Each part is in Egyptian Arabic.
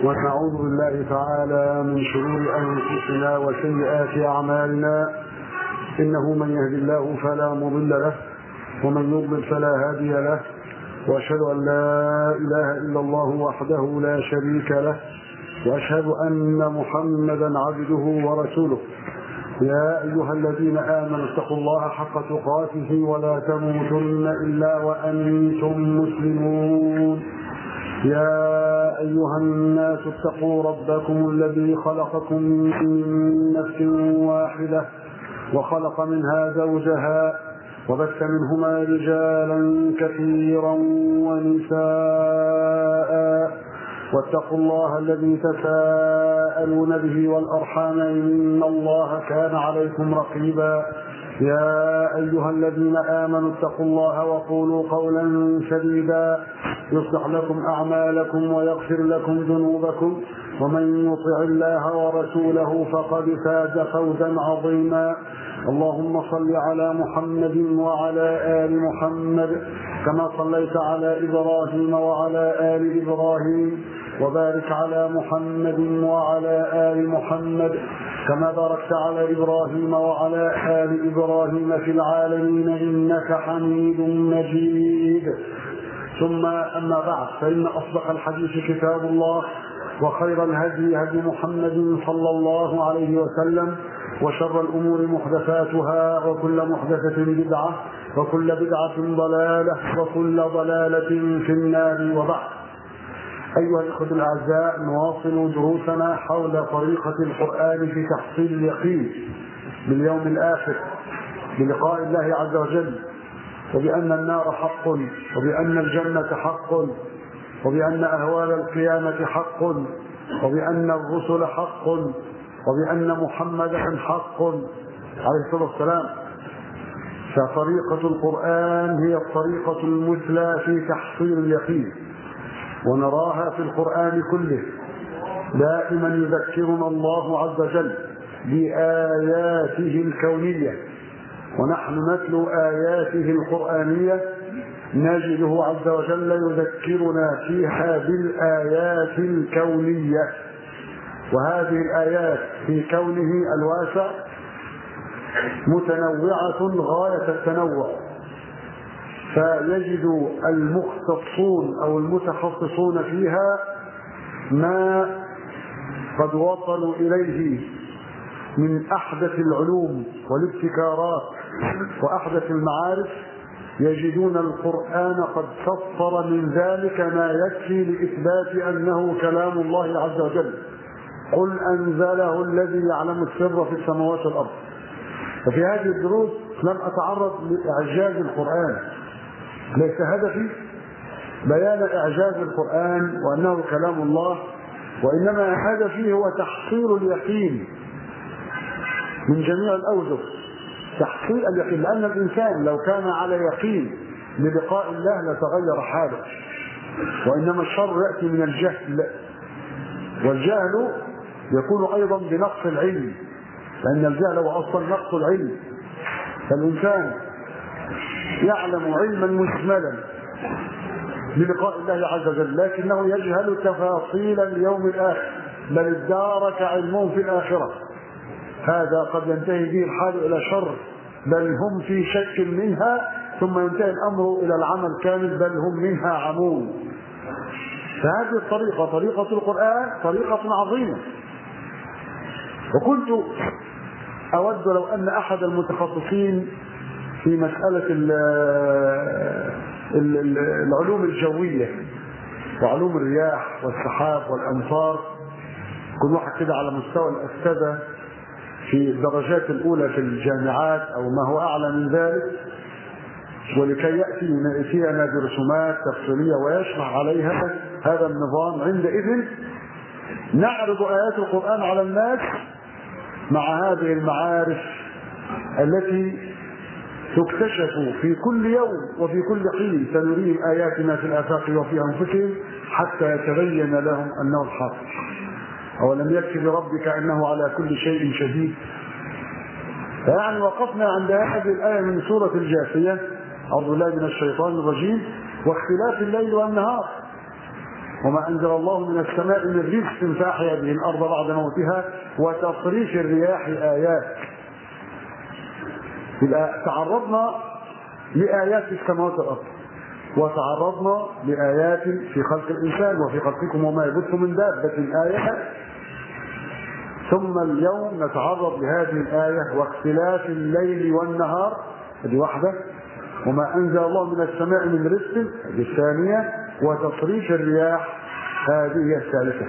ونعوذ بالله تعالى من شرور أنفسنا وسيئات أعمالنا إنه من يهد الله فلا مضل له ومن يضلل فلا هادي له وأشهد أن لا إله إلا الله وحده لا شريك له وأشهد أن محمدا عبده ورسوله يا أيها الذين آمنوا اتقوا الله حق تقاته ولا تموتن إلا وأنتم مسلمون يا أيها الناس اتقوا ربكم الذي خلقكم من نفس واحدة وخلق منها زوجها وبث منهما رجالا كثيرا ونساء واتقوا الله الذي تساءلون به والأرحام إن الله كان عليكم رقيبا يا أيها الذين آمنوا اتقوا الله وقولوا قولا سديدا يصلح لكم أعمالكم ويغفر لكم ذنوبكم ومن يطع الله ورسوله فقد فاز فوزا عظيما اللهم صل على محمد وعلى آل محمد كما صليت على إبراهيم وعلى آل إبراهيم وبارك على محمد وعلى آل محمد كما باركت على إبراهيم وعلى آل إبراهيم في العالمين إنك حميد مجيد ثم أما بعد فإن أصدق الحديث كتاب الله وخير الهدي هدي محمد صلى الله عليه وسلم وشر الأمور محدثاتها وكل محدثة بدعة وكل بدعة ضلالة وكل ضلالة في النار وبعد أيها الإخوة الأعزاء نواصل دروسنا حول طريقة القرآن في تحصيل اليقين باليوم الآخر بلقاء الله عز وجل وبأن النار حق وبأن الجنة حق وبأن أهوال القيامة حق وبأن الرسل حق وبأن محمدا حق عليه الصلاة والسلام فطريقة القرآن هي الطريقة المثلى في تحصيل اليقين ونراها في القرآن كله دائما يذكرنا الله عز وجل بآياته الكونية ونحن نتلو آياته القرآنية نجده عز وجل يذكرنا فيها بالآيات الكونية وهذه الآيات في كونه الواسع متنوعة غاية التنوع فيجد المختصون أو المتخصصون فيها ما قد وصلوا إليه من أحدث العلوم والابتكارات وأحدث المعارف يجدون القرآن قد فسر من ذلك ما يكفي لإثبات أنه كلام الله عز وجل قل أنزله الذي يعلم السر في السماوات والأرض ففي هذه الدروس لم أتعرض لإعجاز القرآن ليس هدفي بيان إعجاز القرآن وأنه كلام الله وإنما هدفي هو تحصيل اليقين من جميع الأوجه تحصيل اليقين لأن الإنسان لو كان على يقين بلقاء الله لتغير حاله وإنما الشر يأتي من الجهل والجهل يكون أيضا بنقص العلم لأن الجهل هو أصلا نقص العلم فالإنسان يعلم علما مجملا بلقاء الله عز وجل لكنه يجهل تفاصيل اليوم الآخر بل ادارك علمهم في الآخرة هذا قد ينتهي به الحال إلى شر بل هم في شك منها ثم ينتهي الأمر إلى العمل كامل بل هم منها عمون فهذه الطريقة طريقة القرآن طريقة عظيمة وكنت أود لو أن أحد المتخصصين في مسألة ال ال ال العلوم الجوية وعلوم الرياح والسحاب والأمطار كل واحد كده على مستوى الأستاذة في الدرجات الأولى في الجامعات أو ما هو أعلى من ذلك ولكي يأتي يأتينا برسومات تفصيلية ويشرح عليها هذا النظام عندئذ نعرض آيات القرآن على الناس مع هذه المعارف التي تكتشف في كل يوم وفي كل حين سنريهم آياتنا في الآفاق وفي أنفسهم حتى يتبين لهم أنه الحق أولم يكفي بربك أنه على كل شيء شهيد فيعني وقفنا عند هذه الآية من سورة الجاثية أعوذ بالله من الشيطان الرجيم واختلاف الليل والنهار وما أنزل الله من السماء من رزق فأحيا به الأرض بعد موتها وتصريف الرياح آيات يبقى تعرضنا لآيات في السماوات والأرض وتعرضنا لآيات في خلق الإنسان وفي خلقكم وما يبث من دابة آية ثم اليوم نتعرض لهذه الآية واختلاف الليل والنهار هذه واحدة وما أنزل الله من السماء من رزق هذه الثانية وتصريف الرياح هذه هي الثالثة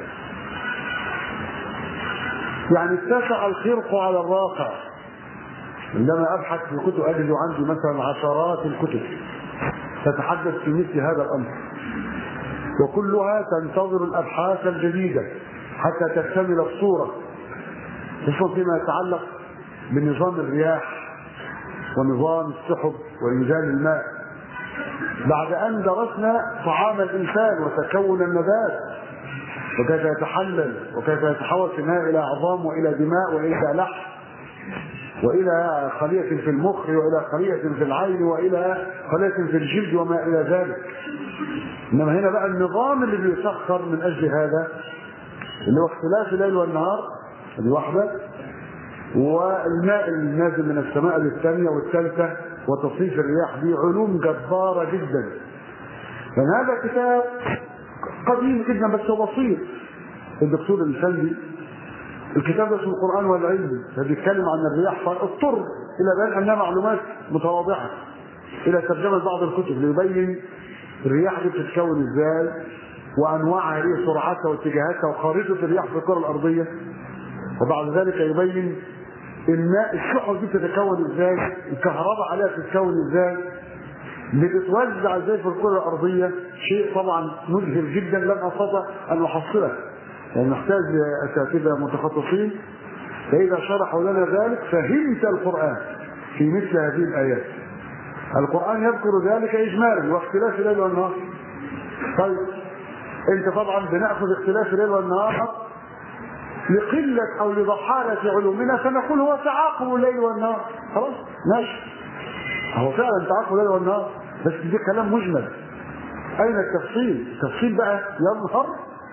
يعني اتسع الخرق على الواقع عندما ابحث في الكتب اجد عندي مثلا عشرات الكتب تتحدث في مثل هذا الامر وكلها تنتظر الابحاث الجديده حتى تكتمل الصوره خصوصا فيما يتعلق بنظام الرياح ونظام السحب وانزال الماء بعد ان درسنا طعام الانسان وتكون النبات وكيف يتحلل وكيف يتحول في النهايه الى عظام والى دماء والى لحم والى خليه في المخ والى خليه في العين والى خليه في الجلد وما الى ذلك انما هنا بقى النظام اللي بيسخر من اجل هذا اللي هو اختلاف الليل والنهار دي واحده والماء النازل من السماء للثانيه والثالثه وتصريف الرياح دي علوم جباره جدا لان هذا كتاب قديم جدا بس هو بسيط الدكتور الفندي الكتاب ده اسمه القرآن والعلم فبيتكلم عن الرياح فاضطر إلى بيان أنها معلومات متواضعة إلى ترجمة بعض الكتب ليبين الرياح دي بتتكون إزاي وأنواعها إيه سرعتها واتجاهاتها وخريطة الرياح في الكرة الأرضية وبعد ذلك يبين الماء الشحن دي بتتكون إزاي الكهرباء عليها بتتكون إزاي بتتوزع ازاي في الكره الارضيه شيء طبعا مذهل جدا لن استطع ان احصله يعني نحتاج اساتذه متخصصين فاذا شرحوا لنا ذلك فهمت القران في مثل هذه الايات القران يذكر ذلك اجمالا واختلاف الليل والنهار طيب انت طبعا بناخذ اختلاف الليل والنهار لقله او لضحاله علومنا فنقول هو تعاقب الليل والنهار خلاص ماشي هو فعلا تعاقب الليل والنهار بس دي كلام مجمل اين التفصيل التفصيل بقى يظهر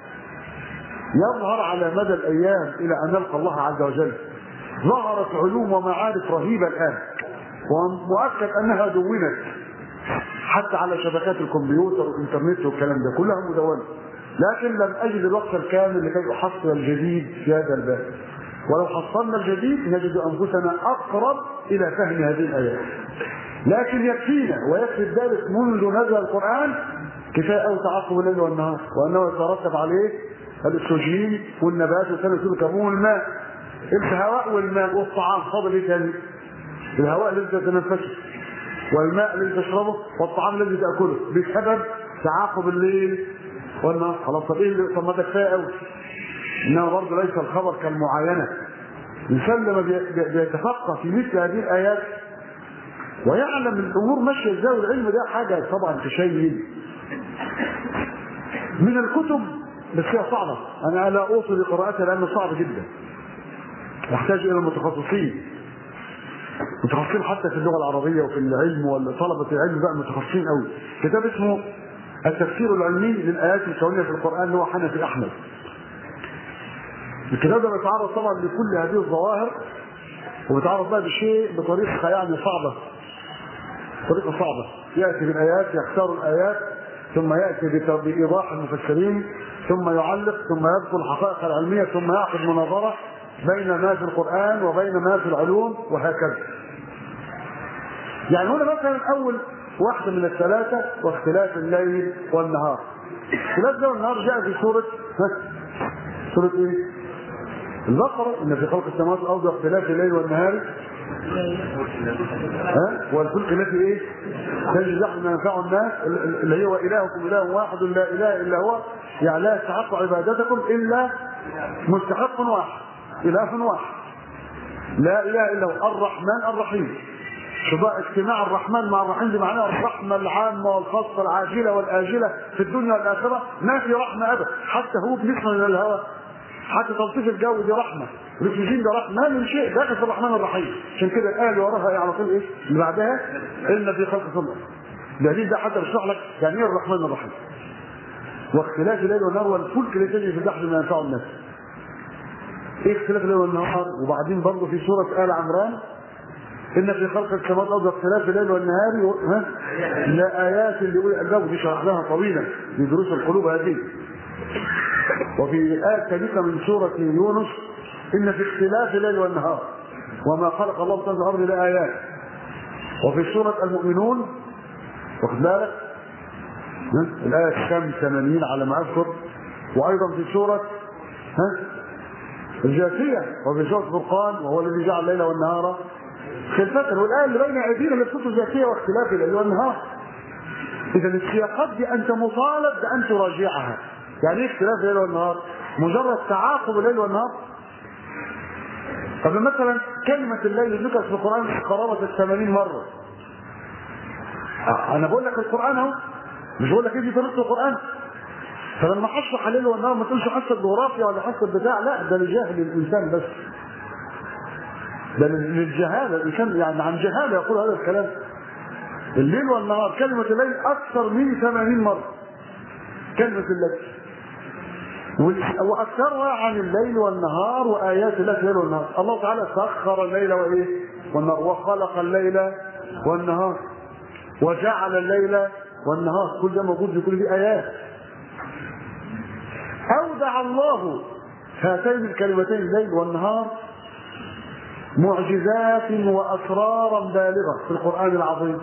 يظهر على مدى الايام الى ان نلقى الله عز وجل ظهرت علوم ومعارف رهيبه الان ومؤكد انها دونت حتى على شبكات الكمبيوتر والانترنت والكلام ده كلها مدونه لكن لم اجد الوقت الكامل لكي احصل الجديد في هذا الباب ولو حصلنا الجديد نجد انفسنا اقرب الى فهم هذه الايات لكن يكفينا ويكفي ذلك منذ نزل القران كفايه او تعقب الليل والنهار وانه يترتب عليه الاكسجين والنبات وثاني اكسيد الكربون والماء الهواء والماء والطعام فاضل ايه تاني؟ الهواء الذي تتنفسه والماء الذي تشربه والطعام الذي تاكله بسبب تعاقب الليل والنهار خلاص طب ايه طب ما ده كفايه قوي انما برضه ليس الخبر كالمعاينه الانسان لما بيتفقه في مثل هذه الايات ويعلم الامور ماشيه ازاي والعلم ده حاجه طبعا تشيد من الكتب بس هي صعبه انا لا اوصل لقراءتها لانه صعب جدا يحتاج الى المتخصصين متخصصين حتى في اللغه العربيه وفي العلم وطلبه العلم بقى متخصصين قوي كتاب اسمه التفسير العلمي للايات الكونيه في القران اللي هو حنفي احمد الكتاب ده بيتعرض طبعا لكل هذه الظواهر وبيتعرض بقى بشيء بطريقه يعني صعبه طريقه صعبه ياتي بالايات يختار الايات ثم ياتي بايضاح المفسرين ثم يعلق ثم يذكر الحقائق العلميه ثم يعقد مناظره بين ما في القران وبين ما في العلوم وهكذا يعني هنا مثلا اول واحده من الثلاثه واختلاف الليل والنهار اختلاف الليل والنهار جاء في سوره سوره ايه؟ البقرة إن في خلق السماوات والأرض واختلاف الليل والنهار ها والفلك التي إيه؟ تجري زحف ما ينفع الناس اللي هو إلهكم إله واحد لا إله إلا هو يعني لا يستحق عبادتكم إلا مستحق واحد إله واحد لا إله إلا هو الرحمن الرحيم شباب اجتماع الرحمن مع الرحيم بمعنى الرحمة العامة والخاصة العاجلة والآجلة في الدنيا والآخرة ما في رحمة أبدا حتى هو بنسمة من الهواء حتى تلطيف الجو دي رحمه الاكسجين ده رحمه ما من شيء داخل في الرحمن الرحيم عشان كده الايه اللي وراها على طول ايه اللي بعدها ان في خلق ثم دليل ده حتى بيشرح لك يعني ايه الرحمن الرحيم واختلاف الليل والنهار والفلك الذي تجري في البحر ما ينفع الناس ايه اختلاف الليل والنهار وبعدين برضه في سوره ال عمران ان في خلق السماوات والارض واختلاف الليل والنهار ها لايات لاولي الالباب ودي شرحناها طويلا في دروس القلوب هذه وفي آية ثالثة من سورة يونس إن في اختلاف الليل والنهار وما خلق الله في الأرض لآيات وفي سورة المؤمنون واخد بالك ها؟ الآية الكام 80 على ما أذكر وأيضا في سورة ها الجاثية وفي سورة الفرقان وهو الذي جعل الليل والنهار خلفة والآية اللي بين أيدينا اللي في سورة الجاثية واختلاف الليل والنهار إذا السياقات دي أنت مطالب بأن تراجعها يعني ايه اختلاف الليل والنهار؟ مجرد تعاقب الليل والنهار طب مثلا كلمة الليل ذكرت في القرآن قرابة ال 80 مرة أنا بقول لك القرآن أهو مش بقول لك إيه دي طريقة القرآن فلما اشرح الليل والنهار ما تقولش حصه جغرافيا ولا حصه بتاع لا ده لجهل الانسان بس ده للجهاله الانسان يعني عن جهاله يقول هذا الكلام الليل والنهار كلمه الليل اكثر من 80 مره كلمه الليل واكثرها عن الليل والنهار وايات الله في الليل والنهار الله تعالى سخر الليل وايه والنهار وخلق الليل والنهار وجعل الليل والنهار كل ده موجود في كل دي ايات أودع الله هاتين الكلمتين الليل والنهار معجزات وأسرارا بالغة في القرآن العظيم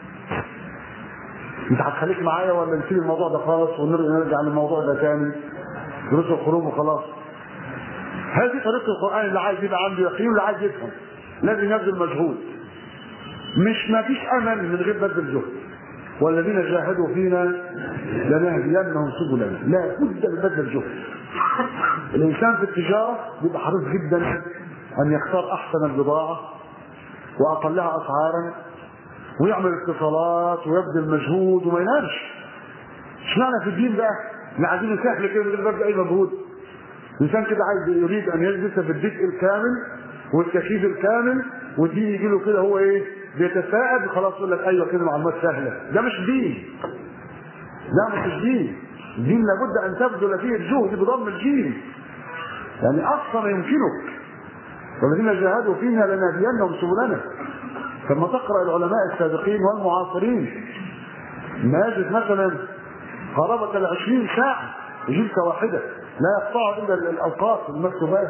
انت هتخليك معايا ولا نسيب الموضوع ده خالص ونرجع للموضوع ده تاني دروس القلوب وخلاص هذه طريقة القرآن اللي عايز يبقى عنده يقين واللي عايز يفهم لازم يبذل مجهود مش ما فيش أمل من غير بذل جهد والذين جاهدوا فينا لنهدينهم سبلنا لا بد من بذل الجهد الانسان في التجاره بيبقى حريص جدا ان يختار احسن البضاعه واقلها اسعارا ويعمل اتصالات ويبذل مجهود وما ينامش اشمعنى في الدين بقى احنا عايزين نسهل كده من غير بذل اي مجهود الانسان كده عايز يريد ان يجلس في الدفء الكامل والتكييف الكامل والدين يجي له كده هو ايه بيتفائل خلاص يقول لك ايوه كده معلومات سهله ده مش دين ده مش دين الدين لابد ان تبذل فيه الجهد بضم الجيم يعني اقصى ما يمكنك والذين جاهدوا فينا لنهدينهم سبلنا لما تقرا العلماء السابقين والمعاصرين ماجد مثلا قرابة العشرين ساعة جلسة واحدة لا يقطع إلا الأوقات المكتوبات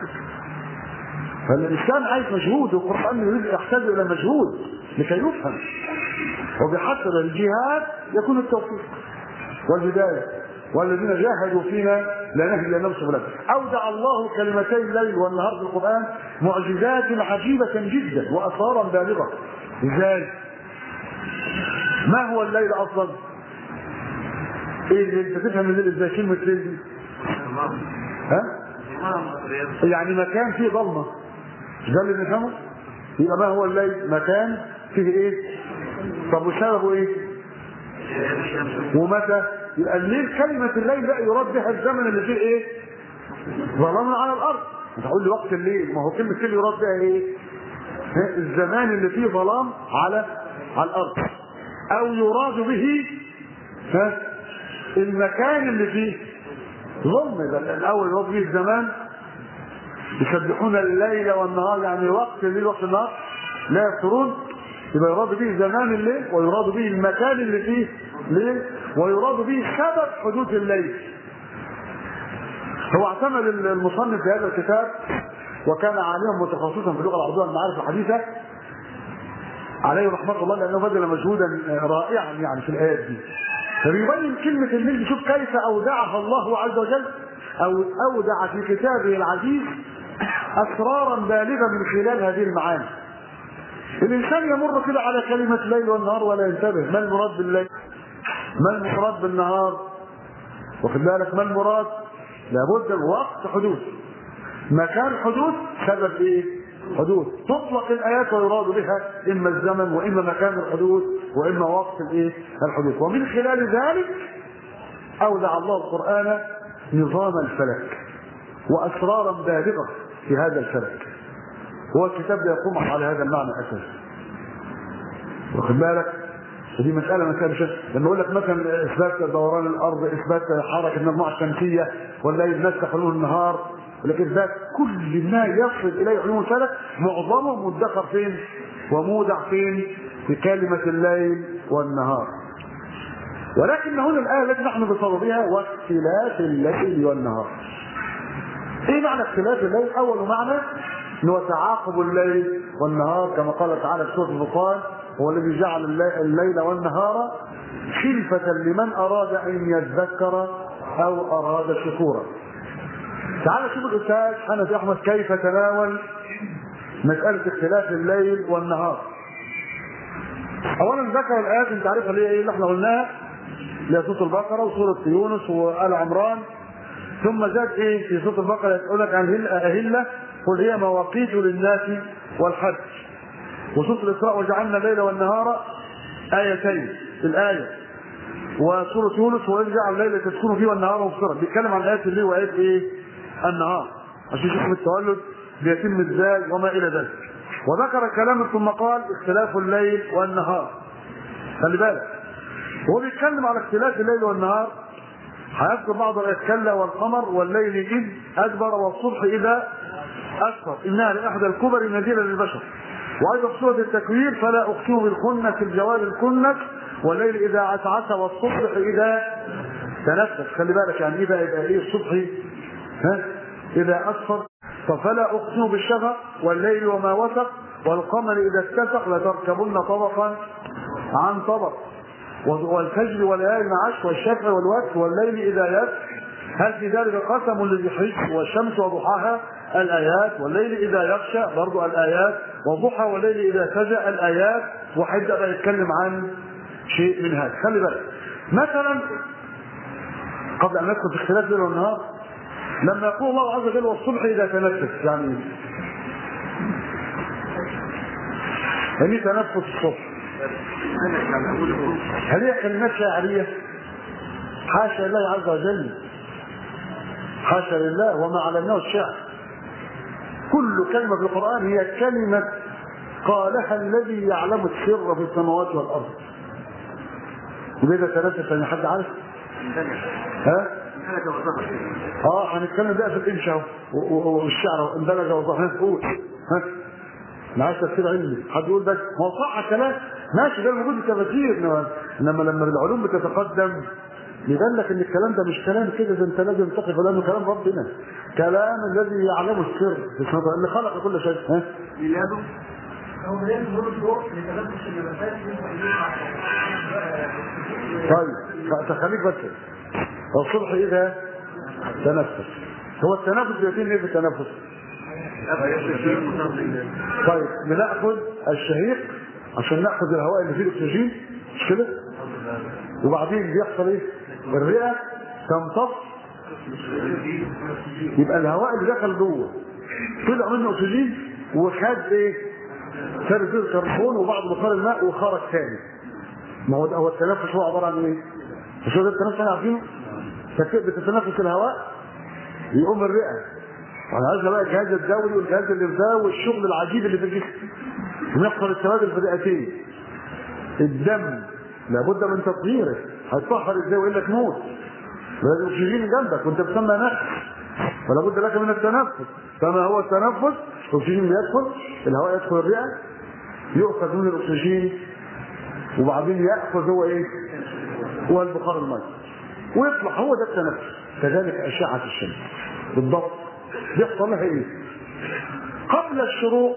فالإنسان عايز مجهود والقرآن يريد يحتاج إلى مجهود لكي يفهم وبحسب الجهاد يكون التوفيق والهداية والذين جاهدوا فينا لنهدينهم سبلنا أودع الله كلمتي الليل والنهار في القرآن معجزات عجيبة جدا وأسرارا بالغة إزاي؟ ما هو الليل أصلا؟ إيه اللي أنت تفهم الليل إزاي كلمة ليل دي؟ ها؟ يعني مكان فيه ضلمة مش ده اللي نفهمه؟ يبقى ما هو الليل؟ مكان فيه ايه؟ طب وسببه ايه؟ ومتى؟ يبقى الليل كلمة الليل بقى يراد بها الزمن اللي فيه ايه؟ ظلام على الأرض انت تقول لي وقت الليل ما هو كلمة الليل يراد بها ايه؟ الزمان اللي فيه ظلام على على الأرض أو يراد به ها المكان اللي فيه ظلم يبقى الأول يراد به الزمان يسبحون الليل والنهار يعني وقت الليل وقت النهار لا يفترون يبقى يراد به زمان الليل ويراد به المكان اللي فيه ليل ويراد به سبب حدوث الليل هو اعتمد المصنف في هذا الكتاب وكان عالما متخصصا في اللغه العربيه والمعارف الحديثه عليه رحمه الله لانه بذل مجهودا رائعا يعني في الايات دي فبيبين كلمه الليل شوف كيف اودعها الله عز وجل او اودع في كتابه العزيز اسرارا بالغه من خلال هذه المعاني الانسان يمر كده على كلمه ليل والنهار ولا ينتبه ما المراد بالليل ما المراد بالنهار واخد بالك ما المراد لابد من وقت حدوث مكان حدوث سبب ايه حدوث تطلق الايات ويراد بها اما الزمن واما مكان الحدوث واما وقت الايه الحدوث ومن خلال ذلك اودع الله القران نظام الفلك واسرارا بالغه في هذا الفلك هو الكتاب ده يقوم على هذا المعنى اساسا واخد بالك ودي مساله مثلا مش لما اقول لك مثلا اثبات دوران الارض اثبات حركه المجموعه الشمسيه والليل نسخ علوم النهار ولكن اثبات كل ما يصل اليه علوم الفلك معظمه مدخر فين؟ ومودع فين؟ في كلمه الليل والنهار. ولكن هنا الايه التي نحن بصددها واختلاف الليل والنهار. ايه معنى اختلاف الليل؟ اول معنى هو تعاقب الليل والنهار كما قال تعالى في سوره الفرقان هو الذي جعل الليل والنهار خلفة لمن أراد أن يذكر أو أراد شكورا. تعال شوف الأستاذ حنفي أحمد كيف تناول مسألة اختلاف الليل والنهار. أولا ذكر الآيات أنت عارفها اللي هي إيه اللي احنا قلناها اللي هي سورة البقرة وسورة يونس وآل عمران ثم زاد إيه في سورة البقرة يقول لك عن أهلة قل هي مواقيت للناس والحج وسورة الإسراء وجعلنا الليل والنهار آيتين الآية وسورة يونس وإن جعل الليل تسكنوا فيه والنهار مبصرا بيتكلم عن آيات الليل وآيات إيه؟ النهار عشان يشوف التولد بيتم إزاي وما إلى ذلك وذكر كلام ثم قال اختلاف الليل والنهار خلي بالك هو بيتكلم على اختلاف الليل والنهار هيذكر بعض الآيات كلا والقمر والليل إذ أدبر والصبح إذا أسفر إنها لإحدى الكبر نذيرا للبشر وأيضا في سورة التكوير فلا أقسم بالخنس الجوار الكنس والليل إذا عسعس والصبح إذا تنفس خلي بالك يعني إذا إذا إيه الصبح ها إذا أسفر فلا أقسم بالشفق والليل وما وسق والقمر إذا اتسق لتركبن طبقا عن طبق والفجر والليالي العشر والشفع والوتر والليل إذا يسر هل في ذلك قسم لذي حجر والشمس وضحاها الآيات والليل إذا يغشى برضو الآيات والضحى والليل إذا سجى الآيات وهيبدأ بقى يتكلم عن شيء من هذا خلي بالك مثلا قبل أن ندخل في اختلاف الليل والنهار لما يقول الله عز وجل والصبح إذا تنفس يعني إيه؟ يعني تنفس الصبح هل هي كلمات شاعرية؟ حاشا لله عز وجل حاشا لله وما علمناه الشعر كل كلمة في القرآن هي كلمة قالها الذي يعلم السر في السماوات والأرض وإذا تنفس يعني حد عارف؟ ها؟ اه هنتكلم بقى في الانشاء والشعر اندلج وظهر قول ها معاش تفسير علمي حد يقول بس هو صح كلام ماشي ده موجود في تفاسير انما لما العلوم بتتقدم يبان لك ان الكلام ده مش كلام كده ده انت لازم تقف لانه كلام ربنا كلام الذي يعلمه السر اللي خلق كل شيء ها ميلاده هو بدايه نقول الدور لتنفس النباتات طيب فخليك بس الصبح اذا تنفس هو التنفس بيتم ايه في التنفس؟ طيب بناخذ الشهيق عشان ناخذ الهواء اللي فيه الاكسجين مش كده؟ وبعدين بيحصل ايه؟ الرئه تمتص يبقى الهواء اللي دخل جوه طلع منه اكسجين وخد ايه؟ خد فيه الكربون وبعض بخار الماء وخرج ثاني ما هو هو التنفس هو عباره عن ايه؟ مش هو ده التنفس احنا عارفينه؟ بتتنفس الهواء يقوم الرئه وعلى بقى الجهاز الدوري والجهاز الليمفاوي والشغل العجيب اللي في الجسم ويحصل التبادل في الرئتين الدم لابد من تطهيره هيتطهر ازاي والا تموت لازم اكسجين جنبك وانت بتسمى نفس فلا بد لك من التنفس فما هو التنفس الاكسجين بيدخل الهواء يدخل الرئه يؤخذ من الاكسجين وبعدين ياخذ هو ايه؟ هو البخار الماء ويطلع هو ده التنفس كذلك اشعه الشمس بالضبط بيحصل لها ايه؟ قبل الشروق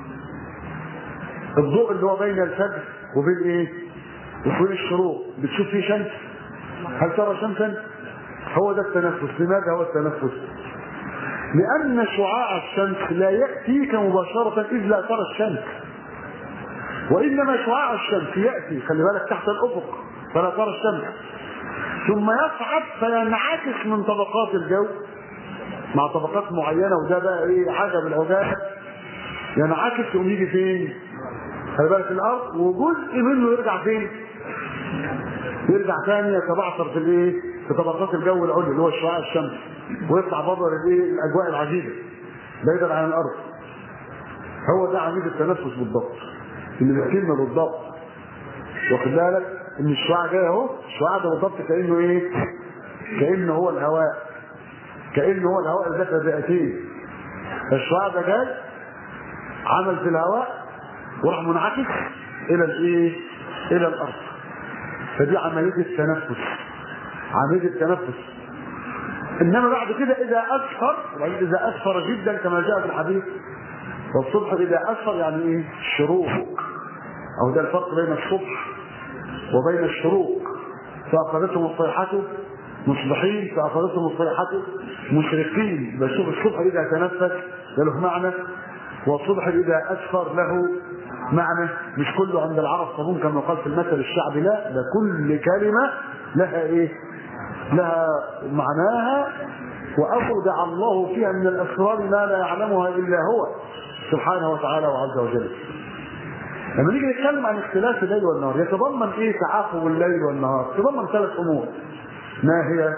الضوء اللي هو بين الفجر وبين ايه؟ وبين الشروق بتشوف فيه شمس؟ هل ترى شمسا؟ هو ده التنفس، لماذا هو التنفس؟ لأن شعاع الشمس لا يأتيك مباشرة إذ لا ترى الشمس. وإنما شعاع الشمس يأتي خلي بالك تحت الأفق فلا ترى الشمس. ثم يصعد فينعكس من طبقات الجو مع طبقات معينة وده بقى إيه حاجة بالعجاب ينعكس يقوم يجي فين؟ خلي بالك الارض وجزء منه يرجع فين؟ يرجع ثاني يتبعثر في الايه؟ في طبقات الجو العليا اللي هو شعاع الشمس ويطلع بره الايه؟ الاجواء العجيبه بعيدا عن الارض. هو ده عمليه التنفس بالضبط اللي بيتم بالضبط. واخد بالك ان الشعاع جاي اهو الشعاع ده بالظبط كانه ايه كانه هو الهواء كانه هو الهواء اللي داخل الرئتين الشعاع ده جاي عمل في الهواء وراح منعكس الى الايه الى الارض فدي عمليه التنفس عمليه التنفس انما بعد كده اذا اسفر وبعدين اذا اسفر جدا كما جاء في الحديث والصبح اذا اسفر يعني ايه الشروق او ده الفرق بين الصبح وبين الشروق فاخذتهم الصيحه مصبحين فاخذتهم الصيحه مشرقين بشوف الصبح اذا تنفس ده له معنى والصبح اذا اسفر له معنى مش كله عند العرب صابون كما قال في المثل الشعبي لا ده كل كلمه لها ايه لها معناها واودع الله فيها من الاسرار ما لا يعلمها الا هو سبحانه وتعالى وعز وجل لما نيجي نتكلم عن اختلاف الليل والنهار يتضمن ايه تعاقب الليل والنهار يتضمن ثلاث امور ما هي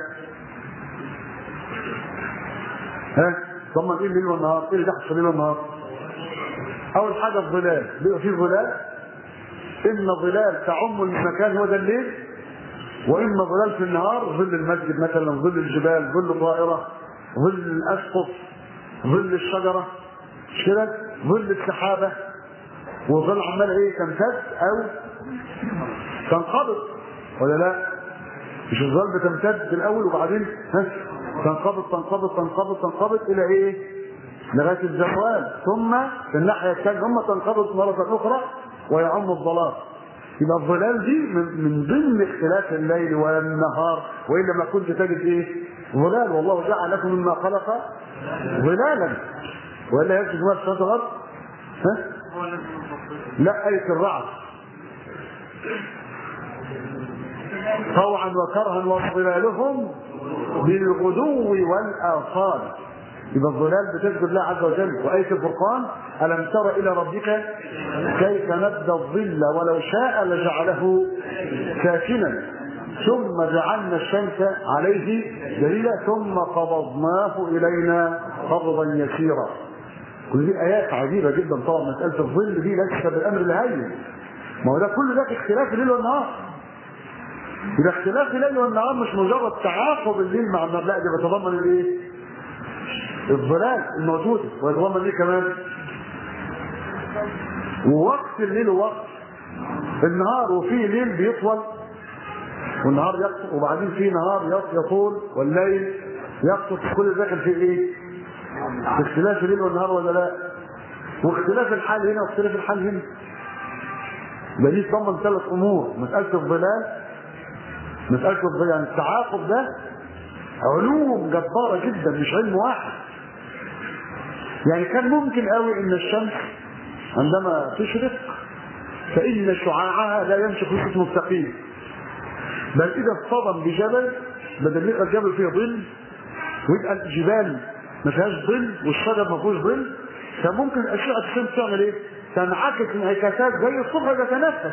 ها يتضمن ايه الليل والنهار ايه اللي بيحصل في الليل والنهار اول حاجه الظلال بيبقى فيه ظلال اما ظلال تعم المكان هو ده الليل واما ظلال في النهار ظل المسجد مثلا ظل الجبال ظل الطائره ظل الاسقف ظل الشجره مش كده ظل السحابه وظل عمال ايه تمتد او تنقبض ولا لا مش الظل بتمتد في الاول وبعدين ها تنقبض تنقبض تنقبض تنقبض الى ايه لغايه الزوال ثم في الناحيه الثانيه ثم تنقبض مره اخرى ويعم الظلام يبقى الظلال دي من, من ضمن اختلاف الليل والنهار والا ما كنت تجد ايه ظلال والله جعل لكم مما خلق ظلالا والا يكشف ما في الارض ها لا ايه الرعد طوعا وكرها وظلالهم بالغدو والاصال يبقى الظلال بتسجد الله عز وجل وآية الفرقان ألم تر إلى ربك كيف مد الظل ولو شاء لجعله ساكنا ثم جعلنا الشمس عليه دليلا ثم قبضناه إلينا قبضا يسيرا كل دي آيات عجيبة جدا طبعا مسألة الظل دي ليست بالأمر الهين ما هو ده كل ده اختلاف الليل والنهار يبقى اختلاف الليل والنهار مش مجرد تعاقب الليل مع النهار لا ده بيتضمن الايه؟ الظلال الموجودة ويتضمن ايه كمان ووقت الليل ووقت النهار وفيه ليل بيطول والنهار يقصر وبعدين فيه نهار يطول والليل يقصر كل ده كان فيه ايه اختلاف الليل والنهار ولا لا واختلاف الحال هنا واختلاف الحال هنا يبقى دي تضمن ثلاث امور مساله الظلال مساله الظلال يعني التعاقب ده علوم جباره جدا مش علم واحد يعني كان ممكن قوي ان الشمس عندما تشرق فان شعاعها لا يمشي في خط مستقيم بل اذا اصطدم بجبل بدل يبقى الجبل فيه ظل ويبقى الجبال ما فيهاش ظل والشجر ما فيهوش ظل كان ممكن اشعه الشمس تعمل ايه؟ تنعكس انعكاسات زي الصبح بيتنفس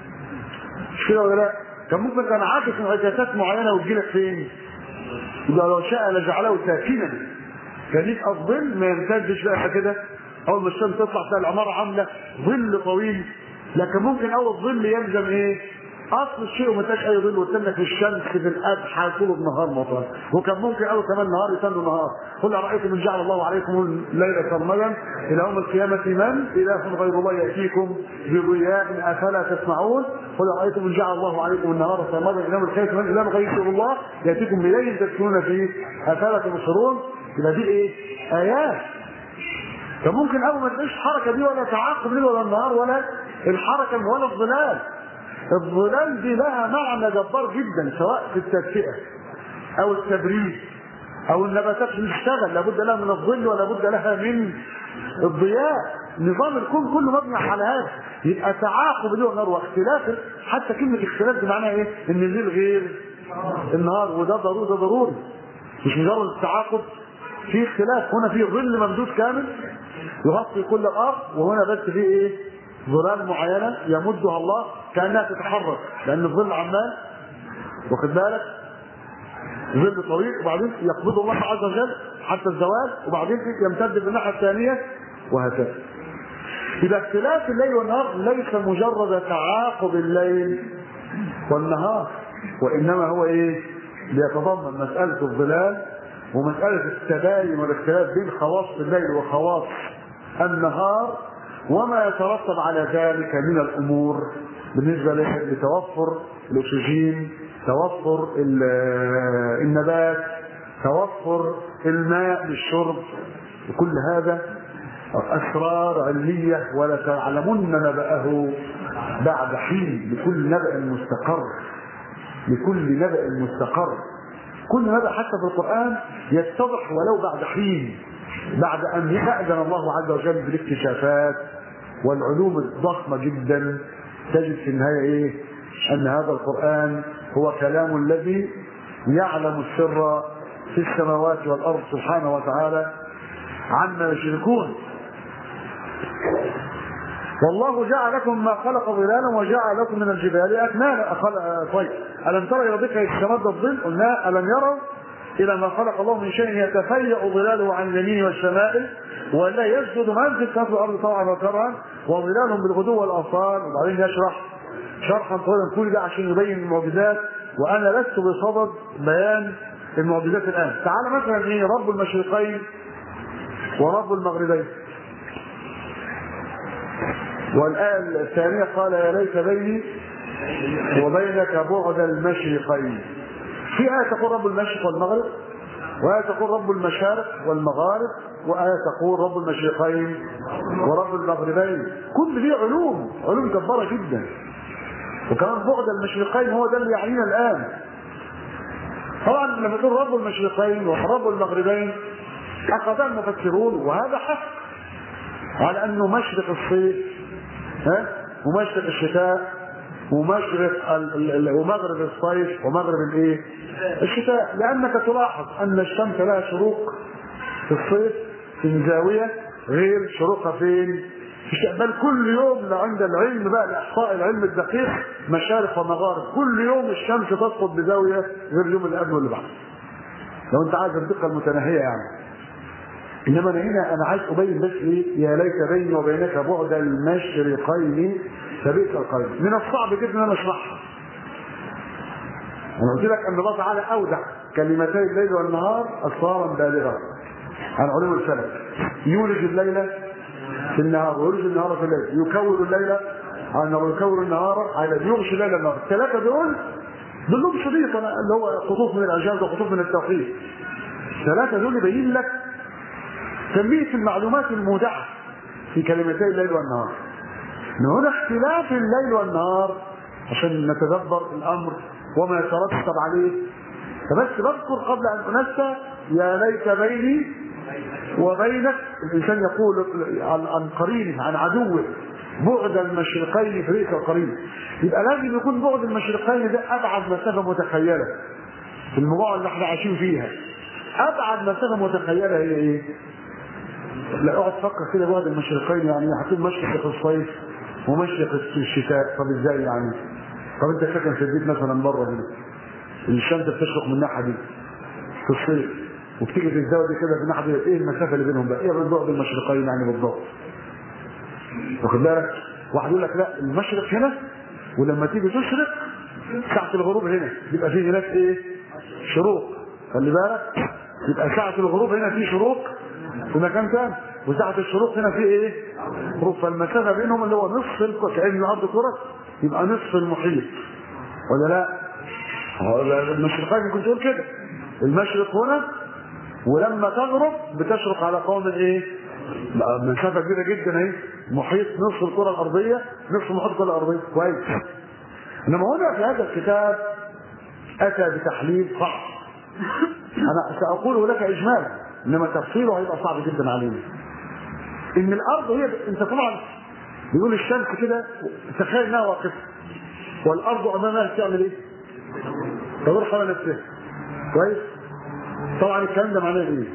مش كده ولا لا؟ كان ممكن تنعكس انعكاسات معينه وتجيلك فين؟ يبقى لو شاء لجعله ساكنا كان يبقى الظل ما يمتدش بقى كده اول ما الشمس تطلع تلاقي العماره عامله ظل طويل لكن ممكن اول ظل يلزم ايه؟ اصل الشيء وما تلاقيش اي ظل وتنك الشمس في الاضحى طول النهار مطر وكان ممكن اول كمان نهار يسمى نهار قل ارايتم ان جعل الله عليكم الليل سرمدا الى يوم القيامه من اله غير الله ياتيكم بضياء افلا تسمعون قل ارايتم ان جعل الله عليكم النهار سرمدا الى يوم القيامه من اله غير الله ياتيكم بليل تسكنون فيه افلا تبصرون يبقى دي ايه؟ ايات كان ممكن اول ما تلاقيش الحركه دي ولا تعاقب ليل ولا النهار ولا الحركه ولا الظلال الظلال دي لها معنى جبار جدا سواء في التدفئه او التبريد او النباتات بتشتغل لابد لها من الظل ولا بد لها من الضياء نظام الكون كله مبني على هذا يبقى تعاقب الليل والنهار واختلاف حتى كلمه اختلاف دي معناها ايه؟ ان الليل غير النهار وده ضروري ده ضروري مش مجرد التعاقب في اختلاف هنا في ظل ممدود كامل يغطي كل الارض وهنا بس في ايه ظلال معينه يمدها الله كانها تتحرك لان الظل عمال واخد بالك ظل طويل وبعدين يقبضه الله عز وجل حتى الزوال وبعدين يمتد في الناحيه الثانيه وهكذا يبقى اختلاف الليل والنهار ليس مجرد تعاقب الليل والنهار وانما هو ايه؟ بيتضمن مساله الظلال ومساله التباين والاختلاف بين خواص الليل وخواص النهار وما يترتب على ذلك من الامور بالنسبه لتوفر الاكسجين توفر النبات توفر الماء للشرب وكل هذا اسرار علميه ولا تعلمن نبأه بعد حين لكل نبأ مستقر لكل نبأ مستقر كل نبأ حتى في القرآن يتضح ولو بعد حين بعد أن يأذن الله عز وجل بالاكتشافات والعلوم الضخمة جدا تجد في النهاية إيه؟ أن هذا القرآن هو كلام الذي يعلم السر في السماوات والأرض سبحانه وتعالى عما يشركون والله جعل لكم ما خلق ظلالا وجعل لكم من الجبال اكنانا طيب الم ترى الى ربك استمد الظل قلنا الم يروا الى ما خلق الله من شيء يتفيأ ظلاله عن اليمين والشمائل ولا يسجد من في السماء والارض طوعا وكرها وظلالهم بالغدو والاصال وبعدين يشرح شرحا طويلا كل ده عشان يبين المعجزات وانا لست بصدد بيان المعجزات الان تعال مثلا ايه رب المشرقين ورب المغربين والآية الثانية قال يا ليت بيني وبينك بعد المشرقين في آية تقول رب المشرق والمغرب وآية تقول رب المشارق والمغارب وآية تقول رب المشرقين ورب المغربين كل دي علوم علوم جبارة جدا وكمان بعد المشرقين هو ده اللي يعنينا الآن طبعا لما تقول رب المشرقين ورب المغربين أخذ المفسرون وهذا حق على أنه مشرق الصيف ها ومشرق الشتاء ومشرق ومغرب الصيف ومغرب الايه؟ الشتاء لانك تلاحظ ان الشمس لها شروق في الصيف في زاويه غير شروقها فين؟ في الشتاء بل كل يوم عند العلم بقى الاحصاء العلم الدقيق مشارق ومغارب كل يوم الشمس تسقط بزاويه غير اليوم اللي قبله واللي بعده. لو انت عايز الدقه المتناهيه يعني. انما انا هنا انا عايز ابين بس ايه يا ليت بيني وبينك بعد المشرقين فبئس القرين من الصعب جدا ان انا اشرحها انا قلت لك ان الله تعالى اودع كلمتي الليل والنهار اسرارا بالغه عن علوم الفلك يولج الليل في النهار ويولج النهار في الليل يكور الليل عن يكور النهار على يغشي الليل النهار الثلاثه دول دول شريط اللي هو خطوط من الاعجاز وخطوط من التوحيد الثلاثه دول يبين لك كمية المعلومات المودعة في كلمتي الليل والنهار من هنا اختلاف الليل والنهار عشان نتدبر الأمر وما يترتب عليه فبس بذكر قبل أن أنسى يا ليت بيني وبينك الإنسان يقول عن, عن قرينه عن عدوه بعد المشرقين فريق القرين يبقى لازم يكون بعد المشرقين ده أبعد مسافة متخيلة في الموضوع اللي احنا عايشين فيها أبعد مسافة متخيلة هي إيه؟ لا اقعد فكر كده بعد المشرقين يعني هتكون مشرق في الصيف ومشرق في الشتاء طب ازاي يعني؟ طب انت ساكن في البيت مثلا بره هنا الشمس بتشرق من الناحيه دي في الصيف وبتيجي في الزاويه دي كده في الناحيه دي ايه المسافه اللي بينهم بقى؟ ايه بعد المشرقين يعني بالضبط؟ واخد بالك؟ واحد يقول لك لا المشرق هنا ولما تيجي تشرق ساعة الغروب هنا يبقى في هناك ايه؟ شروق خلي بالك يبقى ساعة الغروب هنا في شروق في مكان ثاني وساعة الشروق هنا في ايه؟ غروب فالمسافة بينهم اللي هو نصف الكرة كأن الأرض كرة يبقى نصف المحيط ولا لا؟ المشرقين كنت تقول كده المشرق هنا ولما تغرب بتشرق على قوم ايه؟ مسافة كبيرة جدا اهي محيط نصف الكرة الأرضية نصف محيط الكرة الأرضية كويس إنما هنا في هذا الكتاب أتى بتحليل صعب أنا سأقوله لك إجمالا انما تفصيله هيبقى صعب جدا علينا ان الارض هي انت طبعا بيقول الشمس كده تخيل انها واقفه والارض امامها بتعمل ايه؟ تدور حول نفسها كويس؟ طبعا الكلام ده معناه ايه؟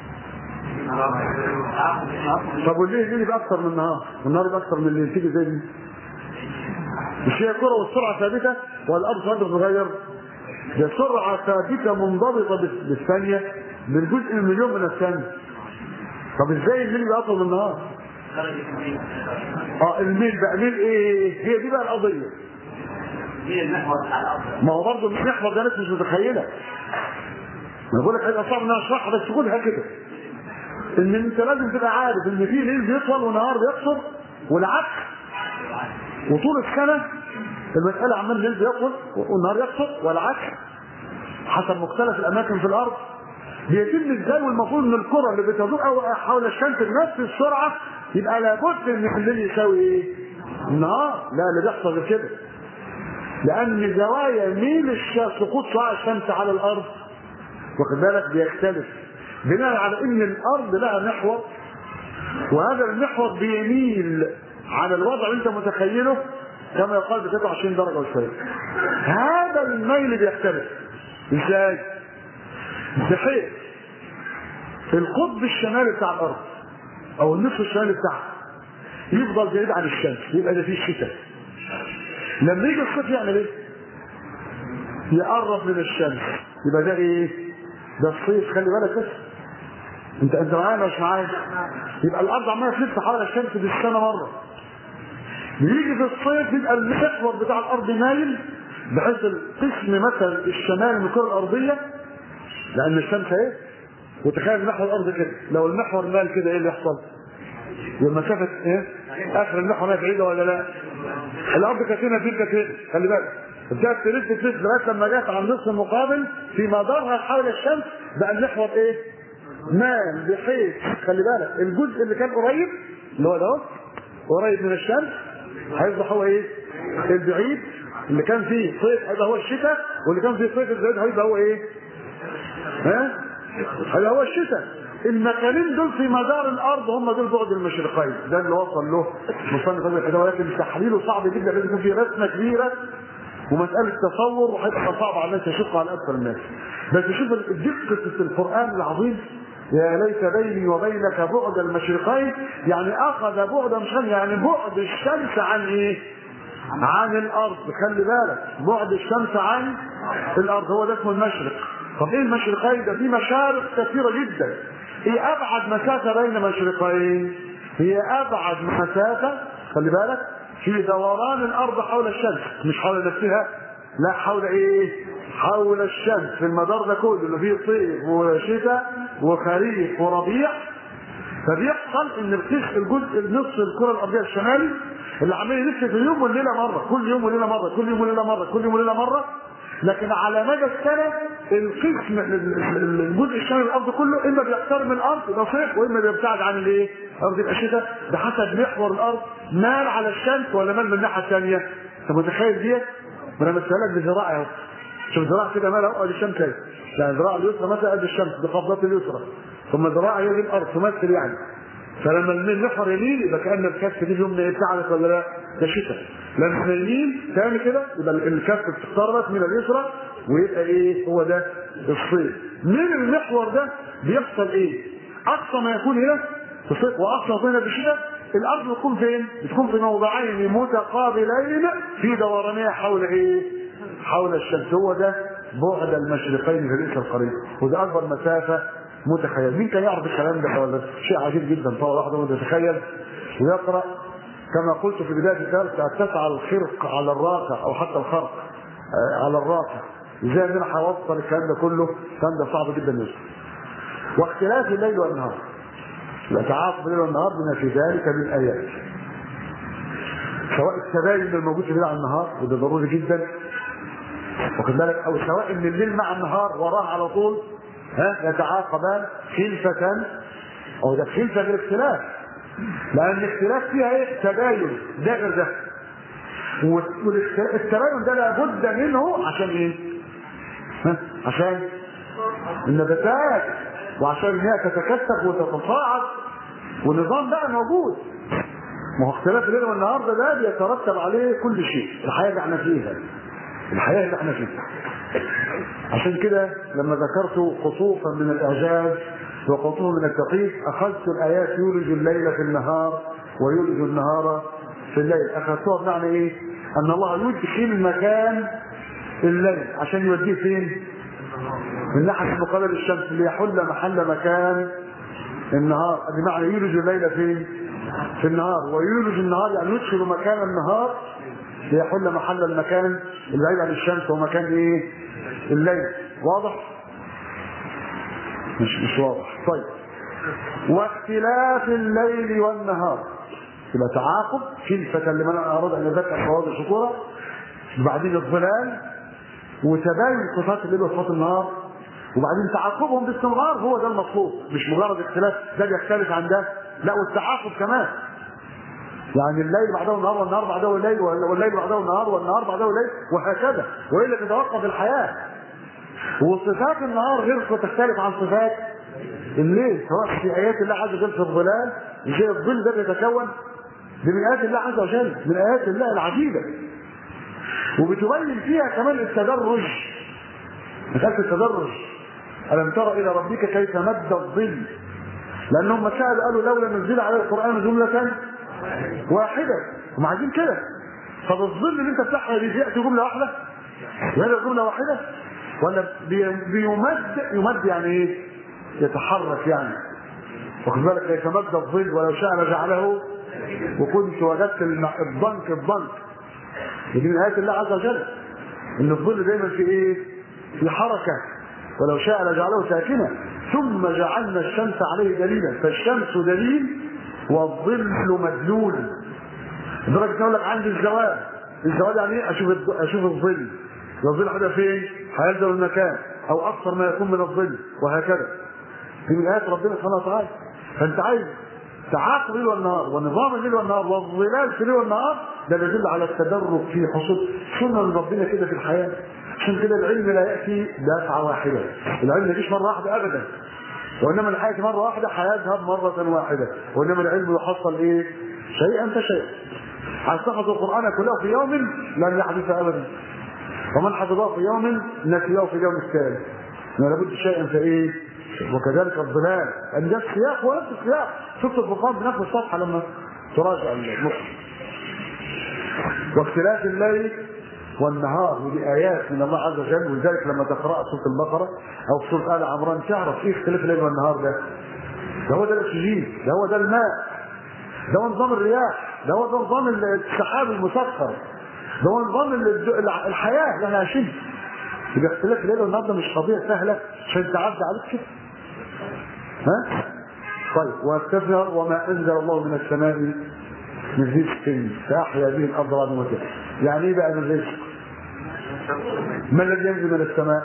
طب والليل الليل يبقى اكثر من النهار والنهار يبقى اكثر من الليل تيجي زي دي مش هي كرة والسرعة ثابتة والأرض سرعة تتغير ده سرعة ثابتة منضبطة بالثانية بالجزء من مليون من الثانية طب ازاي الليل يبقى اطول من النهار؟ اه الميل بقى ميل ايه هي دي بقى القضيه هي المحور بتاع الارض ما هو برضه المحور ده ناس مش متخيله انا بقول لك هيبقى صعب ان أنا اشرحها بس تقولها كده ان انت لازم تبقى عارف ان في ليل بيطول ونهار بيقصر والعكس وطول السنه المساله عمال الليل بيطول والنهار يقصر والعكس حسب مختلف الاماكن في الارض بيتم ازاي والمفروض ان الكره اللي بتدور أو حول الشمس بنفس السرعه يبقى لابد ان الليل يساوي ايه؟ النهار لا اللي بيحصل غير كده لان زوايا ميل الش- سقوط شعاع الشمس على الارض واخد بالك بيختلف بناء على ان الارض لها محور وهذا المحور بيميل على الوضع اللي انت متخيله كما يقال ب 23 درجه وشويه هذا الميل بيختلف ازاي؟ بحيث القطب الشمالي بتاع الارض او النصف الشمالي بتاعها يفضل بعيد عن الشمس يبقى ده فيه شتاء لما يجي الصيف يعمل ايه؟ يقرب من الشمس يبقى ده ايه؟ ده الصيف خلي بالك بس انت انت معايا ولا مش معايا؟ يبقى الارض عماله تلف حول الشمس بالسنه مره يجي في الصيف يبقى المحور بتاع الارض مايل بحيث القسم مثلا الشمالي من الكره الارضيه لان الشمس اهي وتخيل محور الارض كده لو المحور مال كده ايه اللي يحصل؟ والمسافه ايه؟ اخر المحور هي بعيده ولا لا؟ الارض كانت هنا في كانت هنا خلي بالك ابتدت تلف تلف لغايه لما جت على النصف المقابل في مدارها حول الشمس بقى المحور ايه؟ مال بحيث خلي بالك الجزء اللي كان قريب اللي هو ده اهو، قريب من الشمس هيصبح هو ايه؟ البعيد اللي كان فيه صيف هيبقى هو الشتاء واللي كان فيه صيف الزيت هيبقى هو ايه؟ ها؟ هذا هو الشتاء المكانين دول في مدار الارض هم دول بعد المشرقين ده اللي وصل له مصنف هذا الكتاب ولكن تحليله صعب جدا لازم يكون في رسمه كبيره ومساله تصور وهيبقى صعب على الناس يشق على اكثر الناس بس شوف دقه القران العظيم يا ليت بيني وبينك بعد المشرقين يعني اخذ بعد مشان يعني بعد الشمس عن ايه؟ عن الارض خلي بالك بعد الشمس عن الارض هو ده اسمه المشرق طب ايه المشرقين ده في مشارق كثيره جدا ايه ابعد مسافه بين مشرقين هي ابعد مسافه خلي بالك في دوران الارض حول الشمس مش حول نفسها لا حول ايه حول الشمس في المدار ده كله اللي فيه صيف وشتاء وخريف وربيع فبيحصل ان القش الجزء النصف الكره الارضيه الشمالي اللي عمال يلف في اليوم والليله مره كل يوم وليله مره كل يوم وليله مره كل يوم وليله مره لكن على مدى السنه القسم الجزء الشمالي من الارض كله اما بيقترب من الارض يبقى صيف واما بيبتعد عن الايه؟ الارض يبقى شتاء بحسب محور الارض مال على الشمس ولا مال من الناحيه الثانيه؟ انت متخيل ديت؟ ما انا مثلك بذراع اهو شوف ذراع كده مال اهو ادي الشمس اهي يعني ذراع اليسرى مثلا قد الشمس بقبضات اليسرى ثم ذراع هي دي الارض تمثل يعني فلما المحور يميل يبقى كان الكف دي اليمنى ابتعدت ولا لا؟ ده شتاء لما يميل تاني كده يبقى الكف بتقتربت من اليسرى ويبقى ايه هو ده الصيف من المحور ده بيحصل ايه؟ اقصى ما يكون هنا في الصيف واقصى ما يكون هنا في الشتاء الارض بتكون فين؟ بتكون في موضعين متقابلين في دورانها حول ايه؟ حول الشمس هو ده بعد المشرقين في الإنس القريب وده اكبر مسافه متخيل مين كان يعرف الكلام ده ولا شيء عجيب جدا طبعا واحد ما يتخيل ويقرا كما قلت في بدايه الدرس تسعى الخرق على الراقع او حتى الخرق آه، على الراقع ازاي ان انا هوصل الكلام ده كله الكلام ده صعب جدا يوصل واختلاف الليل والنهار يتعاقب الليل والنهار بما في ذلك من ايات سواء التباين اللي موجود في الليل على النهار وده ضروري جدا واخد بالك او سواء ان الليل مع النهار وراه على طول ها يتعاقبان خلفة او ده خلفة بالاختلاف لان الاختلاف فيها ايه تباين ده غير ده والتباين ده لابد منه عشان ايه؟ ها؟ عشان النباتات وعشان ان هي تتكثف وتتصاعد والنظام بقى موجود ما هو اختلاف الليل والنهار ده, ده بيترتب عليه كل شيء الحياه اللي احنا فيها الحياه اللي احنا فيها عشان كده لما ذكرت قطوفا من الاعجاز وقطوفا من التقييد اخذت الايات يولج الليل في النهار ويولج النهار في الليل اخذتها بمعنى ايه؟ ان الله يدخل مكان الليل عشان يوديه فين؟ من ناحيه مقابل الشمس ليحل محل مكان النهار بمعنى يولج الليل فين؟ في النهار ويولج النهار يعني يدخل مكان النهار ليحل محل المكان البعيد عن الشمس وهو مكان ايه الليل واضح مش مش واضح طيب واختلاف الليل والنهار يبقى تعاقب خلفة لمن أراد أن يذكر فوائد الشكورة وبعدين الظلال وتباين صفات الليل وصفات النهار وبعدين تعاقبهم باستمرار هو ده المطلوب مش مجرد اختلاف ده بيختلف عن ده لا والتعاقب كمان يعني الليل بعده النهار والنهار بعده الليل والليل بعده النهار والنهار بعده الليل وهكذا والا تتوقف الحياه وصفات النهار غير تختلف عن صفات الليل سواء في ايات الله عز وجل في الظلال زي الظل ده بيتكون دي من ايات الله عز وجل من ايات الله العجيبه وبتبين فيها كمان التدرج مساله التدرج الم تر الى ربك كيف مد الظل لانهم سالوا قالوا لولا نزل عليه القران جمله واحده هم عايزين كده طب الظل اللي انت بتاعها دي ياتي جمله واحده وهذا جمله واحده ولا بي- بيمد يمد يعني ايه يتحرك يعني واخد بالك كيف مد الظل ولو شاء لجعله وكنت وجدت الم- الضنك الضنك دي من ايات الله عز وجل ان الظل دايما في ايه في حركه ولو شاء لجعله ساكنا ثم جعلنا الشمس عليه دليلا فالشمس دليل والظل مدلول لدرجه ان اقول لك عندي الزوال الزوال يعني ايه اشوف الض- اشوف الظل الظل هيبقى فين هيلزم المكان او اكثر ما يكون من الظل وهكذا دي من ايات ربنا سبحانه وتعالى فانت عايز تعاقب الليل والنهار ونظام الليل والنهار والظلال في الليل والنهار ده بيدل على التدرج في حصول سنن ربنا كده في الحياه عشان كده العلم لا ياتي دفعه واحده العلم ما يجيش مره واحده ابدا وانما الحياه مره واحده هيذهب مره واحده وانما العلم يحصل ايه شيئا فشيئا هتحفظ القران كله في يوم لن يحدث ابدا ومن حفظه في يوم نسيه في اليوم التالي لابد شيئا فايه وكذلك الظلال ان ده السياق ونفس السياق شفت الفرقان بنفس الصفحه لما تراجع المصحف واختلاف الليل والنهار ودي ايات من الله عز وجل ولذلك لما تقرا سوره البقره او في سوره ال عمران تعرف ايه اختلاف الليل والنهار ده ده هو ده الاكسجين ده هو ده الماء ده هو نظام الرياح ده هو ده نظام السحاب المسخر ده هو نظام ال- الحياه اللي احنا عايشينها يبقى اختلاف الليل والنهار ده مش قضيه سهله عشان تعدي عليك كده ها طيب واستفهر وما انزل الله من السماء من رزق فاحيا به الارض بعد موتها يعني ايه بقى من رزق ما الذي ينزل من السماء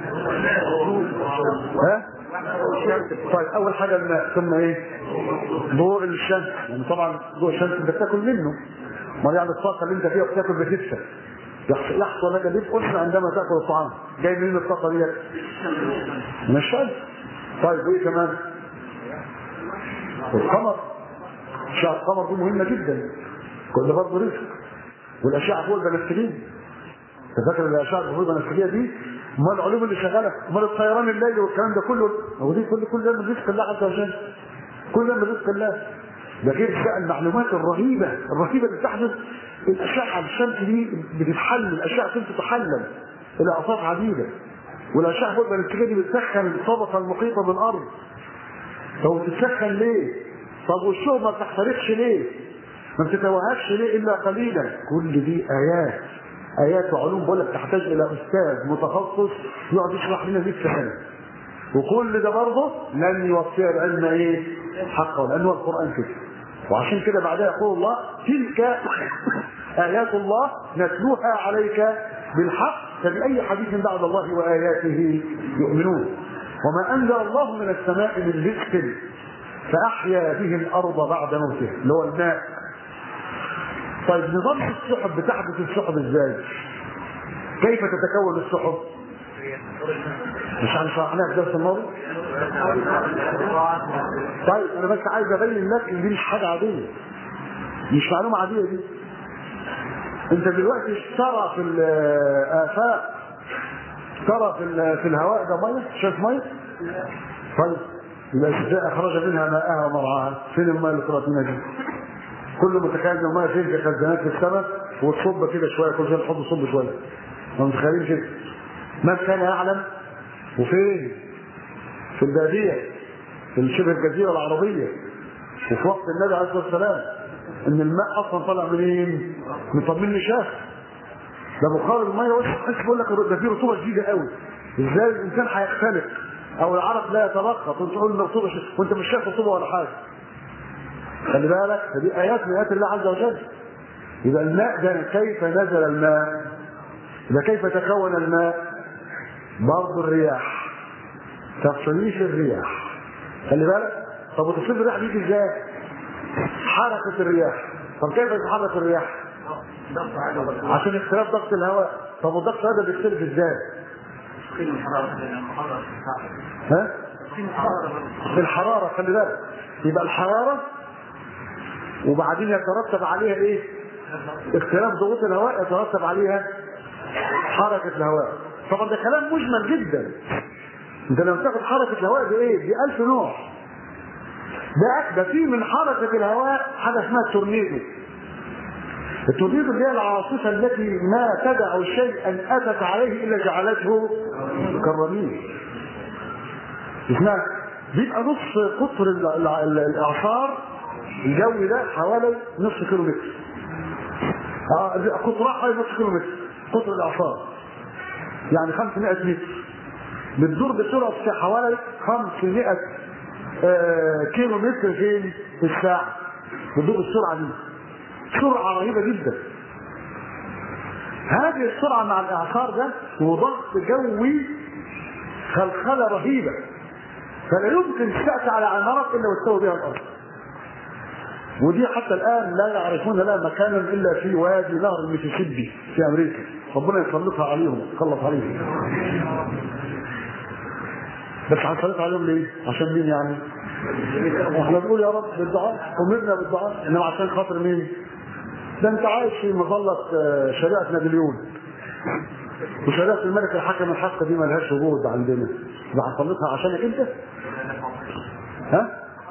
ها طيب اول حاجه الماء ثم ايه ضوء الشمس يعني طبعا ضوء الشمس انت بتاكل منه ما يعني الطاقه اللي انت فيها بتاكل بتدفى يحص- يحصل لك دفء عندما تاكل الطعام جاي منين الطاقه ديت من الشمس طيب وايه كمان والقمر اشعه القمر دي مهمه جدا كل ده برضه رزق والاشعه فوق البنفسجيه انت فاكر الاشعه اللي فوق البنفسجيه دي امال العلوم اللي شغاله امال الطيران الليلي والكلام ده كله هو دي كل كل ده من رزق الله عز وجل كل ده من رزق الله ده غير بقى المعلومات الرهيبه الرهيبه اللي بتحدث الاشعه الشمس دي بتتحلل الاشعه الشمس تتحلل الى اصناف عديده والاشعه فوق البنفسجيه دي بتسخن الطبقه المحيطه بالارض طب بتسخن ليه؟ طب والشهب ما بتحترقش ليه؟ ما بتتوهجش ليه الا قليلا؟ كل دي ايات ايات وعلوم بقول لك تحتاج الى استاذ متخصص يقعد يشرح لنا 100 سنه وكل ده برضه لن يوفي العلم ايه؟ حقه لانه القران كده وعشان كده بعدها يقول الله تلك ايات الله نتلوها عليك بالحق فباي حديث بعد الله واياته يؤمنون وما انزل الله من السماء من رزق فاحيا به الارض بعد موتها اللي هو الماء طيب نظام السحب بتحدث السحب ازاي؟ كيف تتكون السحب؟ مش عارف شرحناها في درس الماضي؟ طيب انا بس عايز ابين لك ان دي مش حاجه عاديه مش معلومه عاديه دي انت دلوقتي ترى في الافاق ترى في ال- في الهواء ده ميه شايف ميه طيب يبقى ازاي اخرج منها ماءها ومرعاها فين الماء اللي طلعت منها دي كل متخيل ان الماء فين في خزانات في السماء وتصب كده شويه كل شويه تحط تصب شويه ما متخيلين كده من كان يعلم وفين في الباديه في شبه الجزيره العربيه وفي وقت النبي عليه الصلاه والسلام ان الماء اصلا طالع منين؟ من طب من نشاف ده بخار الميه وش تحس بيقول لك ده فيه رطوبه شديده قوي ازاي الانسان هيختنق او العرق لا يتلقط وانت تقول رطوبه وانت مش شايف رطوبه ولا حاجه خلي بالك فدي ايات من ايات الله عز وجل يبقى الماء ده كيف نزل الماء يبقى كيف تكون الماء برضه الرياح تصريف الرياح خلي بالك طب وتصريف الرياح بيجي ازاي حركه الرياح طب كيف تتحرك الرياح عشان اختلاف ضغط الهواء طب والضغط هذا بيختلف ازاي ها الحراره خلي بالك يبقى الحراره وبعدين يترتب عليها ايه اختلاف ضغوط الهواء يترتب عليها حركة الهواء طبعا ده كلام مجمل جدا انت لما تاخد حركة الهواء دي ايه دي ألف نوع ده ده في من حركة الهواء حاجة اسمها التورنيدو التورنيدو اللي هي العاصفة التي ما تدع شيئا أتت عليه إلا جعلته كالرميم اسمها بيبقى نص قطر الإعصار الجوي ده حوالي نص كيلو متر آه قطرها حوالي نص كيلو متر قطر الاعصار يعني 500 متر بتدور بسرعه حوالي 500 آه كيلو متر فين في الساعه بتدور بالسرعه دي سرعه رهيبه جدا هذه السرعه مع الاعصار ده وضغط جوي خلخله رهيبه فلا يمكن تاتي على عماره الا واستوى بها الارض ودي حتى الان لا يعرفون لها مكانا الا في وادي نهر الميسيسيبي في امريكا ربنا يسلطها عليهم يسلط عليهم بس هنسلط عليهم ليه؟ عشان مين يعني؟ احنا بنقول يا رب بالدعاء امرنا بالدعاء انما عشان خاطر مين؟ ده انت عايش في مظله شريعه نابليون وشريعه الملك الحكم الحق دي ملهاش وجود عندنا ده هنسلطها عشانك انت؟ ها؟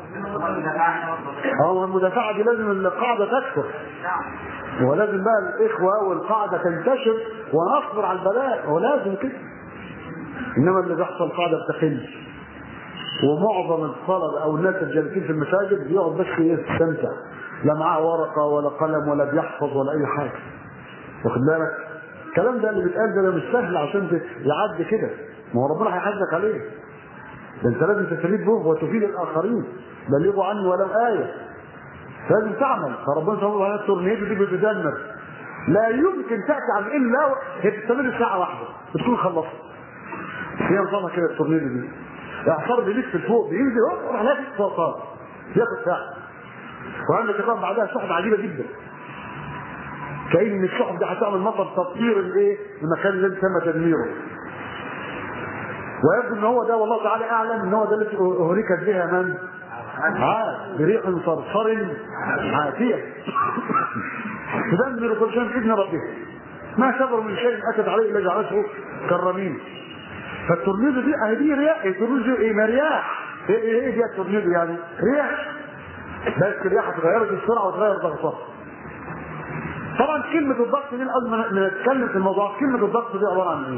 اه المدافعة دي لازم القاعدة تكثر ولازم بقى الإخوة والقاعدة تنتشر ونصبر على البلاء ولازم كده إنما اللي بيحصل قاعدة بتقل ومعظم الطلبة أو الناس الجالسين في المساجد بيقعد بس يستمتع لا معاه ورقة ولا قلم ولا بيحفظ ولا أي حاجة واخد بالك الكلام ده اللي بيتقال ده مش سهل عشان يعدي كده ما هو ربنا هيحاسبك عليه ده انت لازم تستفيد به وتفيد الاخرين بلغوا عني ولو آية لازم تعمل فربنا سبحانه وتعالى التورنيدو دي بتدمر لا يمكن تأتي عن إلا هي تستمر ساعة واحدة بتكون خلصت هي نظامها كده التورنيدو دي إعصار بيلف لفوق بينزل هوب راح لافت فوقات ياخد ساعة وعندك كمان بعدها سحب عجيبة جدا كأن السحب دي هتعمل مطر تطهير الايه المكان اللي تم تدميره ويبدو ان هو ده والله تعالى اعلم ان هو ده التي اهلكت بها من؟ عاد بريح صرصر عاتية تدمر كل شيء باذن ربها ما شبر من شيء اتت عليه الا جعلته كالرميم فالتورنيدو دي اهي دي رياح التورنيدو ايه ما رياح ايه ايه ايه دي التورنيدو يعني رياح بس الرياح اتغيرت السرعه وتغير ضغطها طبعا كلمة الضغط دي قبل ما نتكلم في الموضوع كلمة الضغط دي عبارة عن ايه؟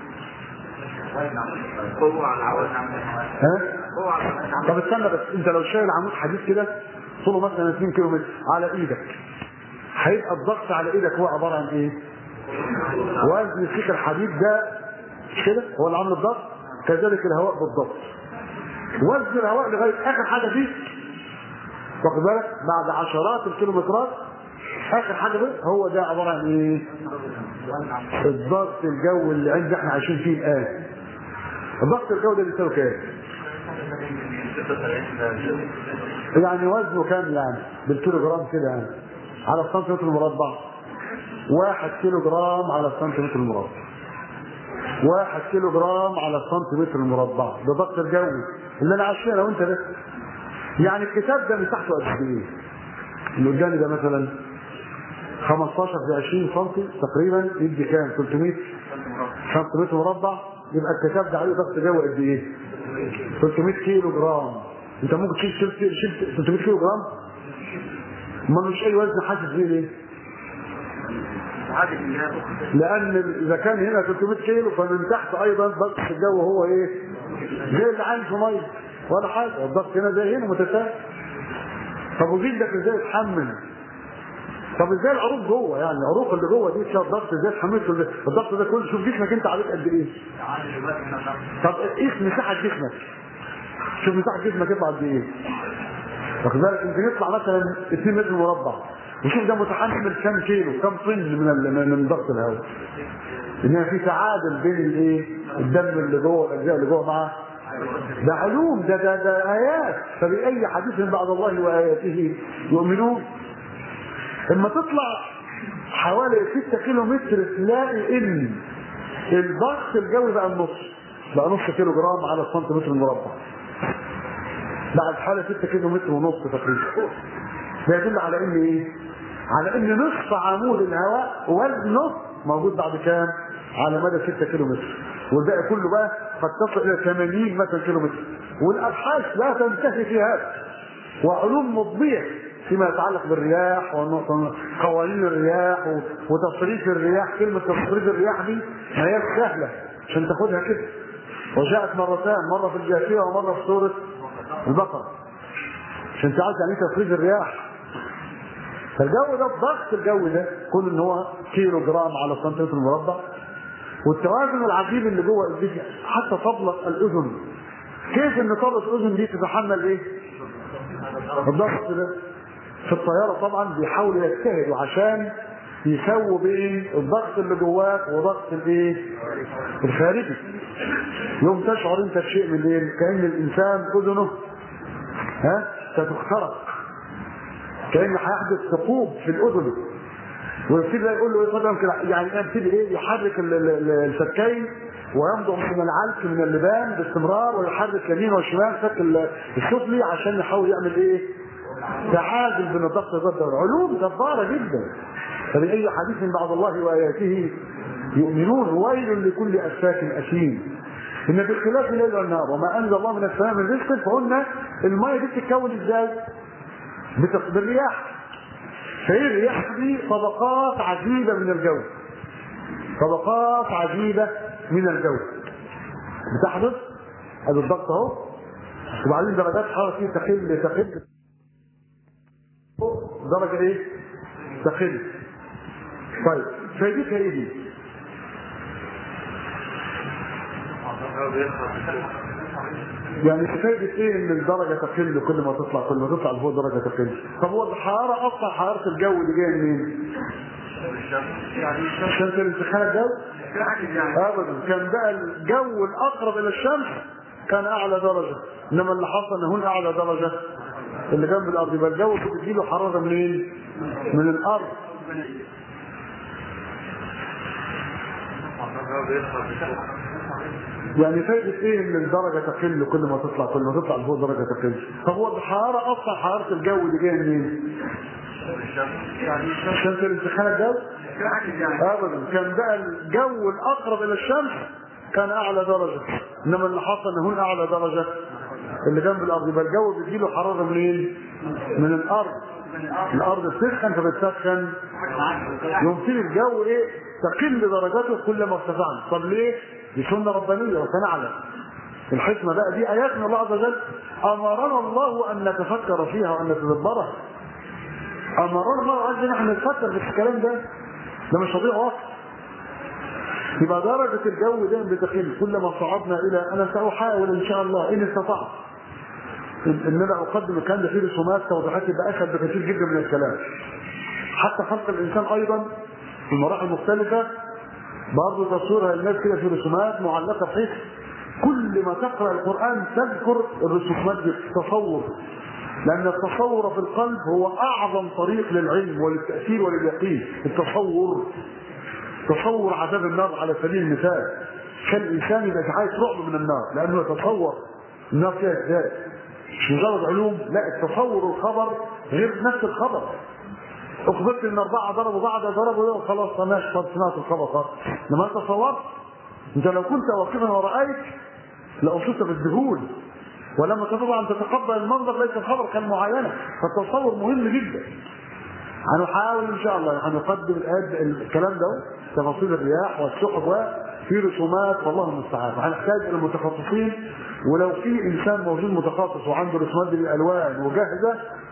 قوة على العوز ها؟ قوة على العوز طب استنى بس انت لو شايل عمود حديد كده طوله مثلا 2 كيلو متر على ايدك هيبقى الضغط على ايدك هو عباره عن ايه؟ وزن سيك الحديد ده مش كده هو اللي عامل الضغط كذلك الهواء بالضبط وزن الهواء لغايه اخر حاجه فيه واخد بالك بعد عشرات الكيلومترات اخر حاجه بقى هو ده عباره عن ايه؟ الضغط الجو اللي عندنا احنا عايشين فيه الان الضغط الجو ده بيساوي كام؟ يعني وزنه كام يعني بالكيلو جرام كده يعني على السنتيمتر المربع واحد كيلو جرام على السنتيمتر المربع واحد كيلو جرام على السنتيمتر المربع ده ضغط الجوي اللي انا عايش فيه انا وانت ده يعني الكتاب ده مساحته قد ايه؟ اللي قدامي ده مثلا 15 في 20 سم تقريبا يدي كام 300 سنتيمتر مربع يبقى الكتاب ده عليه ضغط جوي قد ايه 300 كيلو جرام انت ممكن تشيل تشيل تشيل 300 كيلو جرام ما مش اي وزن حاسس بيه ليه لان اذا كان هنا 300 كيلو فمن تحت ايضا ضغط الجو هو ايه زي اللي عايش في ميه ولا حاجه الضغط هنا زي هنا متساوي طب وجلدك ازاي يتحمل طب ازاي العروق جوه يعني العروق اللي جوه دي فيها الضغط ازاي تحملته ازاي؟ الضغط ده كله شوف جسمك انت عليك قد ايه طب قيس مساحه جسمك شوف مساحه جسمك يطلع قد ايه واخد بالك يمكن يطلع مثلا 2 متر مربع وشوف ده متحمل كام كيلو كام طن من ال- من ضغط الهواء انها في تعادل بين الايه الدم اللي جوه والاجزاء اللي جوه مع ده علوم ده ده ده ايات فباي حديث بعد الله واياته يؤمنون اما تطلع حوالي 6 كيلو متر تلاقي ان الضغط الجوي بقى النص بقى نص كيلو جرام على السنتيمتر المربع بعد حوالي 6 كيلو متر ونص تقريبا ده يدل على ان ايه؟ على ان نصف عمود الهواء وزنه موجود بعد كام؟ على مدى 6 كيلو متر والباقي كله بقى قد تصل الى 80 مثلا كيلو متر والابحاث لا تنتهي في هذا وعلوم مضبيه فيما يتعلق بالرياح وقوانين الرياح و- وتصريف الرياح كلمه تصريف الرياح دي ما هي سهله عشان تاخدها كده وجاءت مرتان مره في الجاثيه ومره في سوره البقره عشان تعرف يعني ايه تصريف الرياح فالجو ده الضغط الجو ده كون ان هو كيلو جرام على سنتيمتر مربع والتوازن العجيب اللي جوه الجسم حتى طبلة الاذن كيف ان طبلة الاذن دي تتحمل ايه؟ الضغط ده في الطياره طبعا بيحاولوا يجتهدوا عشان يسووا بين الضغط اللي جواك وضغط الايه؟ الخارجي يوم تشعر انت بشيء من ايه؟ كان الانسان اذنه ها ستخترق كان هيحدث ثقوب في الاذن ويبتدي بقى يقول له ايه قدم كده يعني يبتدي ايه يحرك ال- ال- ال- الفكين ويمضغ من العلك من اللبان باستمرار ويحرك يمين وشمال فك ال- السفلي عشان يحاول يعمل ايه؟ تعادل بين الضغط والضغط علوم جباره جدا فبأي حديث من بعد الله وآياته يؤمنون ويل لكل أفاك أثيم إن باختلاف الليل والنهار وما أنزل الله من السماء من رزق فقلنا المية دي بتتكون إزاي؟ بت- بالرياح فهي الرياح دي طبقات عجيبة من الجو طبقات عجيبة من الجو بتحدث هذا الضغط اهو وبعدين درجات حرارة فيه تقل تقل درجة ايه؟ تقل طيب فايدتها ايه دي؟ يعني فايدة ايه ان الدرجة تقل كل ما تطلع كل ما تطلع لفوق درجة تقل طب هو الحرارة اصلا حرارة الجو اللي جاية منين؟ عشان كان انتخاب الجو؟ ابدا كان بقى الجو الاقرب الى الشمس كان اعلى درجة انما اللي حصل ان هنا اعلى درجة اللي جنب الارض يبقى الجو بتجيله حرارة منين؟ من الارض يعني فايدة ايه ان الدرجة تقل كل ما تطلع كل ما تطلع لفوق درجة تقل طب هو الحرارة اصلا حرارة الجو اللي جاية منين؟ عشان كان انتخاب الجو؟ ابدا كان بقى الجو الاقرب الى الشمس كان اعلى درجة انما اللي حصل ان هنا اعلى درجة اللي جنب الارض يبقى الجو بيجيله حرارة منين؟ من الارض الارض بتسخن فبتسخن يمكن الجو ايه تقل درجاته كلما ارتفعنا طب ليه دي سنه ربانيه وسنعلم الحكمه بقى دي ايات من الله عز وجل امرنا الله ان نتفكر فيها وان نتدبرها امرنا الله عز وجل ان نتفكر في الكلام ده ده مش تضيع وقت يبقى درجة الجو ده بتقل كلما صعدنا إلى أنا سأحاول إن شاء الله إن استطعت ان انا اقدم الكلام ده فيه رسومات توضيحات يبقى اسهل بكثير جدا من الكلام حتى خلق الانسان ايضا في المراحل المختلفه برضه تصويرها للناس كده في رسومات معلقه بحيث كل ما تقرا القران تذكر الرسومات دي التصور لان التصور في القلب هو اعظم طريق للعلم وللتاثير ولليقين التصور تصور عذاب النار على سبيل المثال كان الانسان يبقى عايز رعب من النار لانه يتصور النار فيها ازاي مش مجرد علوم لا التصور الخبر غير نفس الخبر اخبرت ان اربعه ضربوا بعض ضربوا ده وخلاص ماشي طب سمعت الخبر خلاص انما انت تصورت انت لو كنت واقفا ورايت لاصبت بالذهول ولما تستطيع ان تتقبل المنظر ليس الخبر كالمعاينه فالتصور مهم جدا هنحاول ان شاء الله هنقدم الآن الكلام ده تفاصيل الرياح والسحب وفي رسومات والله المستعان هنحتاج الى المتخصصين ولو في انسان موجود متخصص وعنده رسومات بالالوان وجاهزه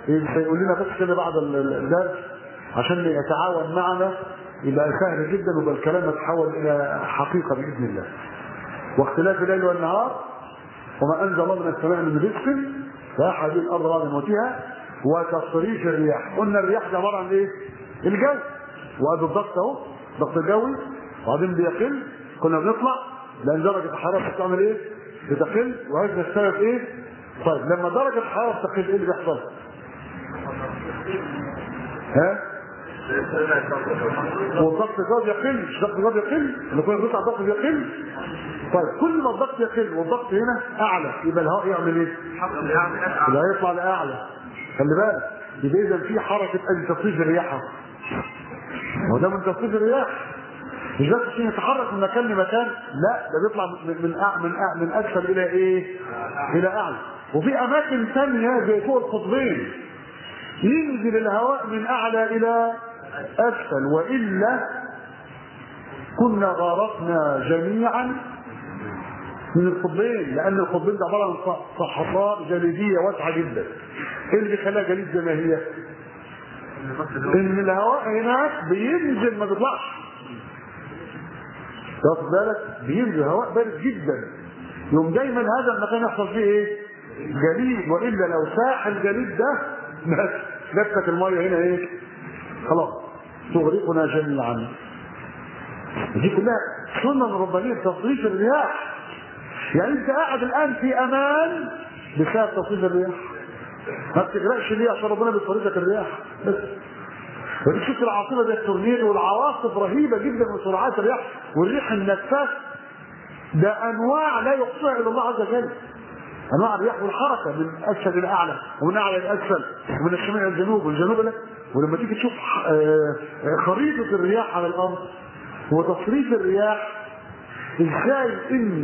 يقول لنا بس كده بعد ال- ال- الدرس عشان يتعاون معنا يبقى سهل جدا ويبقى الكلام يتحول الى حقيقه باذن الله. واختلاف الليل والنهار وما انزل الله من السماء من رزق فاحد الارض بعد موتها وتصريف الرياح قلنا الرياح ده عباره عن ايه؟ الجو وادي الضغط اهو الضغط الجوي وبعدين بيقل كنا بنطلع لان درجه الحراره بتعمل ايه؟ بتقل وهذا السبب ايه؟ طيب لما درجه الحراره تقل ايه اللي بيحصل؟ ها؟ والضغط الجوي يقل مش الضغط الجوي يقل لما كنا بنطلع الضغط بيقل طيب كل ما الضغط يقل والضغط هنا اعلى يبقى الهواء يعمل ايه؟ يبقى هيطلع لاعلى خلي بالك يبقى اذا في حركه ادي تصريف الرياح أهو. هو ده من تصريف الرياح مش بس عشان يتحرك من مكان لمكان لا ده بيطلع من من أع- من أع- من اسفل الى ايه؟ الى اعلى وفي اماكن ثانيه زي فوق القطبين ينزل الهواء من اعلى الى اسفل والا كنا غرقنا جميعا من القطبين لان القطبين ده عباره عن ص- صحراء جليديه واسعه جدا ايه اللي بيخليها جليد زي ما هي؟ ان الهواء هناك بينزل ما بيطلعش واخد بالك بينزل هواء بارد جدا يوم دايما هذا المكان يحصل فيه ايه جليد والا لو ساح الجليد ده بس نفسك الميه هنا ايه خلاص تغرقنا جميعا دي كلها سنن ربانيه تصريف الرياح يعني انت قاعد الان في امان بسبب تصريف الرياح ما بتغرقش ليه عشان ربنا بيصرف لك الرياح بس ودي شفت العاصفه زي التورنيدو والعواصف رهيبه جدا وسرعات الرياح والريح النفاث ده انواع لا يحصيها الا الله عز وجل انواع الرياح والحركه من اسفل الى اعلى ومن اعلى الى اسفل ومن الشمال الى الجنوب والجنوب الى ولما تيجي تشوف آه، خريطه الرياح على الارض وتصريف الرياح ازاي ان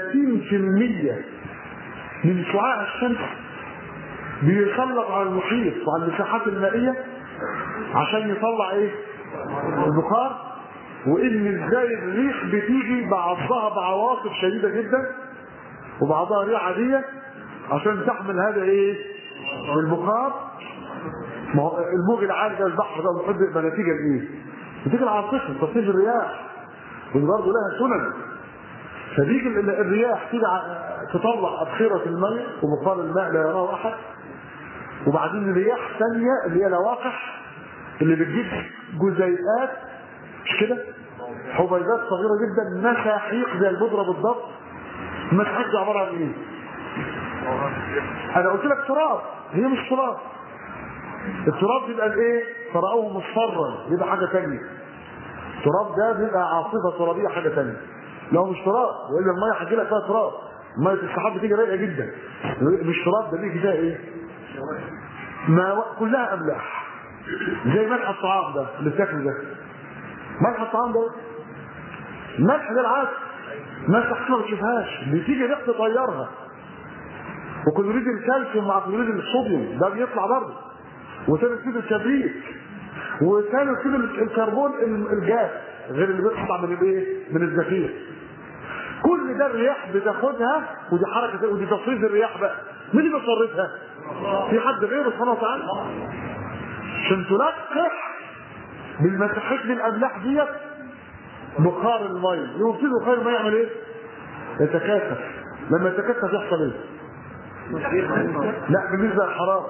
30% من شعاع الشمس بيسلط على المحيط وعلى المساحات المائيه عشان يطلع ايه البخار وان ازاي الريح بتيجي بعضها بعواصف شديده جدا وبعضها ريح عاديه عشان تحمل هذا ايه البخار ما هو الموج العالي ده البحر ده المحيط بيبقى نتيجه لايه؟ نتيجه العاصفه تصريف الرياح ودي برضه لها سنن فبيجي ال- الرياح تيجي ع- تطلع ابخره الماء وبخار الماء لا يراه احد وبعدين رياح ثانيه اللي هي لواقح اللي بتجيب جزيئات مش كده؟ حبيبات صغيره جدا مساحيق زي البودره بالضبط المساحيق دي عباره عن ايه؟ انا قلت لك تراب هي مش تراب التراب بيبقى الايه؟ فرأوه مصفرا يبقى حاجه ثانيه التراب ده بيبقى عاصفه ترابيه حاجه ثانيه لو مش تراب والا الميه هتجي لك فيها تراب ميه السحاب بتيجي رايقه جدا مش تراب ده بيجي فيها ايه؟ ما كلها املاح زي ملح الطعام ده اللي بتاكله ده ملح الطعام ده ملح ده العسل ملح ما بتشوفهاش بتيجي ريحه تطيرها وكلوريد الكالسيوم مع كلوريد الصوديوم ده بيطلع برضه وثاني اكسيد الكبريت وثاني اكسيد الكربون الجاف غير اللي بيطلع من الايه؟ من الزفير كل ده الرياح بتاخدها ودي حركه ودي تصريف الرياح بقى مين اللي بيصرفها؟ في حد غيره سبحانه وتعالى عشان تلقح بالمساحات دي الاملاح ديت بخار الميه يوم يبتدي بخار الميه يعمل ايه؟ يتكاثف لما يتكاثف يحصل ايه؟ لا بالنسبه للحراره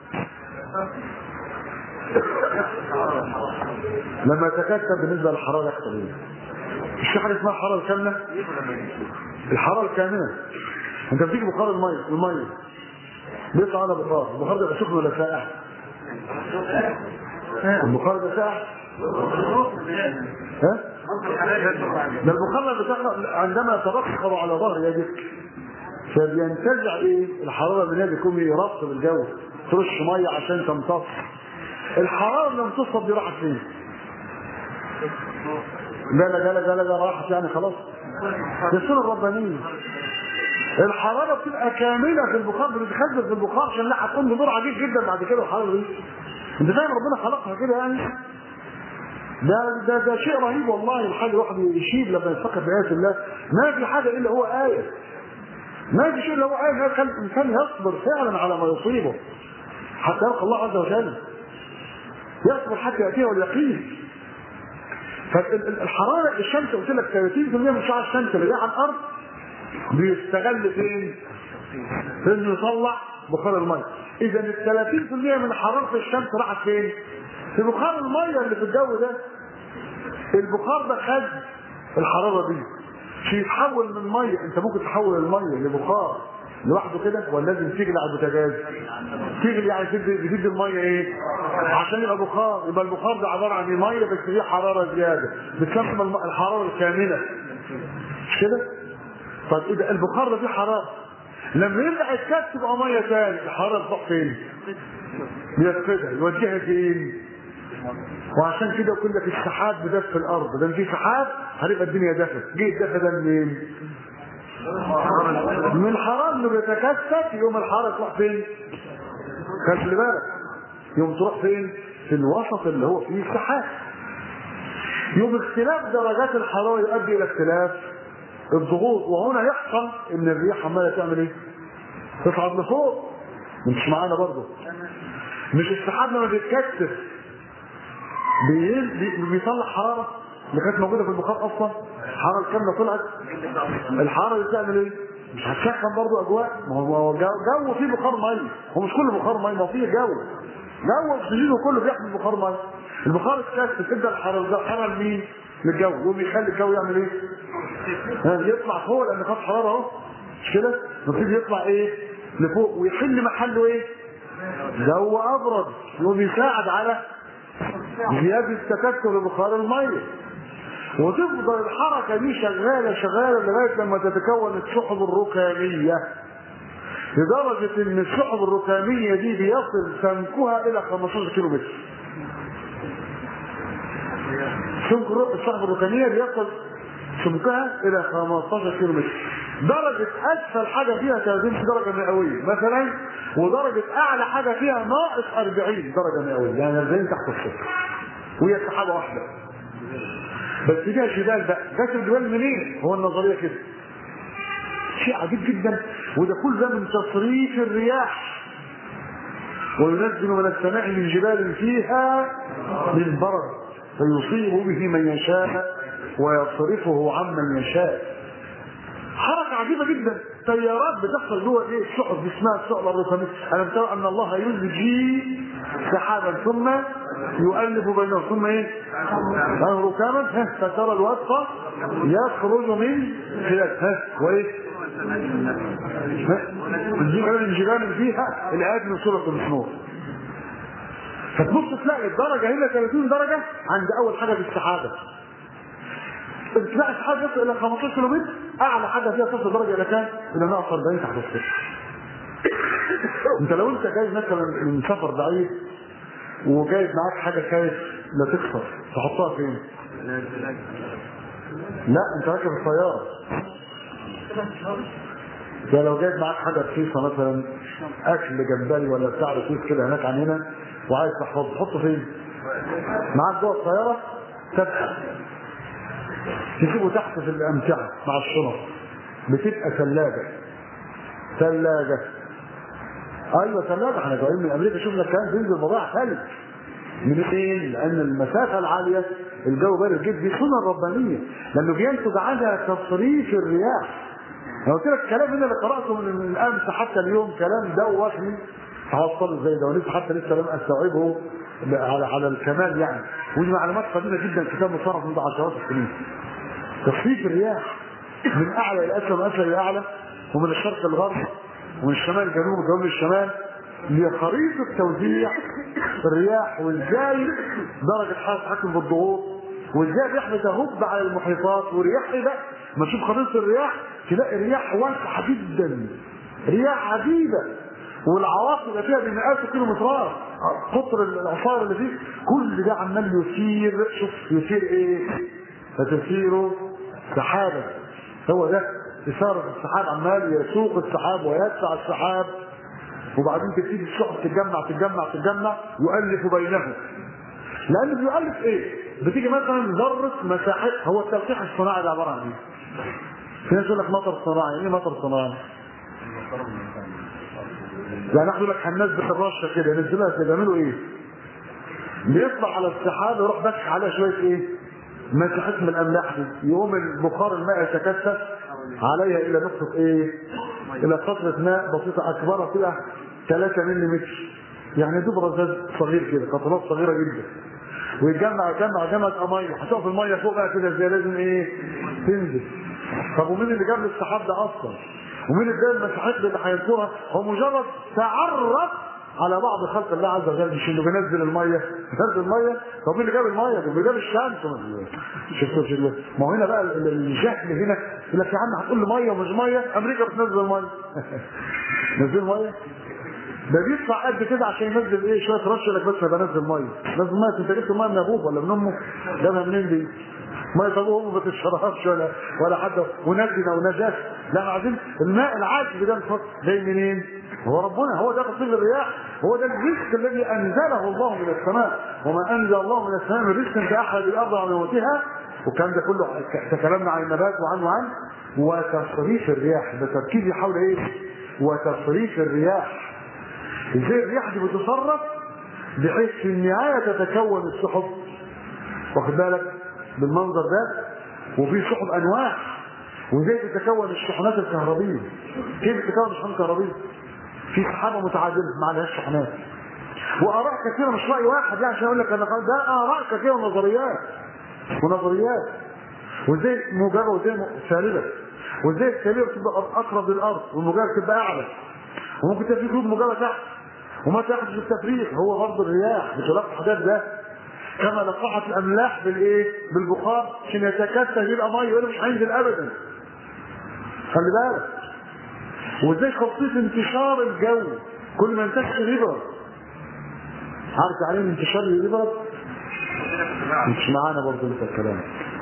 لما يتكاثف بالنسبه للحراره يحصل ايه؟ مش في حاجه اسمها الحراره الكامله؟ الحراره الكامله انت بتيجي بخار الميه الميه بيطلع على بخار البخار ده يبقى سخن ولا ساقع؟ البخار ده ساقع؟ ها؟ ده البخار لما بتخلق عندما يتبخر على ظهر يدك فبينتزع ايه؟ الحراره من يدك يقوم يرطب الجو ترش ميه عشان تمتص الحراره لما تصب دي راحت فين؟ لا لا لا لا لا راحت يعني خلاص دي السنه الربانيه الحراره بتبقى كامله في البخار بتتخزن في البخار عشان لا هتكون بنور عجيب جدا بعد كده الحراره دي انت فاهم ربنا خلقها كده يعني ده ده ده شيء رهيب والله الحاجه الواحد يشيب لما يفكر في ايات الله ما في حاجه الا هو ايه ما في شيء الا هو ايه خلي الانسان يصبر فعلا على ما يصيبه حتى يلقى الله عز وجل يصبر حتى ياتيه اليقين فالحراره الشمس قلت لك 30% من شعاع الشمس اللي جاي على الارض بيستغل فين؟ في انه يطلع بخار الميه اذا ال 30% من حراره الشمس راحت فين؟ في بخار الميه اللي في الجو ده البخار ده خد الحراره دي مش يتحول من ميه انت ممكن تحول الميه لبخار لوحده كده ولا لازم تجلي على البوتاجاز تجلي يعني تدي تدي الميه ايه عشان يبقى بخار يبقى البخار ده عباره عن ميه بس فيه حراره زياده بتسمى الم- الحراره الكامله مش كده طب اذا البخار ده فيه حراره لما يرجع يتكثف تبقى ميه تاني الحراره تروح فين يفقدها يوديها فين وعشان كده يقول لك السحاب بدف الارض ده في سحاب هتبقى الدنيا دفت جه الدفى ده منين؟ من الحراره اللي بيتكثف يوم الحراره تروح فين؟ خلي بالك يوم تروح فين؟ في الوسط اللي هو فيه السحاب يوم اختلاف درجات الحراره يؤدي الى اختلاف الضغوط وهنا يحصل ان الرياح عماله تعمل ايه؟ تصعد لفوق مش معانا برضه مش السحاب لما بيتكثف بي- بي- بيطلع حراره اللي كانت موجوده في البخار اصلا الحراره الكامله طلعت الحراره دي بتعمل ايه؟ مش هتسخن برضه اجواء ما هو ما هو جو, جو فيه بخار ميه هو مش كله بخار ميه ما هو فيه جو جو اكسجين كله بيحمل بخار ميه البخار اتكثف تبدا الحراره ده حراره لمين؟ للجو يقوم يخلي الجو يعمل ايه؟ ها، يطلع فوق لان خد حراره اهو مش كده؟ يبتدي يطلع ايه؟ لفوق ويحل محله ايه؟ جو ابرد يقوم يساعد على زيادة تكثف بخار المية وتفضل الحركة دي شغالة شغالة لغاية لما تتكون السحب الركامية لدرجة ان السحب الركامية دي بيصل سمكها الى 15 كيلو متر سمك الر- السحب الركامية بيصل سمكها الى 15 كيلو متر درجة اسفل حاجة فيها 30 درجة مئوية مثلا ودرجة اعلى حاجة فيها ناقص 40 درجة مئوية يعني 40 تحت الصفر وهي سحابة واحدة بس فيها جبال بقى جت الجبال منين؟ هو النظرية كده شيء عجيب جدا وده كل ده من تصريف الرياح وينزل من السماء من جبال فيها من برد فيصيب به من يشاء ويصرفه عمن يشاء حركة عجيبة جدا تيارات بتحصل جوه ايه السحب دي اسمها السحب الرسمية ألم ترى أن الله يزجي سحابا ثم يؤلف بينهم ثم ايه؟ ها ركاما ها فترى الوسط يخرج من خلال ها وايه؟ الجبال من جبال فيها الآيات من سورة النور فتبص تلاقي الدرجة هنا 30 درجة عند أول حاجة في السحابة تلاقي السحابة يصل إلى 15 كيلو متر أعلى حاجة فيها تصل درجة إلى كام؟ إلى ناقص 40 تحت الصفر أنت لو أنت جاي مثلا من سفر بعيد وجايب معاك حاجة خايف لا تكسر تحطها فين؟ لا أنت راكب السيارة ده لو جايب معاك حاجه رخيصه مثلا اكل جمبري ولا بتاع رخيص كده هناك عننا وعايز تحفظه تحطه فين؟ معاك جوه السياره تبقى تسيبه تحت في الامتعه مع الشنط بتبقى ثلاجه ثلاجه ايوه ثلاجه احنا جايين من امريكا شفنا الكلام بينزل بضائع ثلج من ايه؟ لان المسافه العاليه الجو بارد جدا دي سنه ربانيه لانه بينتج عنها تصريف الرياح انا قلت لك الكلام هنا اللي قراته من من الامس حتى اليوم كلام ده وهمي هوصله ازاي ده ولسه حتى لسه لم استوعبه على على الكمال يعني ودي معلومات قديمه جدا كتاب مصرف منذ عشرات السنين تصريف الرياح من اعلى الى اسفل ومن اسفل الى اعلى ومن الشرق للغرب ومن الشمال للجنوب والجنوب للشمال لخريطه توزيع الرياح وازاي درجه حراره تحكم بالضغوط وازاي الرياح بتهب على المحيطات ورياح ايه بقى؟ ما تشوف خريطه الرياح تلاقي رياح واسعه جدا رياح عجيبه والعواصف اللي فيها بمئات الكيلومترات قطر العصار اللي فيه كل ده عمال يثير شوف يثير ايه؟ فتثير سحابا هو ده إثارة السحاب عمال يسوق السحاب ويدفع السحاب وبعدين تبتدي السحب تتجمع تتجمع تتجمع يؤلف بينهم لأنه بيؤلف إيه؟ بتيجي مثلا ذرة مساحة هو التلقيح الصناعي ده عبارة عن إيه؟ في ناس يقول لك مطر صناعي، إيه مطر صناعي؟ يعني احنا لك هننزل الرشه كده ينزلها كده يعملوا ايه؟ بيطلع على السحاب يروح بس عليها شويه ايه؟ مساحات من الاملاح دي يقوم البخار الماء يتكثف عليها الى نقطه ايه؟ الى قطره ماء بسيطه اكبرها كده 3 ملم يعني دوب رذاذ صغير كده قطرات صغيره جدا ويتجمع يجمع جمع ميه هتقف الميه فوق بقى كده ازاي لازم ايه؟ تنزل طب ومين اللي جاب السحاب ده اصلا؟ ومين ادى المساحات اللي هيذكرها؟ هو مجرد تعرف على بعض خلق الله عز وجل مش انه بينزل الميه بينزل الميه طب مين اللي جاب الميه؟ ده اللي جاب الشمس شفتوا شفتوا ما هو هنا بقى ال- ال- الجهل هنا يقول لك يا عم هتقول لي ميه ومش ميه امريكا بتنزل الميه نزل ميه ده بيدفع قد كده عشان ينزل ايه شويه رش لك بس انا بنزل ميه نزل ميه انت جبت ميه من ابوك ولا من امه جابها منين دي؟ ميه ابوه وامه ما بتشربهاش ولا ولا حد ونجنا ونجاش لا احنا عايزين الماء العذب ده الفضل جاي منين؟ هو ربنا هو ده تصيب الرياح هو ده الرزق الذي انزله الله من السماء وما انزل الله من السماء من رزق كاحد الارض عن موتها والكلام ده كله تكلمنا عن النبات وعنه وعن وتصريف الرياح ده تركيزي حول ايه؟ وتصريف الرياح ازاي الرياح دي بتصرف بحيث في النهايه تتكون السحب واخد بالك بالمنظر ده وفي سحب انواع وازاي تتكون الشحنات الكهربيه كيف تتكون الشحنات الكهربيه في سحابه متعدده ما عليهاش شحنات واراء كثيره مش راي واحد يعني عشان اقول لك انا قال ده اراء كثيره ونظريات ونظريات وازاي موجبه وازاي سالبه وازاي السالبه بتبقى اقرب للارض والموجبه بتبقى اعلى وممكن تبقى في خطوط موجبه تحت وما تاخدش التفريغ هو برضه الرياح بتلقح الحاجات ده كما لقحت الاملاح بالايه؟ بالبخار عشان يتكثف يبقى ميه يقول مش هينزل ابدا. خلي بالك. وازاي خطيط انتشار الجو كل ما انتشر يبرد. عارف يعني ايه انتشار يبرد؟ مش معانا برضه انت الكلام.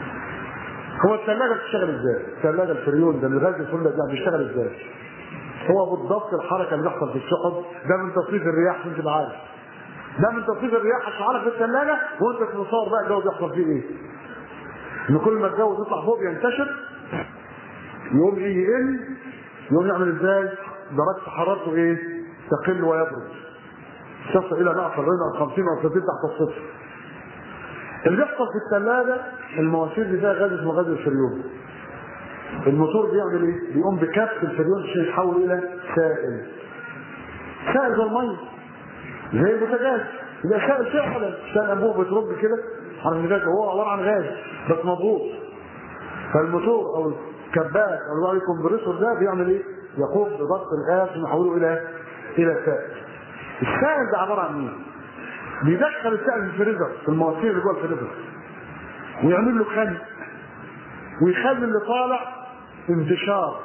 هو الثلاجه بتشتغل ازاي؟ الثلاجه الفريون ده الغاز كله ده بيشتغل ازاي؟ هو بالضبط الحركه اللي بتحصل في السحب ده من تصريف الرياح انت عارف. ده من تصريف الرياح اشعارك في الثلاجه وانت تصور بقى الجو بيحصل فيه ايه ان كل ما الجو يطلع فوق ينتشر يقوم ايه يقل يقوم يعمل ازاي درجه حرارته ايه تقل ويبرد تصل الى نقص 40 او 50 او 30 تحت الصفر اللي بيحصل في الثلاجه المواسير دي فيها غاز اسمه غاز الفريون الموتور بيعمل ايه؟ بيقوم بكبس الفريون عشان يتحول الى سائل سائل زي الميه زي البوتاجاز يبقى سائل فعلا سائل انبوب بترد كده على البوتاجاز هو عباره عن غاز بس مضغوط فالموتور او الكباس او الكمبريسور ده بيعمل ايه؟ يقوم بضغط الغاز ويحوله الى الى سائل السائل ده عباره عن ايه؟ بيدخل السائل في الفريزر في المواسير اللي جوه الفريزر ويعمل له خنق ويخلي اللي طالع انتشار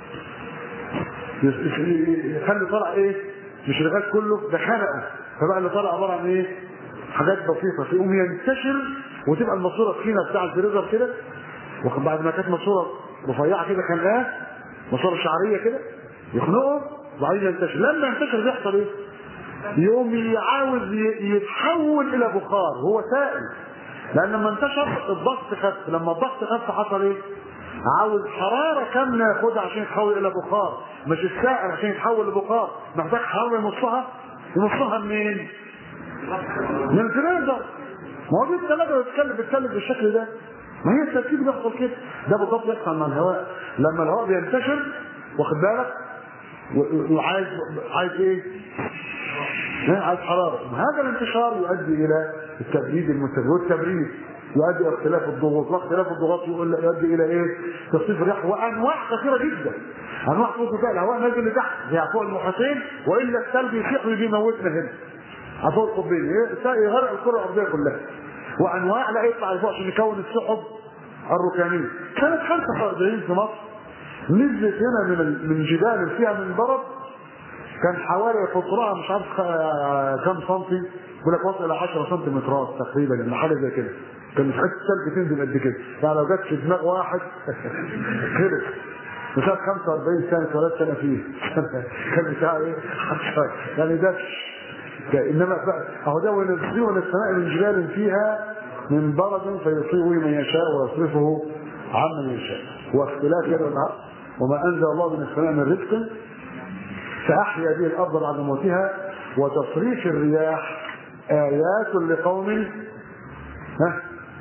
يخلي طالع ايه مش الغاز كله ده خنقه فبقى اللي طالع عباره عن ايه حاجات بسيطه فيقوم ينتشر وتبقى الماسوره التخينه بتاع الفريزر كده واخد بعد ما كانت ماسوره رفيعه كده خنقاه ماسوره شعريه كده يخنقه وبعدين ينتشر لما ينتشر بيحصل ايه؟ يقوم عاوز يتحول الى بخار هو سائل لان لما انتشر الضغط خف لما الضغط خف حصل ايه؟ عاوز حراره كامله ياخدها عشان يتحول الى بخار مش السائل عشان يتحول لبخار محتاج حراره يمصها يمصها منين؟ من الفريزر ما هو دي الثلاجه بتتكلم بتتكلم بالشكل ده ما هي التركيب بيحصل كده ده بالضبط يحصل مع الهواء لما الهواء بينتشر واخد بالك وعايز عايز ايه؟ عايز حراره هذا الانتشار يؤدي الى التبريد المستمر والتبريد يؤدي الى اختلاف الضغوط واختلاف الضغوط يؤدي الى ايه؟ تصريف الرياح وانواع كثيره جدا انواع فوق ده الهواء نازل لتحت زي فوق المحيطين والا الثلج يسيح ويجي يموتنا هنا على فوق القطبين يغرق الكره الارضيه كلها وانواع لا يطلع لفوق عشان يكون السحب الركاميه سنه 45 في مصر نزلت هنا من من جبال فيها من برد كان حوالي قطرها مش عارف كام سنتي يقول لك وصل الى 10 سنتيمترات تقريبا ولا حاجه زي كده كان مش حته الثلج تنزل قد كده يعني لو جت في دماغ واحد خلص مش عارف 45 سنه ثلاث سنه فيه كان بتاع ايه يعني ده انما اهو ده ونزل من السماء من جبال فيها من برد فيصيب من يشاء ويصرفه عمن يشاء واختلاف يد النهار وما انزل الله من السماء من رزق فأحيا به الأرض بعد موتها وتصريف الرياح آيات لقوم ها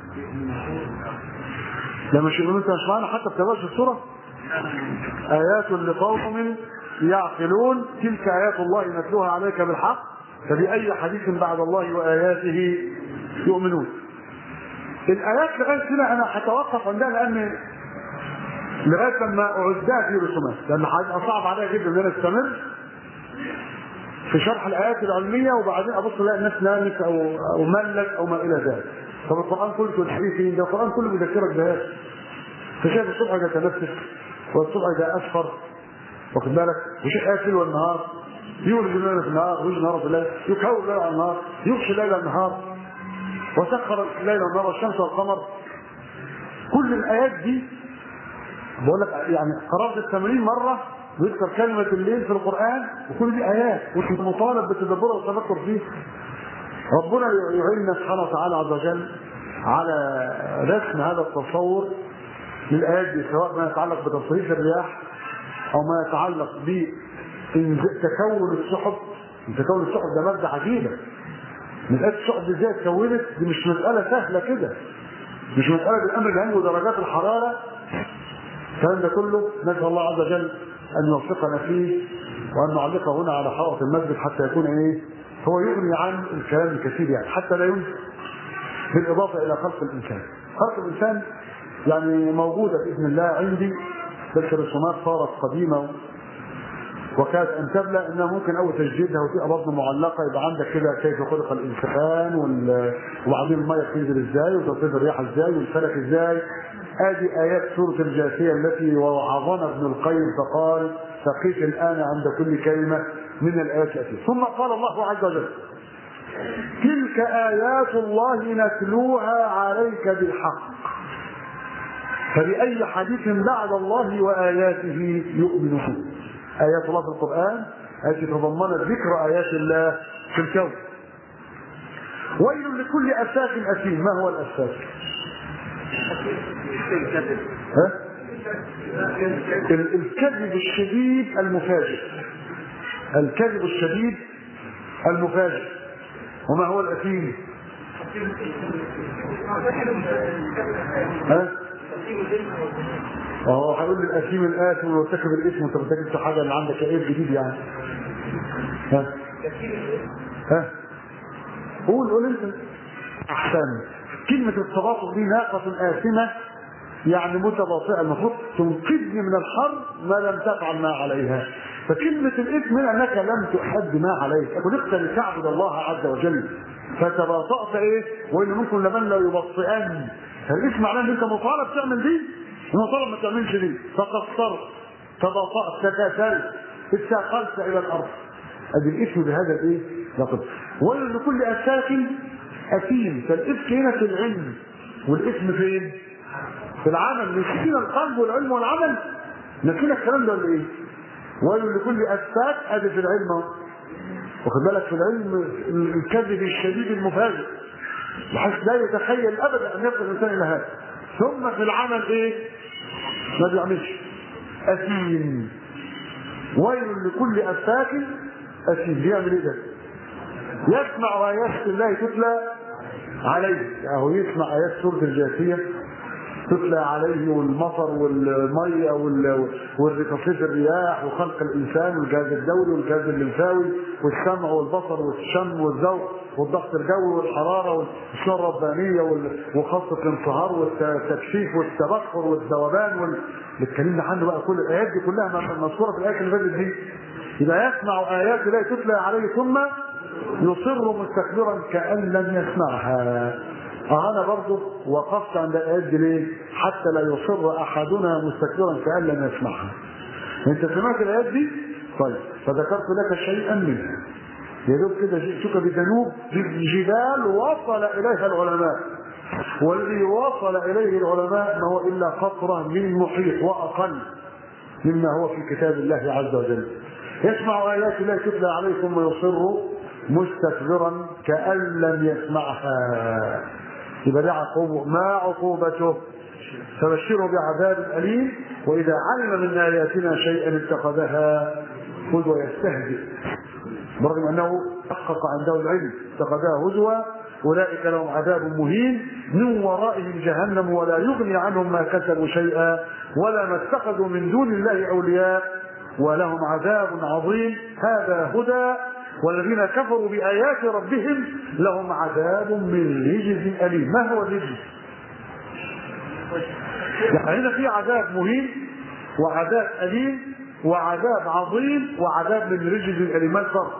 لما شئوا انت مش معنا حتى في تبارك السورة آيات لقوم يعقلون تلك آيات الله نتلوها عليك بالحق فبأي حديث بعد الله وآياته يؤمنون الآيات لغاية هنا أنا هتوقف عندها لأن لغاية لما أعدها في رسومات لأن هيبقى صعب عليا جدا إن أنا أستمر في شرح الآيات العلمية وبعدين أبص ألاقي الناس نامت أو أو ملت أو ما إلى ذلك طب القرآن كله تلحيه فين؟ ده القرآن كله بيذكرك بهذا فشايف الصبح ده تنفس والصبح ده أسفر واخد بالك وشيء آيات الليل والنهار يولد الليل في النهار ويولد النهار في الليل يكون الليل على النهار يغشي الليل على النهار وسخر الليل والنهار والشمس والقمر كل الآيات دي بقول لك يعني قرأت الثمانين مرة ويذكر كلمة الليل في القرآن وكل دي آيات وانت مطالب بالتدبر والتفكر فيه ربنا يعيننا سبحانه وتعالى عز وجل على رسم هذا التصور للآيات دي سواء ما يتعلق بتصريف الرياح أو ما يتعلق بتكون السحب تكون السحب ده مادة عجيبة مسألة السحب دي ازاي اتكونت دي مش مسألة سهلة كده مش مسألة بالأمر الهام ودرجات الحرارة الكلام ده كله نسأل الله عز وجل أن يوفقنا فيه وأن نعلقه هنا على حائط المسجد حتى يكون إيه هو يغني عن الكلام الكثير يعني حتى لا ينسى بالإضافة إلى خلق الإنسان خلق الإنسان يعني موجودة بإذن الله عندي بس الرسومات صارت قديمة وكانت أن تبلى إنها ممكن أول تجديدها وتبقى برضه معلقة يبقى عندك كده كيف خلق الإنسان وال... وبعدين المية بتنزل إزاي وتصريف الرياح إزاي والفلك إزاي ادي ايات سوره الجاثيه التي وعظنا ابن القيم فقال فقيت الان عند كل كلمه من الايات التي ثم قال الله عز وجل تلك ايات الله نتلوها عليك بالحق فباي حديث بعد الله واياته يؤمنون ايات الله في القران التي تضمنت ذكر ايات الله في الكون ويل لكل افاك اثيم ما هو الافاك ها؟ الكذب الشديد المفاجئ الكذب الشديد المفاجئ وما هو الاثيم ها اه هيقول لي الاثيم الاثم ويرتكب الاثم وانت ما بتجدش حاجه اللي عندك ايه جديد يعني ها ها قول قول انت احسن كلمة التباطؤ دي ناقة آثمة يعني متباطئة المفروض تنقذني من الحر ما لم تفعل ما عليها فكلمة الإثم أنك لم تؤد ما عليك خلقت لتعبد الله عز وجل فتباطأت إيه وإن ممكن لمن لا يبطئن فالإثم معناه أن أنت مطالب تعمل دي ومطالب ما تعملش دي فقصرت تباطأت تكاسلت اتثاقلت إلى الأرض أدي الإثم بهذا الإيه؟ لقب ويل لكل أساك أثيم فالإفك هنا في العلم والإثم فين؟ في العمل نسينا القلب والعلم والعمل نسينا الكلام ده ولا إيه؟ ويل لكل أساك أدي في العلم واخد بالك في العلم الكذب الشديد المفاجئ بحيث لا يتخيل أبدا أن يصل الإنسان إلى هذا ثم في العمل إيه؟ ما بيعملش أثيم ويل لكل أفاك أثيم بيعمل إيه ده؟ يسمع آيات الله تتلى عليه أهو يسمع آيات سورة الجاثية تتلى عليه والمطر والمية والتصريف الرياح وخلق الإنسان والجهاز الدولي والجهاز الليمفاوي والسمع والبصر والشم والذوق والضغط الجوي والحرارة والسنة الربانية وخاصة الانصهار والتكشيف والتبخر والذوبان وال... الكلام عنه بقى كل الآيات دي كلها مذكورة في الآيات اللي فاتت دي يبقى يسمع آيات الله تتلى عليه ثم يصر مستكبرا كأن لم يسمعها أنا برضه وقفت عند الآيات دي ليه؟ حتى لا يصر أحدنا مستكبرا كأن لم يسمعها. أنت سمعت الآيات دي؟ طيب فذكرت لك شيئا منها. يا دوب كده جئتك بجنوب جبال وصل إليها العلماء. والذي وصل إليه العلماء ما هو إلا قطرة من محيط وأقل مما هو في كتاب الله عز وجل. يسمع آيات الله تتلى عليه ثم يصر مستكبرا كأن لم يسمعها يبقى ده عقوبة ما عقوبته فبشره بعذاب أليم وإذا علم من آياتنا شيئا اتخذها هزوة يستهزئ برغم أنه حقق عنده العلم اتخذها هزوة أولئك لهم عذاب مهين من ورائهم جهنم ولا يغني عنهم ما كسبوا شيئا ولا ما اتخذوا من دون الله أولياء ولهم عذاب عظيم هذا هدى والذين كفروا بآيات ربهم لهم عذاب من رجز أليم ما هو الرجز؟ يعني هنا في عذاب مهين وعذاب أليم وعذاب عظيم وعذاب من رجز أليم ما الفرق؟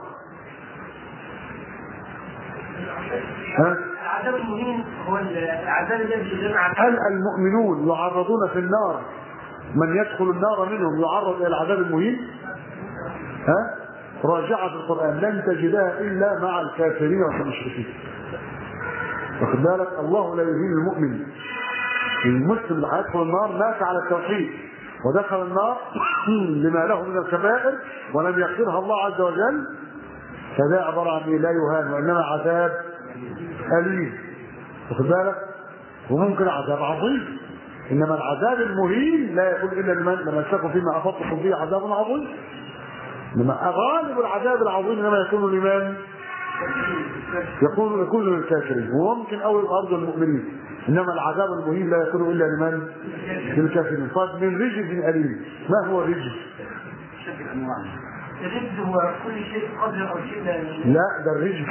ها؟ العذاب المهين هو العذاب الذي يجمع هل المؤمنون يعرضون في النار من يدخل النار منهم يعرض الى العذاب المهين؟ ها؟ راجعة في القرآن لن تجدها إلا مع الكافرين والمشركين. واخد بالك الله لا يهين المؤمن. المسلم اللي هيدخل النار مات على التوحيد ودخل النار لما له من الكبائر ولم يغفرها الله عز وجل فده عبارة عن إيه؟ لا يهان وإنما عذاب أليم واخد بالك وممكن عذاب عظيم انما العذاب المهين لا يكون الا لمن لمسكم فيما افضتم فيه عذاب عظيم انما غالب العذاب العظيم انما يكون لمن يكون يكون للكافرين وممكن اول الارض المؤمنين انما العذاب المهين لا يكون الا لمن للكافرين طيب من رجز اليم ما هو الرجز الرجز هو كل شيء قدر او شيء لا لا ده الرجز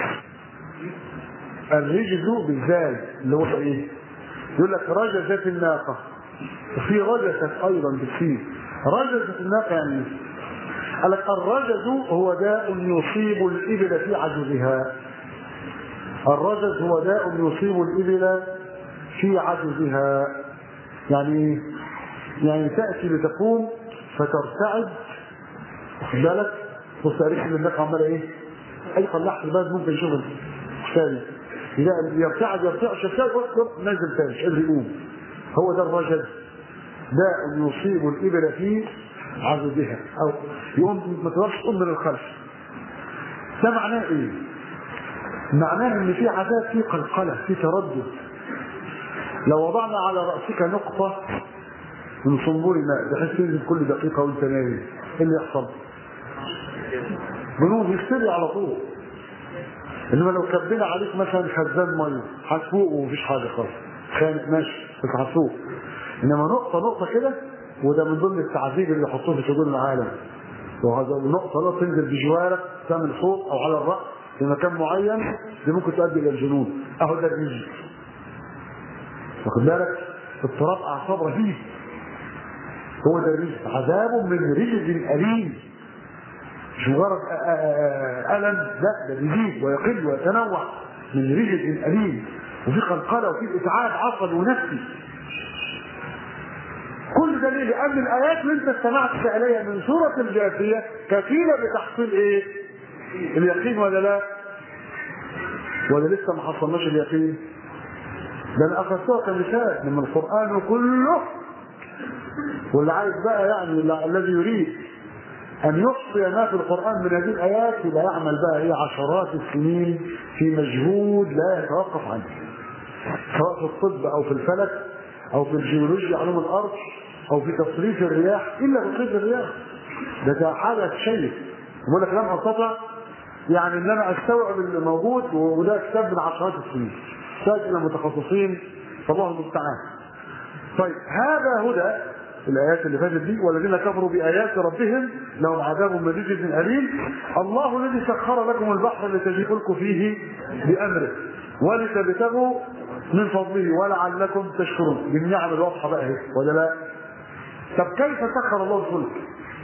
الرجز بالذال اللي هو ايه يقول لك رجزت الناقة وفي رجزت أيضا بالسين رجزت الناقة يعني إيه؟ قال لك الرجز هو داء يصيب الإبل في عجزها الرجز هو داء يصيب الإبل في عجزها يعني إيه؟ يعني تأتي لتقوم فترتعد واخد بالك بص عرفت ان الناقة عمالة ايه؟ أي فلاح في البلد ممكن يشوف الثاني يلاقي يرتعد يرتعد شفاف نزل تاني مش قادر يقوم هو ده الرجل داء يصيب الإبل في عضدها أو يقوم ما تقدرش تقوم من الخلف ده معناه إيه؟ معناه إن في عذاب في قلقلة في تردد لو وضعنا على رأسك نقطة من صنبور ماء بحيث تنزل كل دقيقة وأنت نايم إيه اللي يحصل؟ جنون يستري على طول انما لو كبنا عليك مثلا خزان ميه هتفوق ومفيش حاجه خالص خانق ماشي بس هتفوق انما نقطه نقطه كده وده من ضمن التعذيب اللي يحطوه في صدور العالم وهذا نقطه لا تنزل بجوارك تعمل فوق او على الراس في مكان معين دي ممكن تؤدي الى الجنون اهو ده الرجل واخد بالك اضطراب اعصاب رهيب هو ده الرجل عذاب من رجز اليم مش مجرد ألم لا ده بيزيد ويقل ويتنوع من رجل أليم وفي قلقلة وفي إتعاب عصبي ونفسي كل ده ليه؟ لأن الآيات اللي أنت استمعت إليها من سورة الجاثية كفيلة بتحصيل إيه؟ اليقين ولا لا؟ ولا لسه ما حصلناش اليقين؟ ده أنا أخذتها كمثال من القرآن كله واللي عايز بقى يعني الذي يريد أن يحصي ما في القرآن من هذه الآيات يبقى يعمل بقى هي عشرات السنين في مجهود لا يتوقف عنه سواء في الطب أو في الفلك أو في الجيولوجيا علوم الأرض أو في تصريف الرياح إلا تصريف الرياح ده ده حاجة شيء بقول لك لم أستطع يعني إن أنا أستوعب الموجود وده كتاب من عشرات السنين يحتاج إلى متخصصين فالله المستعان طيب هذا هدى الآيات اللي فاتت دي والذين كفروا بآيات ربهم لهم عذاب من رجز أليم الله الذي سخر لكم البحر لتجري لكم فيه بأمره ولتبتغوا من فضله ولعلكم تشكرون دي النعم الواضحة بقى اهي ولا لا؟ طب كيف سخر الله الفلك؟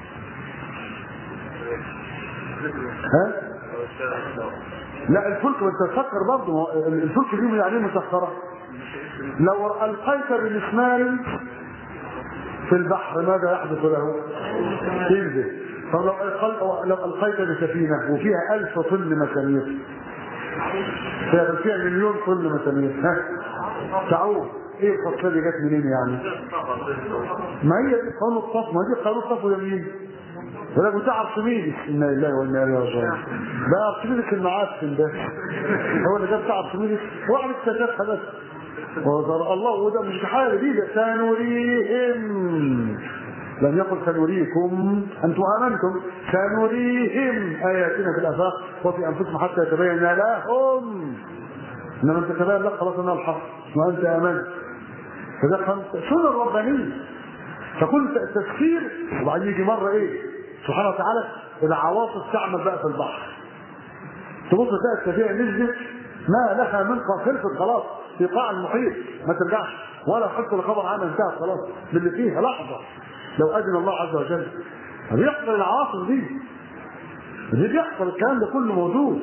ها؟ لا الفلك انت تفكر برضه الفلك دي يعني مسخره لو القيت بمسمار في البحر ماذا يحدث له؟ ينزل طب لو ألقل- لو القيت بسفينه وفيها ألف طن مسامير فيها فيها مليون طن مسامير ها تعود ايه الخاصيه دي جت منين يعني؟ ما هي دي قانون الطف ما دي قانون الطف يمين ولكن بتاع ارشميدس انا لله وانا اليه راجعون ده ارشميدس المعفن ده هو اللي جاب بتاع ارشميدس واحد اكتشفها بس وضر الله وده مش حاجه دي ده سنريهم لم يقل سنريكم انتم امنتم سنريهم اياتنا في الافاق وفي انفسهم حتى يتبين لهم انما انت تبين لك خلاص انها الحق وانت امنت فده خمسة سنة ربانية فكل تفكير وبعدين يجي مرة ايه سبحانه وتعالى العواصف تعمل بقى في البحر تبص تلاقي السفينة نزلت ما لها من خلفت خلاص في قاع المحيط ما ترجعش ولا حتى الخبر عنها انتهت خلاص من اللي فيها لحظة لو أذن الله عز وجل بيحصل العواصف دي دي بيحصل الكلام ده كله موجود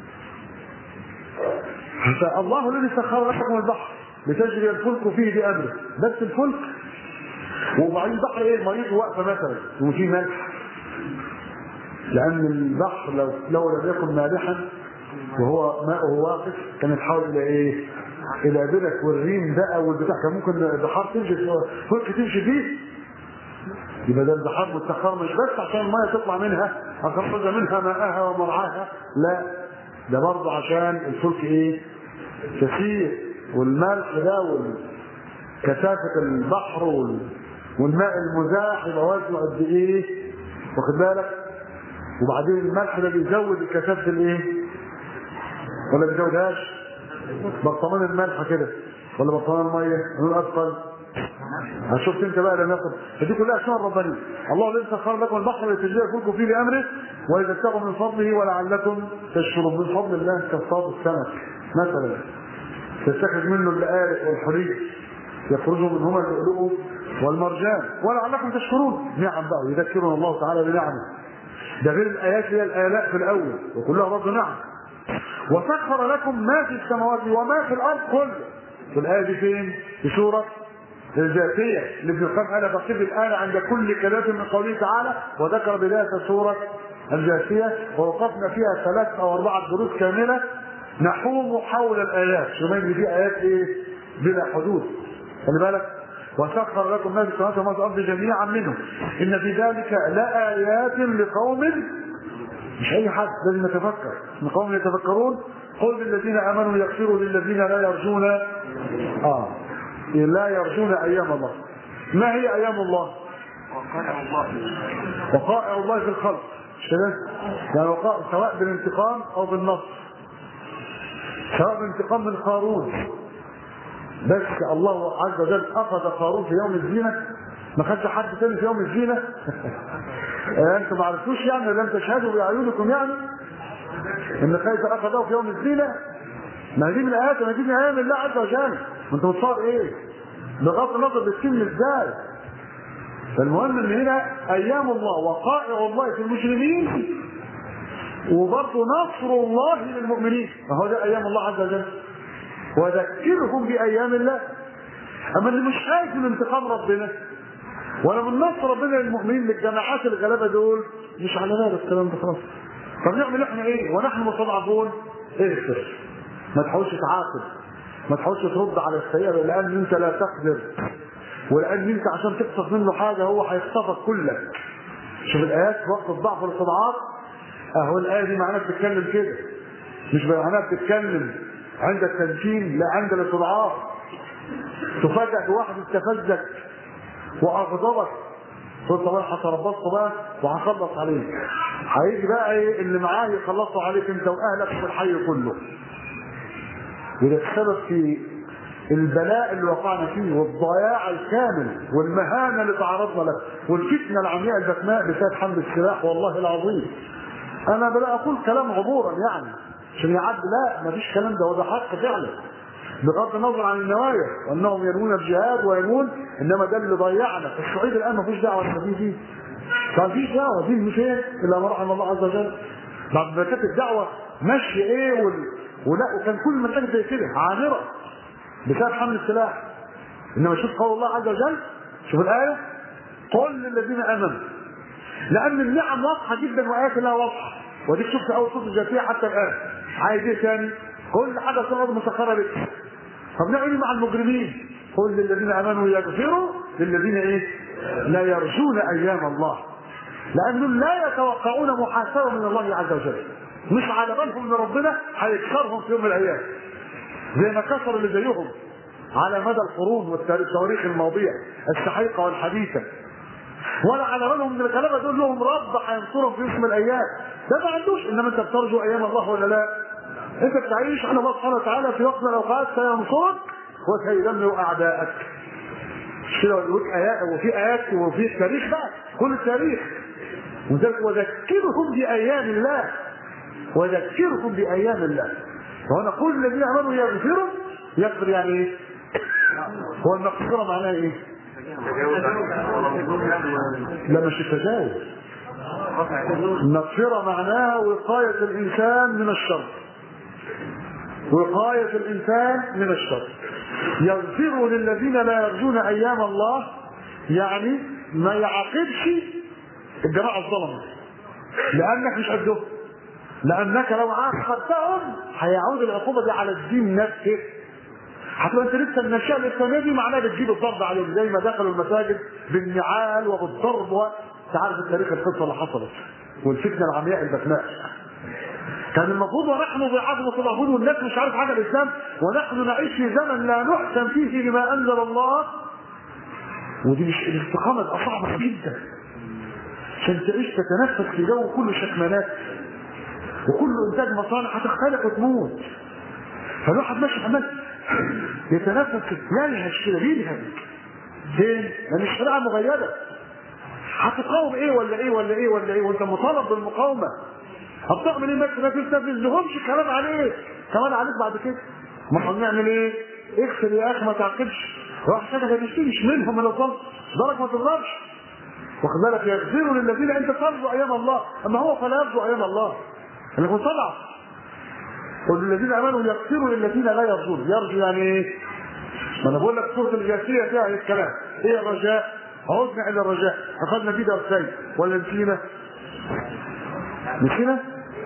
فالله الذي سخر لكم البحر لتجري الفلك فيه بأمره بس الفلك وبعدين البحر ايه المريض واقفه مثلا وفيه ملح لان البحر لو لو لم يكن مالحا وهو ماءه واقف كان يتحول الى ايه؟ الى برك والريم بقى والبتاع كان ممكن البحار تمشي فلك تمشي فيه يبقى ده البحار مستخر مش بس عشان الميه تطلع منها اخرج منها ماءها ومرعاها لا ده برضه عشان الفلك ايه؟ تسير والملح ده وكثافه البحر وال... والماء المزاح يبقى وزنه قد ايه واخد بالك وبعدين الملح ده بيزود كثافه الايه ولا بيزودهاش برطمان الملح كده ولا برطمان الميه لون اثقل شفت انت بقى لما ياخد فدي كلها اسماء ربانيه الله الذي سخر لكم البحر لتجري الفلك فيه بامره واذا ابتغوا من فضله ولعلكم تشكرون من فضل الله كالصاد السمك مثلا تستخرج منه البآلق والحريق يخرج منهما اللؤلؤ والمرجان ولعلكم تشكرون نعم بقى يذكرنا الله تعالى بنعمه ده غير الايات هي الالاء في الاول وكلها برضه نعم وسخر لكم ما في السماوات وما في الارض كله في الايه دي فين؟ في سوره الجاثيه اللي ابن القيم قال فقف الان عند كل كلمه من قوله تعالى وذكر بدايه سوره الجاثيه ووقفنا فيها ثلاث او اربعه دروس كامله نحوم حول الايات شوفين دي ايات ايه؟ بلا حدود خلي بالك وسخر لكم ما في السماوات وما في الارض جميعا منه ان في ذلك لايات لقوم مش اي حد لازم نتفكر لقوم يتفكرون قل للذين امنوا يغفروا للذين لا يرجون اه لا يرجون ايام الله ما هي ايام الله؟ وقال الله وقائع الله في الخلق مش كده؟ يعني وقائع سواء بالانتقام او بالنصر سواء بالانتقام من قارون بس الله عز وجل اخذ قارون في يوم الزينه ما خدش حد تاني في يوم الزينه انتم ما عرفتوش يعني لم تشهدوا باعينكم يعني ان كيف اخذه في يوم الزينه ما دي من الايات ما دي من ايام الله عز وجل انت متصور ايه بغض النظر بتتم ازاي فالمهم ان هنا ايام الله وقائع الله في المجرمين وبرضه نصر الله للمؤمنين ما هو ده ايام الله عز وجل وذكرهم بايام الله اما اللي مش خايف من انتقام ربنا ولا من نصر ربنا للمؤمنين للجماعات الغلابه دول مش على باله الكلام ده خلاص طب نعمل احنا ايه ونحن مستضعفون اغفر ما تحاولش تعاقب ما تحاولش ترد على السيئه لان انت لا تقدر ولان انت عشان تقصف منه حاجه هو هيخطفك كلك شوف الايات في وقت الضعف والاستضعاف اهو الايه دي معناها بتتكلم كده مش معناها بتتكلم عند التمكين لا عند الاستضعاف تفاجأ بواحد استفزك واغضبك قلت طبعا هتربصت بقى وهخلص عليك هيجي بقى ايه اللي معاه يخلصوا عليك انت واهلك والحي كله وده السبب في البلاء اللي وقعنا فيه والضياع الكامل والمهانه اللي تعرضنا له والفتنه العمياء البكماء بسبب حمل السلاح والله العظيم انا بلا اقول كلام عبورا يعني عشان يعد لا مفيش كلام ده وده حق فعلا بغض النظر عن النوايا وانهم ينوون الجهاد وينوون انما ده اللي ضيعنا الصعيد الان مفيش دعوه للنبي فيه ما فيش دعوه دين مش ايه الا ما رحم الله عز وجل بعد ما كانت الدعوه ماشيه ايه وال... ولا وكان كل مساجد زي كده عامره بسبب حمل السلاح انما شوف قول الله عز وجل شوف الايه قل للذين امنوا لان النعم واضحه جدا وايات الله واضحه وديك شفت اول صوت الجاثيه حتى الان عايز ايه ثاني كل حاجه صارت مسخره لك طب نعمل ايه مع المجرمين قل للذين امنوا يغفروا للذين ايه لا يرجون ايام الله لانهم لا يتوقعون محاسبه من الله عز وجل مش على بالهم ان ربنا هيكسرهم في يوم من الايام زي ما كسر اللي زيهم على مدى القرون والتواريخ الماضيه السحيقه والحديثه ولا على بالهم ان الغلابه دول لهم رب هينصرهم في يوم من الايام ده ما عندوش انما انت بترجو ايام الله ولا لا انت بتعيش على الله سبحانه وتعالى في وقت من الاوقات سينصرك وسيدمر اعدائك مش كده وفي ايات وفي ايات وفي تاريخ بقى كل التاريخ وذلك وذكرهم بايام الله وذكرهم بايام الله وهنا كل الذين امنوا يغفروا يغفر يعني ايه؟ هو المغفره معناها ايه؟ لا مش التجاوز المغفرة معناها وقاية الإنسان من الشر وقاية الإنسان من الشر يغفر للذين لا يرجون أيام الله يعني ما يعاقبش الجماعة الظلمة لأنك مش قدهم لأنك لو عاقبتهم هيعود العقوبة دي على الدين نفسه هتبقى انت لسه النشأة الإسلامية دي معناها بتجيب الضرب عليهم زي ما دخلوا المساجد بالنعال وبالضرب و... تعرف التاريخ القصة اللي حصلت والفتنة العمياء البكماء كان المفروض ونحن بعظمة العبود والناس مش عارف حاجة الإسلام ونحن نعيش في زمن لا نحكم فيه بما أنزل الله ودي مش الاستقامة تبقى صعبة جدا عشان تعيش تتنفس في جو كله شكمانات وكل إنتاج مصانع هتختلف وتموت فالواحد ماشي عمال يتنفس يلهج كده يلهج فين؟ لأن الشريعة مغيبة هتقاوم ايه ولا ايه ولا ايه ولا ايه وانت مطالب بالمقاومه هتعمل ايه بس ما تستفزهمش كلام عليك كمان عليك بعد كده ما احنا نعمل ايه؟ اغسل يا اخي ما تعقبش روح حاجه ما تشتريش منهم من الظلم درك ما تضربش واخد بالك يغفروا للذين انت ترجو ايام الله اما هو فلا يرجو ايام الله انه طلع والذين امنوا يغفروا للذين لا يرجون يرجو يعني ايه؟ ما انا بقول لك سوره الجاثيه فيها الكلام ايه الرجاء؟ عدنا الى الرجاء اخذنا فيه درسين ولا نسينا نسينا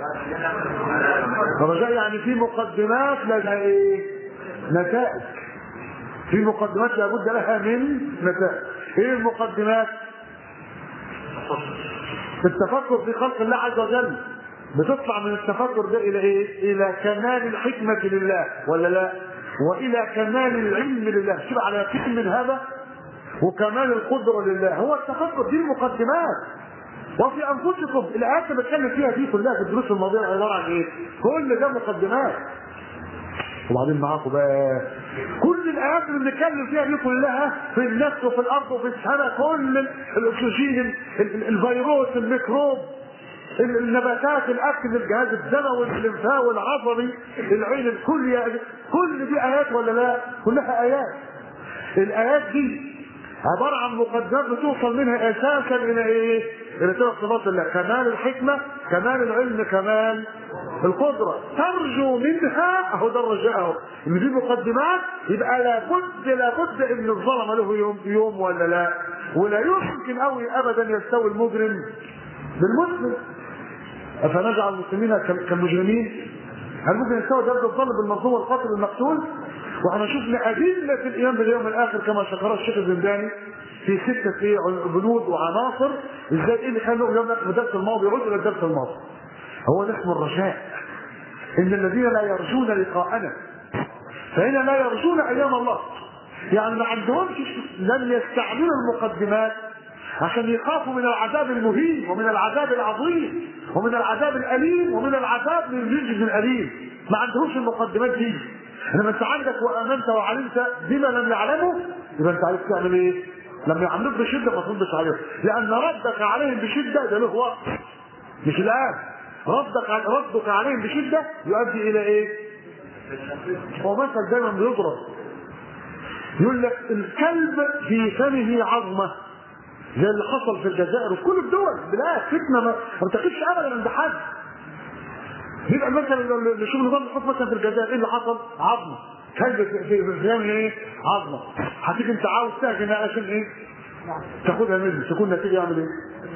الرجاء يعني في مقدمات لها ايه نتائج في مقدمات لابد لها من نتائج ايه المقدمات التفكر في خلق الله عز وجل بتطلع من التفكر ده الى ايه الى كمال الحكمة لله ولا لا والى كمال العلم لله شوف على يقين من هذا وكمال القدرة لله هو التفكر دي المقدمات وفي انفسكم الايات اللي بتكلم فيها دي كلها في الدروس الماضيه عباره عن ايه؟ كل ده مقدمات وبعدين معاكم بقى كل الايات اللي بنتكلم فيها دي كلها في النفس وفي الارض وفي السماء كل الاكسجين الفيروس الميكروب النباتات الاكل الجهاز الدموي الانفاوي العصبي العين الكليه كل دي ايات ولا لا؟ كلها ايات الايات دي عبارة عن مقدمات بتوصل منها اساسا الى ايه؟ الى ثلاث صفات الله، كمال الحكمة، كمال العلم، كمال القدرة، ترجو منها اهو ده الرجاء اهو، ان دي مقدمات يبقى لابد لابد ان الظلم له يوم يوم ولا لا؟ ولا يمكن قوي ابدا يستوي المجرم بالمسلم. افنجعل المسلمين كالمجرمين؟ هل ممكن يستوي ده الظلم بالمظلوم والقاتل المقتول؟ واحنا شفنا أدلة الإيمان باليوم الآخر كما شكرها الشيخ الزنداني في ستة ايه بنود وعناصر ازاي ايه اللي كان له اليوم الآخر في الدرس الماضي يعود إلى الدرس الماضي هو ده اسمه الرجاء إن الذين لا يرجون لقاءنا فهنا لا يرجون أيام الله يعني ما عندهمش لم يستعملوا المقدمات عشان يخافوا من العذاب المهين ومن العذاب العظيم ومن العذاب الأليم ومن العذاب من الرجل الأليم ما عندهمش المقدمات دي انما انت عندك وامنت وعلمت بما لم يعلموا يبقى انت عايز تعمل ايه؟ لما يعملوك بشده ما تردش عليهم لان ردك عليهم بشده ده له وقت مش الان ردك ردك عليهم بشده يؤدي الى ايه؟ هو مثل دايما بيضرب يقول لك الكلب في فمه عظمه زي اللي حصل في الجزائر وفي كل الدول بلاد فتنه ما ارتقتش ابدا عند حد يبقى مثلا اللي شوف نظام الحكم مثلا في الجزائر ايه اللي حصل؟ عظمه كلب في في بيعمل ايه؟ عظمه هتيجي انت عاوز تهجم عشان ايه؟ تاخدها منه تكون النتيجه يعمل ايه؟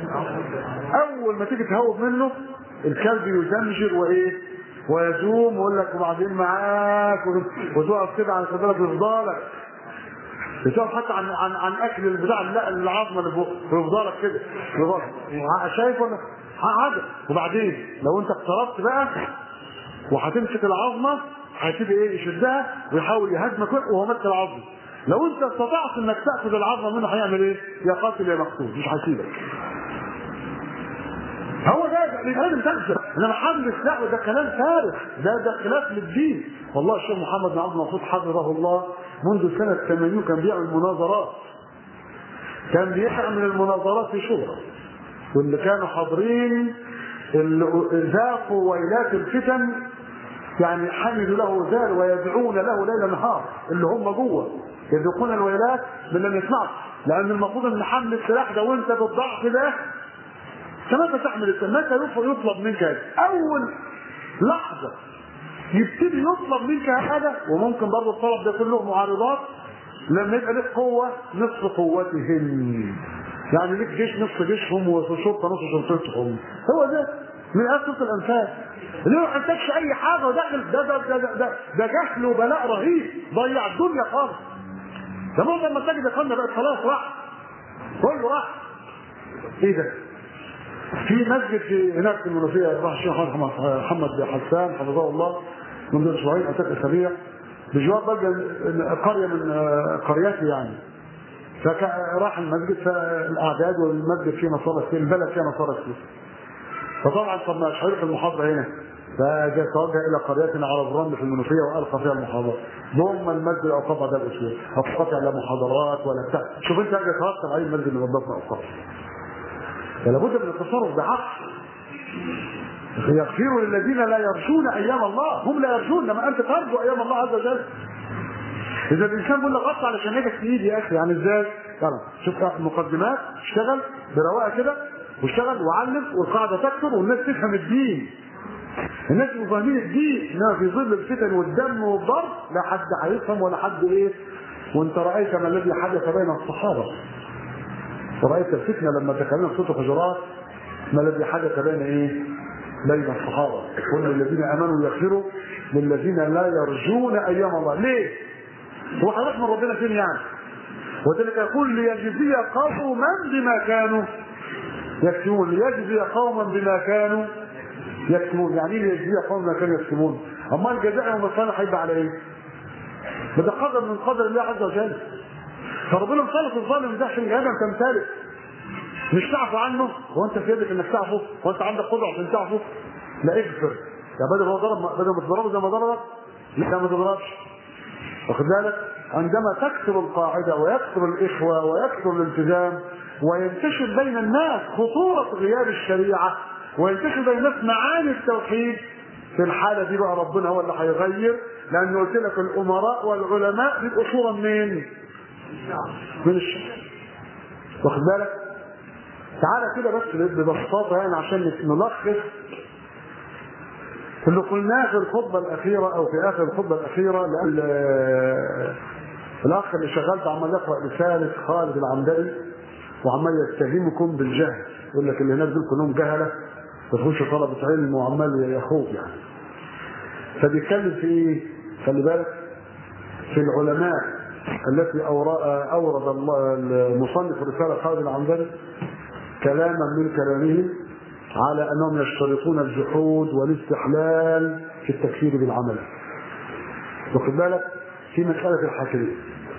اول ما تيجي تهوب منه الكلب يزمجر وايه؟ ويزوم ويقول لك وبعدين معاك وتقف كده على صدرك يفضلك بتقف حتى عن عن عن اكل البتاع لا العظمه اللي فوق يفضلك كده شايف ولا حاجه وبعدين لو انت اقتربت بقى وهتمسك العظمه هيبتدي ايه يشدها ويحاول يهاجمك وهو ماسك العظمه لو انت استطعت انك تاخذ العظمه منه هيعمل ايه؟ يا قاتل يا مقتول مش هيسيبك هو ده اللي لازم تخسر انما حمل السلاح ده كلام فارغ ده ده خلاف للدين والله الشيخ محمد بن عبد المقصود حفظه الله منذ سنه 80 كان بيعمل مناظرات كان بيعمل المناظرات في شبرا واللي كانوا حاضرين اللي ذاقوا ويلات الفتن يعني حملوا له ذال ويدعون له ليل نهار اللي هم جوه يذوقون الويلات من لم يسمعوا لان المفروض ان حمل السلاح ده وانت بالضعف ده فمتى تحمل السلاح؟ متى يطلب منك هذا؟ اول لحظه يبتدي يطلب منك هذا وممكن برضه الطلب ده كله معارضات لما يبقى لك قوه نصف قوتهم يعني ليك جيش نصف جيشهم وشرطه نصف شرطتهم هو ده من آيات سورة الأنفال اللي ما محتاجش أي حاجة وداخل ده ده ده ده, ده, ده جهل وبلاء رهيب ضيع الدنيا خالص ده معظم المساجد اخوانا بقت خلاص راح كله راح ايه ده؟ في مسجد في هناك في المنوفيه راح الشيخ محمد حسان حفظه الله منذ اسبوعين او ثلاث اسابيع بجوار بلده قريه من قريته يعني فراح المسجد فالاعداد والمسجد فيه نصارى كتير البلد فيها نصارى كتير فطبعا طب مش هيروح المحاضره هنا فجاء توجه الى قريتنا على الرمل في المنوفيه والقى فيها المحاضره ضم المسجد الاوقاف بعد الاسبوع هتقطع لا محاضرات ولا بتاع شوف انت حاجه ترتب عليه المسجد اللي نظفنا اوقاف فلا بد من التصرف بعقل يغفر للذين لا يرجون ايام الله هم لا يرجون لما انت ترجو ايام الله عز وجل اذا الانسان بيقول لك غطى على شنيجك في ايدي يا اخي يعني ازاي؟ طبعا شوف مقدمات اشتغل برواقه كده واشتغل وعلم والقاعده تكثر والناس تفهم الدين الناس يبقوا فاهمين الدين انما في ظل الفتن والدم والضرب لا حد هيفهم ولا حد ايه وانت رايت ما الذي حدث بين الصحابه ورأيت الفتنة لما تكلمنا في سورة الحجرات ما الذي حدث بين ايه؟ بين الصحابة قلنا الذين امنوا يغفروا للذين لا يرجون ايام الله ليه؟ هو حضرتك من ربنا فين يعني؟ وذلك يقول ليجزي قوما بما كانوا يكتمون ليجزي قوما بما كانوا يكتمون يعني ايه ليجزي قوما بما كانوا يكتمون اما الجزاء يوم القيامه هيبقى على ايه؟ ده قدر من قدر الله عز وجل فربنا مسلط الظالم ده عشان جهنم تمتلك مش تعفو عنه هو انت في يدك انك تعفو هو انت عندك قدره عشان تعفو لا اغفر يا بدل هو ضرب بدل ما تضربه زي ما ضربك لا ما تضربش واخد بالك عندما تكثر القاعده ويكثر الاخوه ويكثر الالتزام وينتشر بين الناس خطوره غياب الشريعه وينتشر بين الناس معاني التوحيد في الحاله دي بقى ربنا هو اللي هيغير لان قلت لك الامراء والعلماء بيبقوا صوره منين؟ من الشرع واخد بالك؟ تعالى كده بس ببساطه يعني عشان نلخص اللي قلناه في الخطبه الاخيره او في اخر الخطبه الاخيره لان الاخ اللي شغال عمال يقرا رساله خالد العمدلي وعمال يتهمكم بالجهل يقول لك اللي هناك دول كلهم جهله تخش طلبه علم وعمال يخوف يعني فبيتكلم في ايه؟ خلي بالك في العلماء التي اورد المصنف رساله خالد العمدلي كلاما من كلامهم على انهم يشترطون الجحود والاستحلال في التكفير بالعمل. واخد بالك؟ في مساله الحاكميه.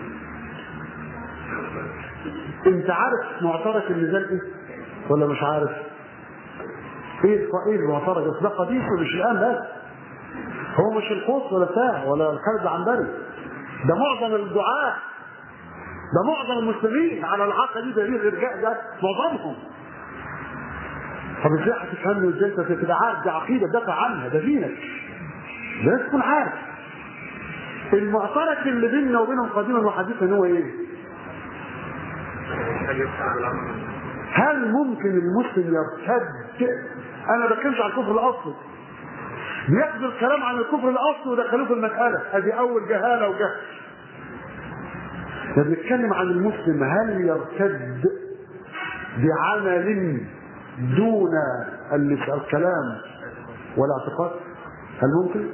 انت عارف معترك النزال ايه؟ ولا مش عارف؟ ايه ايه المعترك؟ بس ده قديم مش الان بس. هو مش القوس ولا بتاع ولا الخالد العنبري. ده معظم الدعاة ده معظم المسلمين على العقل دي دليل الارجاء ده معظمهم طب ازاي هتفهمني ازاي انت تبقى عارف دي عقيده دافع عنها ده دينك لازم تكون عارف المعترك اللي بيننا وبينهم قديما وحديثا هو ايه؟ هل ممكن المسلم يرتد؟ انا ما بتكلمش عن الكفر الاصلي بياخدوا الكلام عن الكفر الاصلي ودخلوه في المساله ادي اول جهاله وجهل ده بيتكلم عن المسلم هل يرتد بعمل دون الكلام والاعتقاد هل ممكن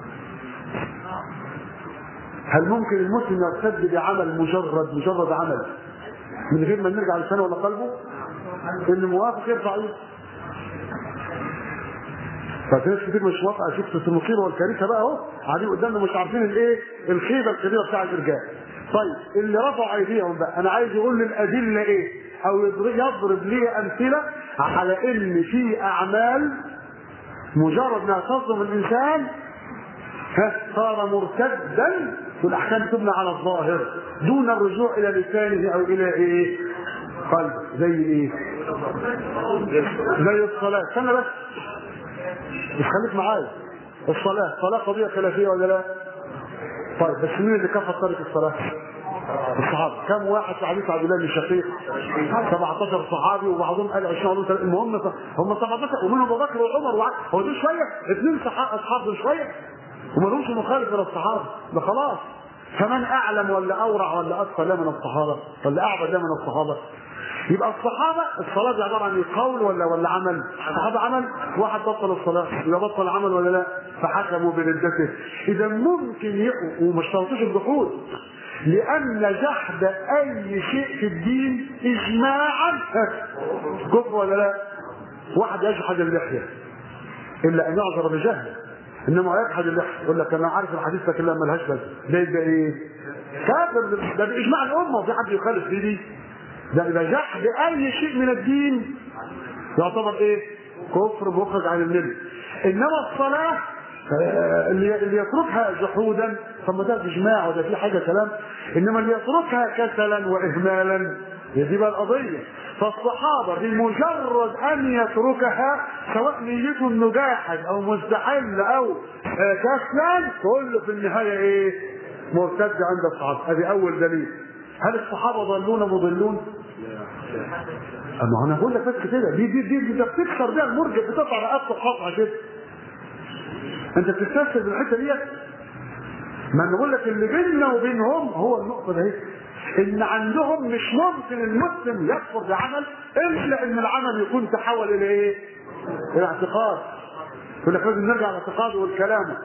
هل ممكن المسلم يرتد بعمل مجرد مجرد عمل من غير ما نرجع لسانه ولا قلبه اللي موافق يرفع ايده ففي ناس كتير مش واقعه شفت المصيبه والكارثه بقى اهو قاعدين قدامنا مش عارفين الايه الخيبه الكبيره بتاع الرجال طيب اللي رفعوا ايديهم بقى انا عايز يقول لي الادله ايه او يضرب, يضرب لي امثله على ان في اعمال مجرد ما تصدم الانسان ها، صار مرتدا والاحكام تبنى على الظاهر دون الرجوع الى لسانه او الى ايه قلبه زي ايه زي الصلاه استنى بس مش خليك معايا الصلاه صلاه قضيه خلافيه ولا لا طيب بس مين اللي كفر ترك الصلاه الصحابه كم واحد في حديث عبد الله بن شقيق 17 صحابي وبعضهم قال 20 وبعضهم قال- المهم هم 17 ومنهم ابو بكر وعمر وع- هو دول شويه اثنين صح- اصحاب دول شويه وما لهمش مخالف من الصحابه ده خلاص فمن اعلم ولا اورع ولا اتقى لا من الصحابه ولا اعبد لا من الصحابه يبقى الصحابه الصلاه دي عباره عن إيه؟ قول ولا ولا عمل؟ الصحابه عمل واحد بطل الصلاه يبقى بطل عمل ولا لا؟ فحكموا بردته اذا ممكن ي... وما اشترطوش الدخول لان جحد اي شيء في الدين اجماعا كفر ولا لا؟ واحد يجحد اللحيه الا ان يعذر بجهل انما يجحد اللحيه يقول لك انا عارف الحديث لكن لا ملهاش لازمه ده يبقى ايه؟ كافر ده باجماع الامه وفي حد يخالف في دي ده اذا جحد اي شيء من الدين يعتبر ايه؟ كفر مخرج عن المله انما الصلاه آه، اللي اللي يتركها جحودا طب ما ده اجماع وده في حاجه كلام انما اللي يتركها كسلا واهمالا هي دي بقى القضيه فالصحابه بمجرد ان يتركها سواء نيته انه جاحد او مستحل او آه، كسلان كله في النهايه ايه؟ مرتد عند الصحابه هذه اول دليل هل الصحابه ضلون مضلون؟ اما انا بقول لك بس كده دي دي دي انت بتكسر بيها المرجع بتقطع رقبته قطعه كده انت بتستسهل بالحته ديت ما انا بقول لك اللي بيننا وبينهم هو النقطه دي ان عندهم مش ممكن المسلم يكفر بعمل الا ان العمل يكون تحول الى ايه؟ الى اعتقاد يقول لك لازم نرجع لاعتقاده والكلام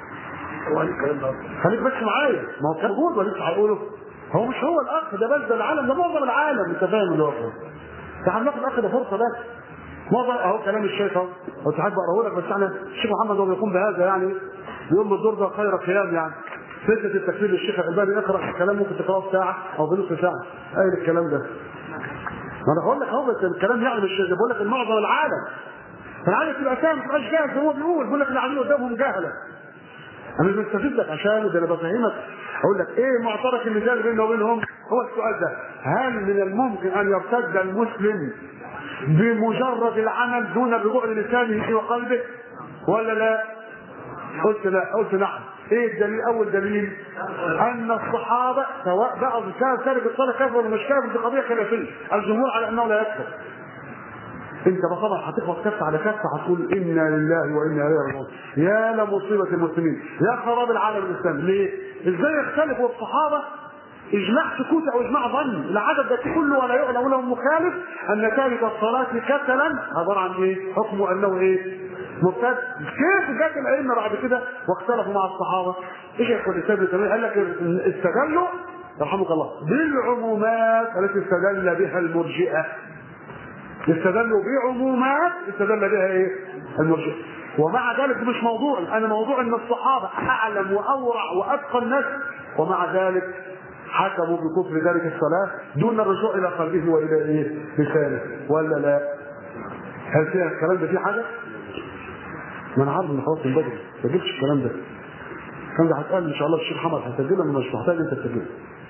خليك بس معايا ما هو كان موجود ولا لسه هيقوله هو مش هو الاخ ده بس ده العالم ده معظم العالم انت فاهم اللي هو تعال ناخد الاخ ده فرصه بس معظم اهو كلام الشيخ اهو هو ساعات بقراه لك بس احنا الشيخ محمد هو بيقوم بهذا يعني بيقول له الدور ده خير قيام يعني فتنة التكفير للشيخ الألباني اقرا الكلام ممكن تقراه في ساعة أو بنص ساعة قايل الكلام ده ما انا بقول لك اهو بس الكلام يعني مش بقول لك معظم العالم فالعالم تبقى فاهم ما تبقاش جاهز زي ما هو بيقول بيقول لك اللي عاملين قدامهم جهله انا مش بستفيد لك عشان ده انا بفهمك اقول لك ايه معترك المثال بيننا وبينهم هو السؤال ده هل من الممكن ان يرتد المسلم بمجرد العمل دون الرجوع للسانه وقلبه ولا لا قلت لا قلت نعم ايه الدليل اول دليل ان الصحابه سواء بقى كان تارك الصلاه كافر ولا مش كافر دي قضيه خلافيه الجمهور على انه لا يكفر انت بقى طبعا هتخبط كفه على كفه هتقول انا لله وانا اليه راجعون يا لمصيبه المسلمين يا خراب العالم الاسلامي ليه؟ ازاي يختلفوا الصحابه اجماع سكوت او اجماع ظن العدد ده كله ولا يعلم له مخالف ان تارك الصلاه كسلا عباره عن ايه؟ حكمه انه ايه؟ مرتد كيف جت الائمه بعد كده واختلفوا مع الصحابه؟ ايش يا اخوان الاسلام ابن تيميه قال لك استدلوا يرحمك الله بالعمومات التي استدل بها المرجئه استدلوا بعمومات استدل بها ايه؟ المرجئه ومع ذلك مش موضوع انا موضوع ان الصحابه اعلم واورع واتقى الناس ومع ذلك حكموا بكفر ذلك الصلاه دون الرجوع الى قلبه والى ايه؟ لسانه ولا لا؟ هل فيها الكلام ده فيه حاجه؟ ما انا عارف ان خلاص من بدري ما تجيبش الكلام ده الكلام ده هتقال ان شاء الله الشيخ محمد هيسجله انا مش محتاج انت تسجله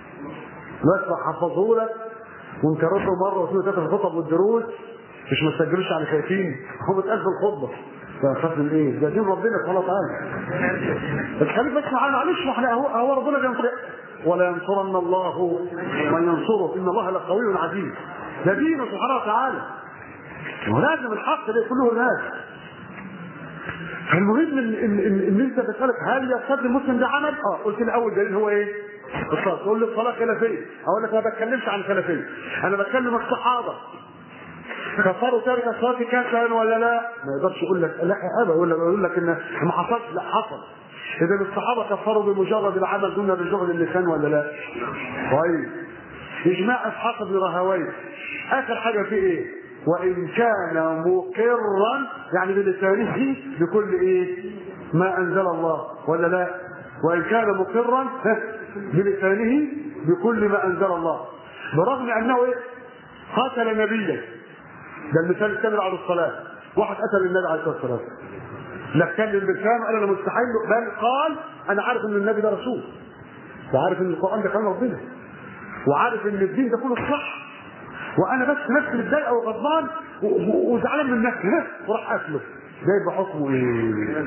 بس حفظه لك ونكرره مره واثنين وثلاثه في الخطب والدروس مش ما تسجلوش على خايفين هو بيتقال في الخطبه فخاف من ايه؟ ده دين ربنا سبحانه وتعالى بس خليك بس معانا معلش ما احنا هو, هو ربنا بينصر ولا ينصرن الله من ينصره ان الله لقوي عزيز ده دينه سبحانه وتعالى ولازم الحق ده كله الناس فالمهم ان ان ان, إن انت بتسالك هل يرتد المسلم ده عمل؟ اه قلت لي اول دليل هو ايه؟ الصلاه تقول لي الصلاه خلافيه اقول لك ما بتكلمش عن خلافيه انا بتكلم الصحابه كفروا تارك الصلاه كسلا ولا لا؟ ما يقدرش يقول لك لا ابدا يقول لك يقول لك ان ما حصلش لا حصل اذا الصحابه كفروا بمجرد العمل دون الرجوع للسان ولا لا؟ طيب اجماع اسحاق بن راهويه اخر حاجه فيه ايه؟ وان كان مقرا يعني بلسانه بكل ايه؟ ما انزل الله ولا لا؟ وان كان مقرا بلسانه بكل ما انزل الله برغم انه ايه قتل نبيا ده المثال الثاني على الصلاه واحد قتل النبي عليه الصلاه والسلام لا اتكلم بلسانه قال انا مستحيل بل قال انا عارف ان النبي ده رسول وعارف ان القران ده كلام ربنا وعارف ان الدين ده كله الصح وانا بس نفسي متضايق او غضبان و- و- وزعلان من نفسي ها، وراح قتله ده يبقى حكمه ايه؟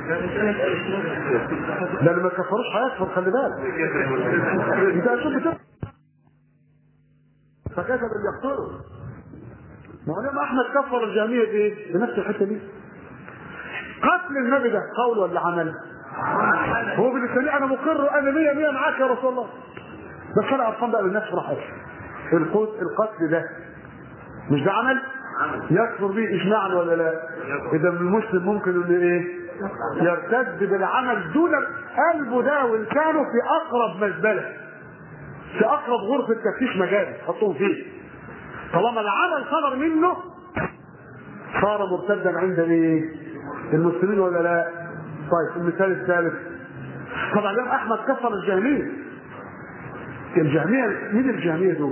ده اللي ما كفروش هيكفر خلي بالك انت شوف بتبقى فكيف باللي يقتله ما هو الامام احمد كفر الجهميه بايه؟ بنفس الحته دي قتل النبي ده قول ولا عمل؟ هو بالنسبه انا مقر انا 100 100 معاك يا رسول الله بس انا ارقام بقى بالنفس راح القتل القتل ده مش ده عمل؟ يكفر به اجماعا ولا لا؟ اذا المسلم ممكن انه ايه؟ يرتد بالعمل دون قلبه ده ولسانه في اقرب مزبله في اقرب غرفه تفتيش مجال حطوه فيه طالما العمل صدر منه صار مرتدا عند ايه؟ المسلمين ولا لا؟ طيب المثال الثالث طبعا الامام احمد كفر الجهميه الجهميه مين الجهميه دول؟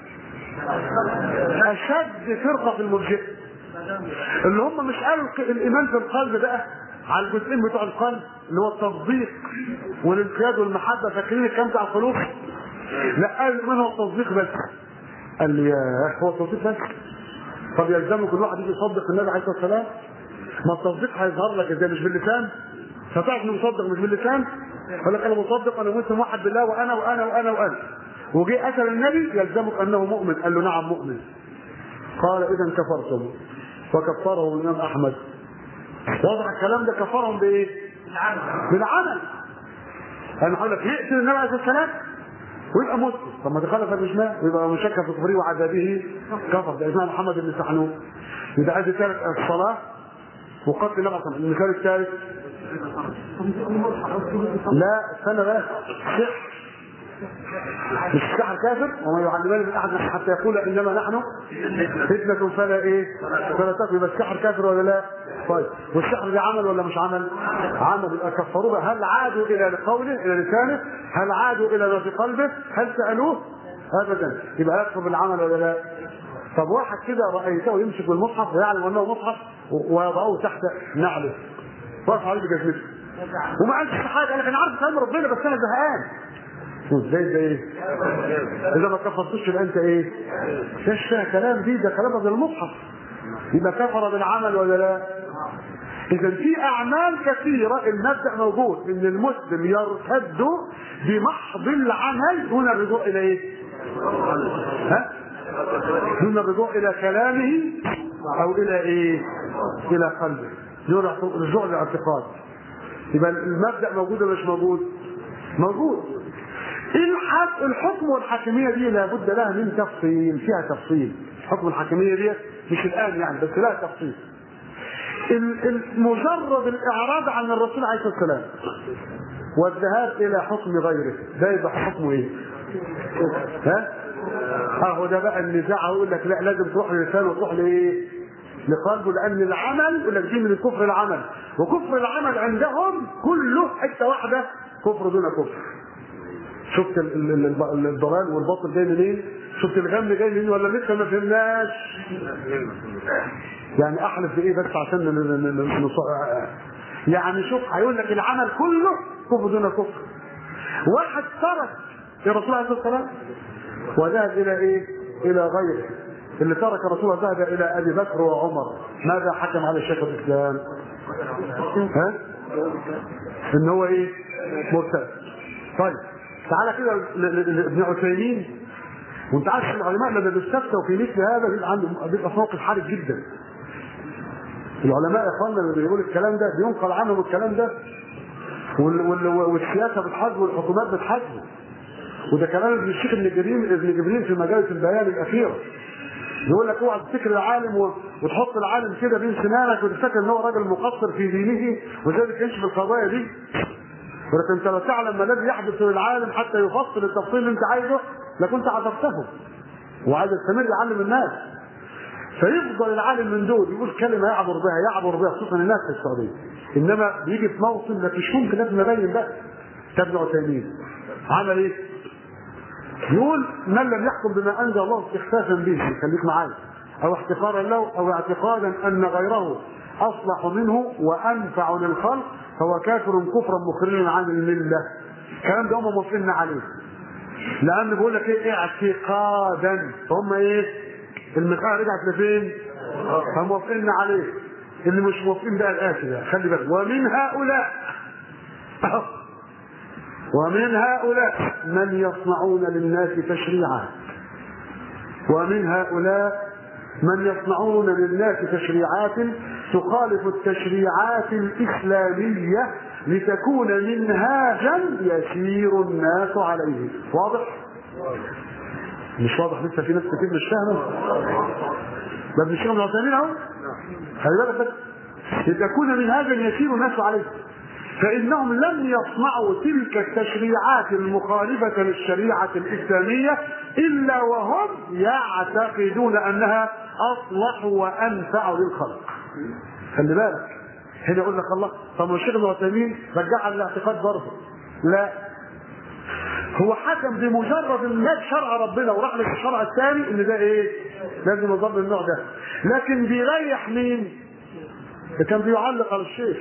اشد فرقه في المرجئه اللي هم مش قالوا الق- الايمان في القلب بقى على الجزئين بتوع القلب اللي هو التصديق والانقياد والمحبه فاكرين الكلام بتاع القلوب لا قال الايمان هو التصديق بس قال لي يا هو التصديق بس طب يلزمه كل واحد يجي يصدق النبي عليه الصلاه والسلام ما التصديق هيظهر لك ازاي مش باللسان فتعرف انه مصدق مش باللسان يقول لك انا مصدق انا مسلم واحد بالله وانا وانا وانا وانا وجي قتل النبي يلزمك انه مؤمن قال له نعم مؤمن قال اذا كفرتم وكفره الامام احمد واضح الكلام ده كفرهم بايه؟ بالعمل انا هقول لك يقتل النبي عليه الصلاه والسلام ويبقى مسلم طب ما تخالف الاجماع ويبقى مشكك في كفره وعذابه كفر ده اجماع محمد بن سحنون يبقى ادي ثالث الصلاه وقتل النبي عليه الصلاه والسلام المثال الثالث لا استنى بس سحر مش السحر كافر وما يعلمان من احد حتى يقول انما نحن فتنه فلا ايه فلا تكفر يبقى السحر كافر ولا لا طيب والسحر ده عمل ولا مش عمل عمل يبقى كفروه بقى. هل عادوا الى قوله الى لسانه هل عادوا الى ما في قلبه هل سالوه ابدا يبقى يكفر بالعمل ولا لا طب واحد كده رايته يمسك بالمصحف ويعلم انه مصحف ويضعه تحت نعله واقف عليه بجزمته وما قالش حاجه قال لك انا عارف كلام ربنا بس انا زهقان ازاي ده ايه؟ اذا ما كفرتوش يبقى انت ايه؟ ده فيها كلام دي ده كلام من المصحف يبقى كفر بالعمل ولا لا؟ اذا في اعمال كثيره المبدا موجود ان المسلم يرتد بمحض العمل دون الرجوع الى ايه؟ ها؟ دون الرجوع الى كلامه او الى ايه؟ الى قلبه دون الرجوع للاعتقاد يبقى المبدا موجود ولا مش موجود؟ موجود الحق الحكم والحاكميه دي لابد لها من تفصيل فيها تفصيل حكم الحاكميه دي مش الان يعني بس لها تفصيل ال- ال- مجرد الاعراض عن الرسول عليه الصلاه والسلام والذهاب الى حكم غيره ده يبقى حكمه ايه؟ ها؟ اهو ده بقى النزاع يقول لك لا لازم تروح للسان وتروح لايه؟ لقلبه لان العمل يقول لك دي من الكفر العمل وكفر العمل عندهم كله حته واحده كفر دون كفر شفت ال- ال- ال- الضلال والباطل جاي منين؟ شفت الغم جاي منين ولا لسه ما فهمناش؟ يعني احلف بايه بس عشان ن- ن- ن- نص- يعني شوف هيقول لك العمل كله كفر دون كفر واحد ترك الرسول عليه الصلاه والسلام وذهب الى ايه؟ الى غيره اللي ترك الرسول ذهب الى ابي بكر وعمر ماذا حكم على شيخ الاسلام؟ ها؟ ان هو ايه؟ مرتد طيب تعالى كده ل- ل- لابن عثيمين وانت عارف العلماء لما بيستفتوا في مثل هذا بيبقى عندهم بيبقى في موقف حرج جدا العلماء يا اخوانا اللي بيقولوا الكلام ده بينقل عنهم الكلام ده وال وال والسياسه بتحاسبه والحكومات بتحاسبه وده كلام ابن الشيخ ابن جبريل ابن جبريل في مجالس البيان الاخيره يقول لك اوعى تفتكر العالم و- وتحط العالم كده بين سنانك وتفتكر ان هو راجل مقصر في دينه وذلك يمشي في القضايا دي ولكن انت لو تعلم ما الذي يحدث للعالم حتى يفصل التفصيل اللي انت عايزه لكنت عذبته وعايز يستمر يعلم الناس فيفضل العالم من دول يقول كلمه يعبر بها يعبر بها خصوصا الناس في السعوديه انما بيجي في موطن ما فيش ممكن لازم ابين بقى ابن عثيمين عمل ايه؟ يقول من لم يحكم بما انزل الله استخفافا به خليك معايا او احتقارا له او اعتقادا ان غيره اصلح منه وانفع للخلق فهو كافر كفرا مخرجا عن المله الكلام ده هم موافقين عليه لان بيقول لك ايه اعتقادا فهم ايه المقاله رجعت لفين هم موافقين عليه اللي مش موافقين بقى الاتي ده خلي بالك ومن هؤلاء ومن هؤلاء من يصنعون للناس تشريعا ومن هؤلاء من يصنعون للناس تشريعات تخالف التشريعات الإسلامية لتكون منهاجا يسير الناس عليه واضح؟ مش واضح لسه في ناس كتير مش فاهمه ده ابن الشيخ ابن عثيمين اهو خلي بالك بس لتكون منهاجا يسير الناس عليه فإنهم لم يصنعوا تلك التشريعات المخالفة للشريعة الإسلامية إلا وهم يعتقدون أنها أصلح وأنفع للخلق. خلي بالك هنا يقول لك الله طب الشيخ ابن عثيمين رجعها للاعتقاد برضه لا هو حكم بمجرد ان مات شرع ربنا وراح للشرع الثاني ان ده ايه؟ لازم يظل النوع ده لكن بيريح مين؟ ده كان بيعلق على الشيخ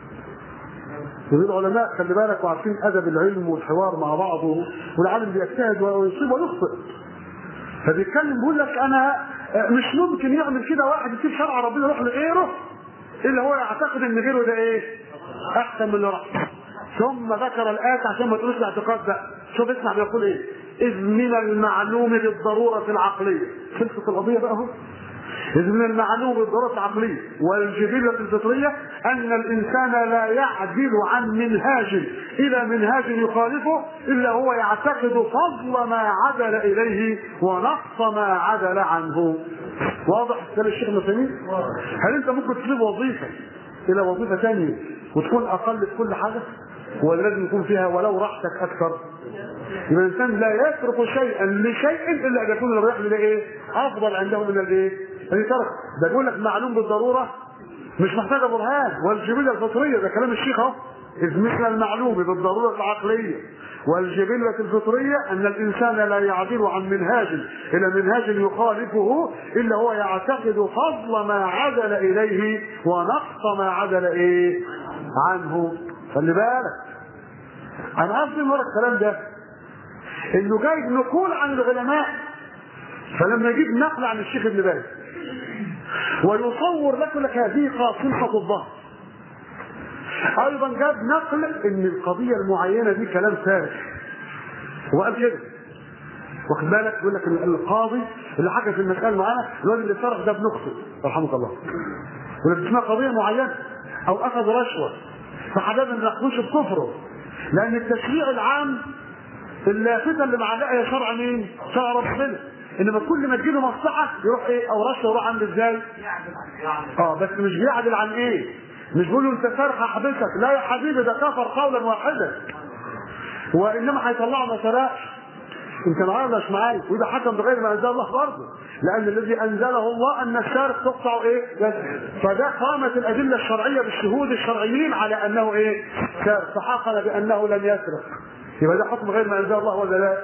ودول العلماء خلي بالك وعارفين ادب العلم والحوار مع بعضه والعالم بيجتهد ويصيب ويخطئ فبيتكلم بيقول لك انا مش ممكن يعمل كده واحد يسيب شرع ربنا يروح لغيره الا هو يعتقد ان غيره ده ايه؟ احسن من اللي راح ثم ذكر الآية عشان ما تقولش الاعتقاد ده شوف اسمع بيقول ايه إذ من المعلوم بالضرورة العقلية خلصت القضية بقى اهو إذ من المعلوم بالضرورة العقلية والجبلة الفطرية أن الإنسان لا يعدل عن منهاج إلى منهاج يخالفه إلا هو يعتقد فضل ما عدل إليه ونقص ما عدل عنه واضح كلام الشيخ ابن هل أنت ممكن تسيب وظيفة إلى وظيفة ثانية وتكون أقل في كل حاجة ولا لازم يكون فيها ولو راحتك أكثر يبقى الإنسان لا يترك شيئا لشيء إلا أن يكون الريح لإيه؟ أفضل عنده من الإيه؟ اللي ترك ده بيقول لك معلوم بالضروره مش محتاجه برهان والجبله الفطريه ده كلام الشيخ اهو اذ مثل المعلوم بالضروره العقليه والجبلة الفطرية أن الإنسان لا يعدل عن منهاج إلى منهاج يخالفه إلا هو يعتقد فضل ما عدل إليه ونقص ما عدل إيه عنه خلي بالك أنا قصدي ورا الكلام ده إنه جايب نقول عن العلماء فلما يجيب نقل عن الشيخ ابن باز ويصور لك لك هذه قاصمة الظهر ايضا جاب نقل ان القضية المعينة دي كلام فارغ هو قال كده واخد بالك يقول لك القاضي اللي حكى في المسألة معانا الواد اللي سرق ده ابن اخته رحمه الله يقول لك اسمها قضية معينة او اخذ رشوة فحدد ما يحكمش بكفره لان التشريع العام اللافتة اللي معلقة يا شرع مين؟ شرع ربنا انما كل ما تجيله مصلحه يروح ايه او رشه يروح عامل ازاي؟ اه بس مش بيعدل عن ايه؟ مش بيقول له انت سارق هحبسك لا يا حبيبي ده كفر قولا واحدا وانما هيطلعه ما سرقش انت معايا ولا مش معايا وده حكم بغير ما انزل الله برضه لان الذي انزله الله ان السارق تقطع ايه بس فده قامت الادله الشرعيه بالشهود الشرعيين على انه ايه سارق فحكم بانه لم يسرق يبقى ده حكم غير ما انزل الله ولا لا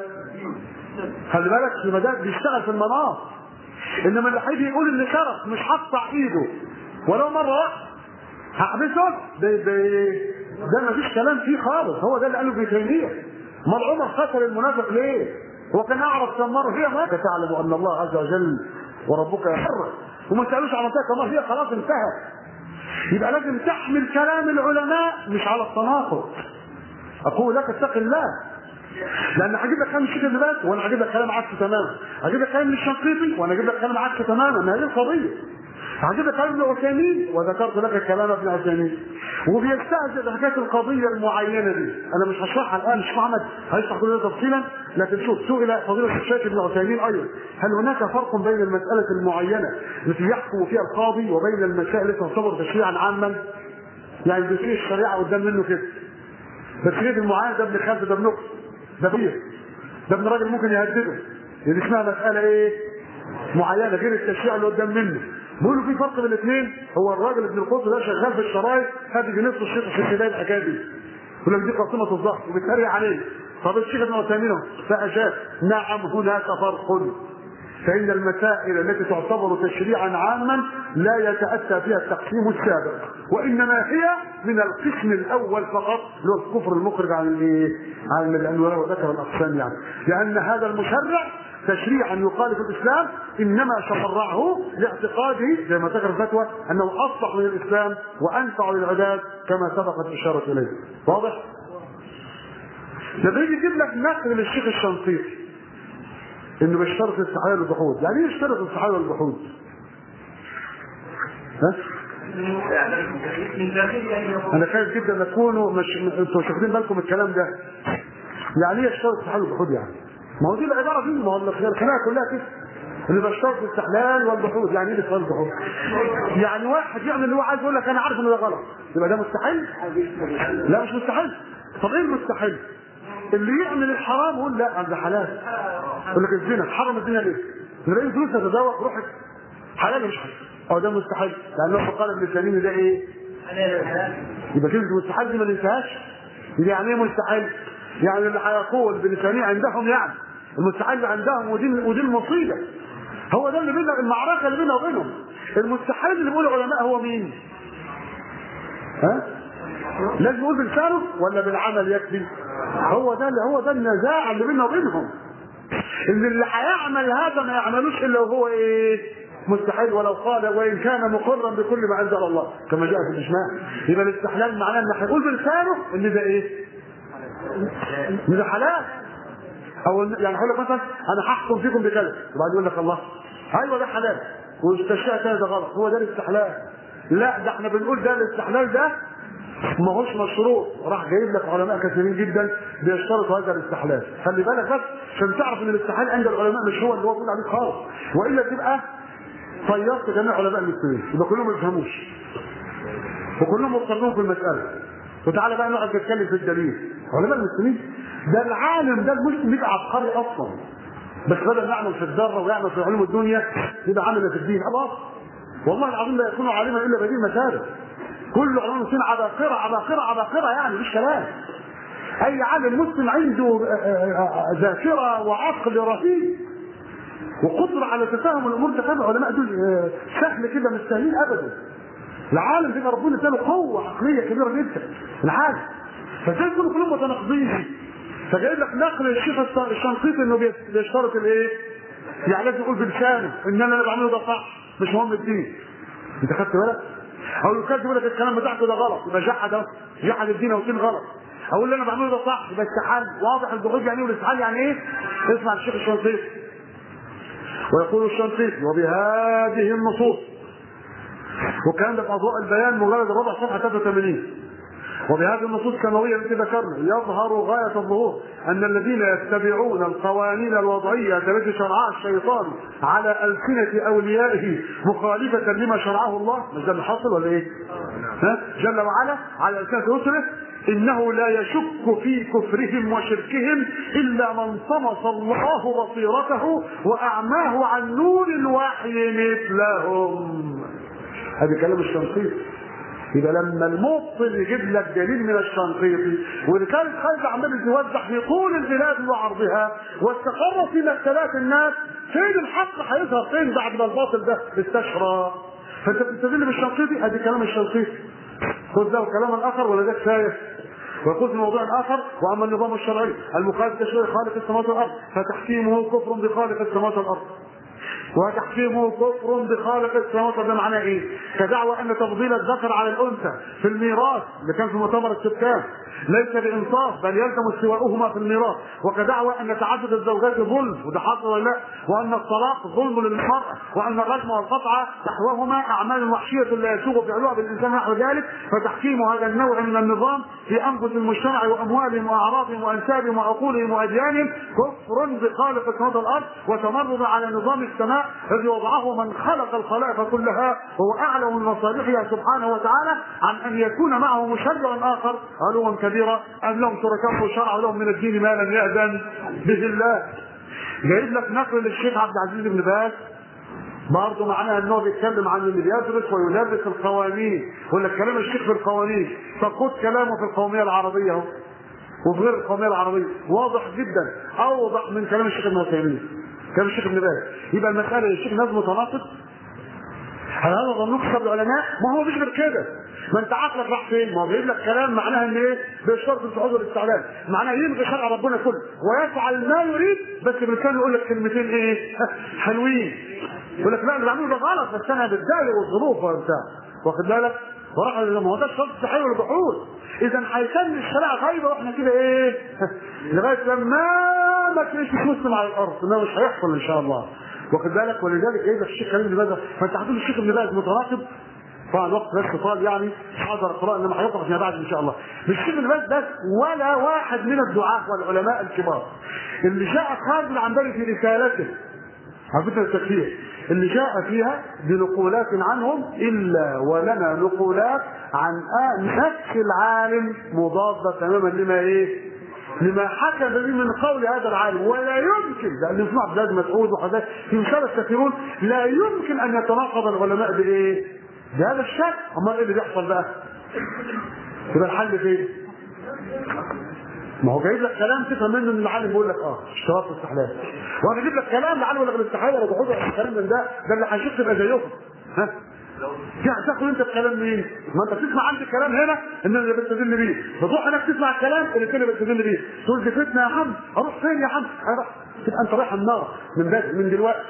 خلي بالك يبقى ده بيشتغل في المناط انما اللي هيجي يقول ان سرق مش هقطع ايده ولو مره واحده هحبسه ده ده ده مفيش كلام فيه خالص هو ده اللي قاله ابن تيميه امال عمر قتل المنافق ليه؟ هو كان اعرف سمره هي ما تعلم ان الله عز وجل وربك يحرك وما تسالوش على منطقه الله هي خلاص انتهت يبقى لازم تحمل كلام العلماء مش على التناقض اقول لك اتق الله لان هجيب لك كلام الشيخ ابن باز وانا هجيب لك كلام عكسه تماما هجيب لك كلام الشنقيطي وانا هجيب لك كلام عكسه تماما ما هي القضيه هجيب لك كلام ابن عثيمين وذكرت لك كلام ابن عثيمين وبيستهزئ بحكايه القضيه المعينه دي انا مش هشرحها الان الشيخ محمد هيشرح كل ده تفصيلا لكن شوف سئل فضيله الشيخ ابن عثيمين ايضا هل هناك فرق بين المساله المعينه التي يحكم فيها القاضي وبين المسائل التي تعتبر تشريعا عاما يعني بيصير الشريعه قدام منه كده بس غير المعين ده ابن خالد ده ابن اخت ده بيه ده ابن راجل ممكن يهدده دي اسمها مساله ايه معينه غير التشريع اللي قدام منه بيقولوا في فرق بين الاثنين هو الراجل ابن القدس ده شغال في الشرايط هادي نصف الشيخ في بدايه الحكايه دي يقول لك دي قاسمه الظهر وبيتريق عليه طب الشيخ ابن عثيمين فاجاب نعم هناك فرق فإن المسائل التي تعتبر تشريعا عاما لا يتأتى فيها التقسيم السابق وإنما هي من القسم الأول فقط اللي هو الكفر المخرج عن الايه؟ عن لأنه ذكر الأقسام يعني لأن هذا المشرع تشريعا يخالف الاسلام انما شرعه لاعتقاده زي ما ذكر الفتوى انه اصلح من الاسلام وانفع للعباد كما سبقت الاشاره اليه واضح؟ لما يجي يجيب لك نقل للشيخ الشنقيطي انه بيشترط السحايا والجحود يعني ايه يشترط السحايا والجحود ها انا خايف جدا ان تكونوا مش انتوا مش واخدين بالكم من الكلام ده يعني ايه يشترط السحايا والجحود يعني ما هو دي العباره دي ما هو الخناقه كلها كده اللي بيشترط الاستحلال والجحود يعني ايه الاستحلال والجحود؟ يعني واحد يعمل اللي هو عايز يقول لك انا عارف ان ده غلط يبقى ده مستحيل؟ لا مش مستحيل طب ايه المستحيل؟ اللي يعمل الحرام يقول لا ده حلال يقول لك الزنا حرم الزنا ليه؟ نلاقي فلوس تتذوق روحك حلال مش حلال اه ده مستحيل لانه قال ابن سليم ده ايه؟ يبقى كلمه مستحيل دي ما ننساهاش يعني ايه مستحيل؟ يعني اللي هيقول بلسانه عندهم يعني المستحيل عندهم ودي ودي المصيبه هو ده اللي بينا المعركه اللي بيننا وبينهم المستحيل اللي بيقول العلماء هو مين؟ ها؟ لازم يقول بلسانه ولا بالعمل يكفي؟ هو ده اللي هو ده النزاع اللي بيننا وبينهم اللي اللي هيعمل هذا ما يعملوش الا وهو ايه؟ مستحيل ولو قال وان كان مقرا بكل ما انزل الله كما جاء في الاجماع يبقى الاستحلال معناه ان هيقول بلسانه ان ده ايه؟ ان ده حلال او يعني هقول لك مثلا انا هحكم فيكم بكذا وبعدين يقول لك الله ايوه ده حلال والتشريع كذا ده غلط هو ده الاستحلال لا ده احنا بنقول ده الاستحلال ده ما هوش مشروط راح جايب لك علماء كثيرين جدا بيشترطوا هذا الاستحلال خلي بالك بس عشان تعرف ان الاستحلال عند العلماء مش هو اللي هو بيقول عليه خالص والا تبقى طيرت جميع علماء المسلمين يبقى كلهم ما يفهموش وكلهم مضطرين في المساله وتعالى بقى نقعد نتكلم في الدليل علماء المسلمين ده العالم ده المسلم يبقى عبقري اصلا بس بدل ما يعمل في الذره ويعمل في علوم الدنيا يبقى عامل في الدين خلاص والله العظيم لا يكون عالما الا بدين مسارح كل علماء المسلمين عباقرة عباقرة عباقرة يعني مش كلام أي عالم مسلم عنده ذاكرة وعقل رهيب وقدرة على تفهم الأمور تفهم العلماء دول سهل كده مش سهلين أبدا العالم بيبقى ربنا اداله قوة عقلية كبيرة جدا العالم فازاي يكونوا كلهم متناقضين فجايب لك نقل الشيخ الشنقيطي انه بيشترط الايه؟ يعني لازم يقول بلسانه ان انا اللي بعمله ده صح مش مهم الدين انت خدت بالك؟ او يكذب يقول لك الكلام بتاعته ده غلط يبقى جحد جحد الدين والدين غلط او اللي انا بعمله ده صح يبقى استحال واضح الجحود يعني ايه والاستحال يعني ايه؟ اسمع الشيخ الشنقيطي ويقول الشنقيطي وبهذه النصوص وكان ده في اضواء البيان مجرد الربع صفحه 83 وبهذه النصوص السماويه التي ذكرنا يظهر غايه الظهور ان الذين يتبعون القوانين الوضعيه التي شرعها الشيطان على السنه اوليائه مخالفه لما شرعه الله مش ده اللي حاصل ولا ايه؟ ها؟ جل وعلا على السنه رسله انه لا يشك في كفرهم وشركهم الا من طمس الله بصيرته واعماه عن نور الوحي مثلهم هذا كلام الشنقيطي يبقى لما المبطل يجيب لك دليل من الشنقيطي واللي كانت خارجه عمال توزع في طول البلاد وعرضها واستقر في مكتبات الناس فين الحق هيظهر فين بعد ما الباطل ده استشرى فانت بتستدل بالشنقيطي ادي كلام الشنقيطي خذ له كلاما اخر ولا ده كفايه ويقول في موضوع اخر واما النظام الشرعي المخالف تشريع خالق السماوات والارض فتحكيمه كفر بخالق السماوات والارض وتحكيمه كفر بخالق السماوات ده معناه ايه؟ كدعوى ان تفضيل الذكر على الانثى في الميراث اللي كان في مؤتمر السكان ليس بانصاف بل يلزم استواؤهما في الميراث وكدعوى ان تعدد الزوجات ظلم وده حصل ولا لا وان الطلاق ظلم للمراه وان الرجم والقطع نحوهما اعمال وحشيه لا يسوغ فعلها بالانسان نحو ذلك فتحكيم هذا النوع من النظام في انفس المجتمع واموالهم واعراضهم وانسابهم وعقولهم واديانهم كفر بخالق السماوات والارض وتمرد على نظام السماء الذي وضعه من خلق الخلائق كلها وهو اعلم من مصالحها سبحانه وتعالى عن ان يكون معه مشرع اخر علوا كبيرا ام لهم شركاء شرعوا لهم من الدين ما لم ياذن به الله جايب لك نقل للشيخ عبد العزيز بن باز برضه معناها ان هو بيتكلم عن اللي بيدرس ويدرس القوانين ولا كلام الشيخ في القوانين فخد كلامه في القوميه العربيه اهو وفي غير القوميه العربيه واضح جدا اوضح من كلام الشيخ ابن عثيمين كلام الشيخ ابن باز يبقى المساله يا شيخ ناس متناقض هل هذا ظنوك سبب العلماء؟ ما هو مش غير كده ما انت عقلك راح فين؟ ما هو بيجيب لك كلام معناها ان ايه؟ بشرط الصعود والاستعلان، معناها يلغي شرع ربنا كله ويفعل ما يريد بس بلسانه يقول لك كلمتين ايه؟ حلوين. يقول لك لا اللي بعمله ده غلط بس انا بتضايق والظروف وبتاع واخد بالك؟ وراح ما هو ده الشرط الصحيح والبحوث اذا هيكمل الشريعه غايبه واحنا كده ايه؟ لغايه لما ما تلاقيش مسلم على الارض انه مش هيحصل ان شاء الله. واخد بالك ولذلك ايه ده الشيخ ابن باز فانت هتقول الشيخ ابن باز متناقض طبعا الوقت بس طال يعني مش هقدر اقرا انما هيقرا فيما بعد ان شاء الله مش الشيخ ابن باز بس ولا واحد من الدعاة والعلماء الكبار اللي جاء خالد العنبري في رسالته عرفتنا التكفير اللي جاء فيها بنقولات عنهم الا ولنا نقولات عن نفس العالم مضاده تماما لما ايه لما حكم به من قول هذا العالم ولا يمكن لان اسمه عبد الله مسعود وحذاك في رساله كثيرون لا يمكن ان يتناقض العلماء بايه؟ بهذا الشك امال ايه اللي بيحصل بقى؟ يبقى الحل فين؟ ما هو جايب لك كلام تفهم منه ان العالم بيقول لك اه اشتراط الاستحلال وانا اجيب لك كلام العالم يقول لك الاستحلال ولا بحوث الكلام من ده ده اللي هيشوف تبقى زيهم ها تاخد انت الكلام مين؟ ما انت بتسمع عندي الكلام هنا ان انا اللي بستدل بيه، بتروح هناك تسمع الكلام اللي الثاني بستدل بيه، تقول دي فتنه يا عم، اروح فين يا عم؟ اروح تبقى انت رايح النار من بدري من دلوقتي.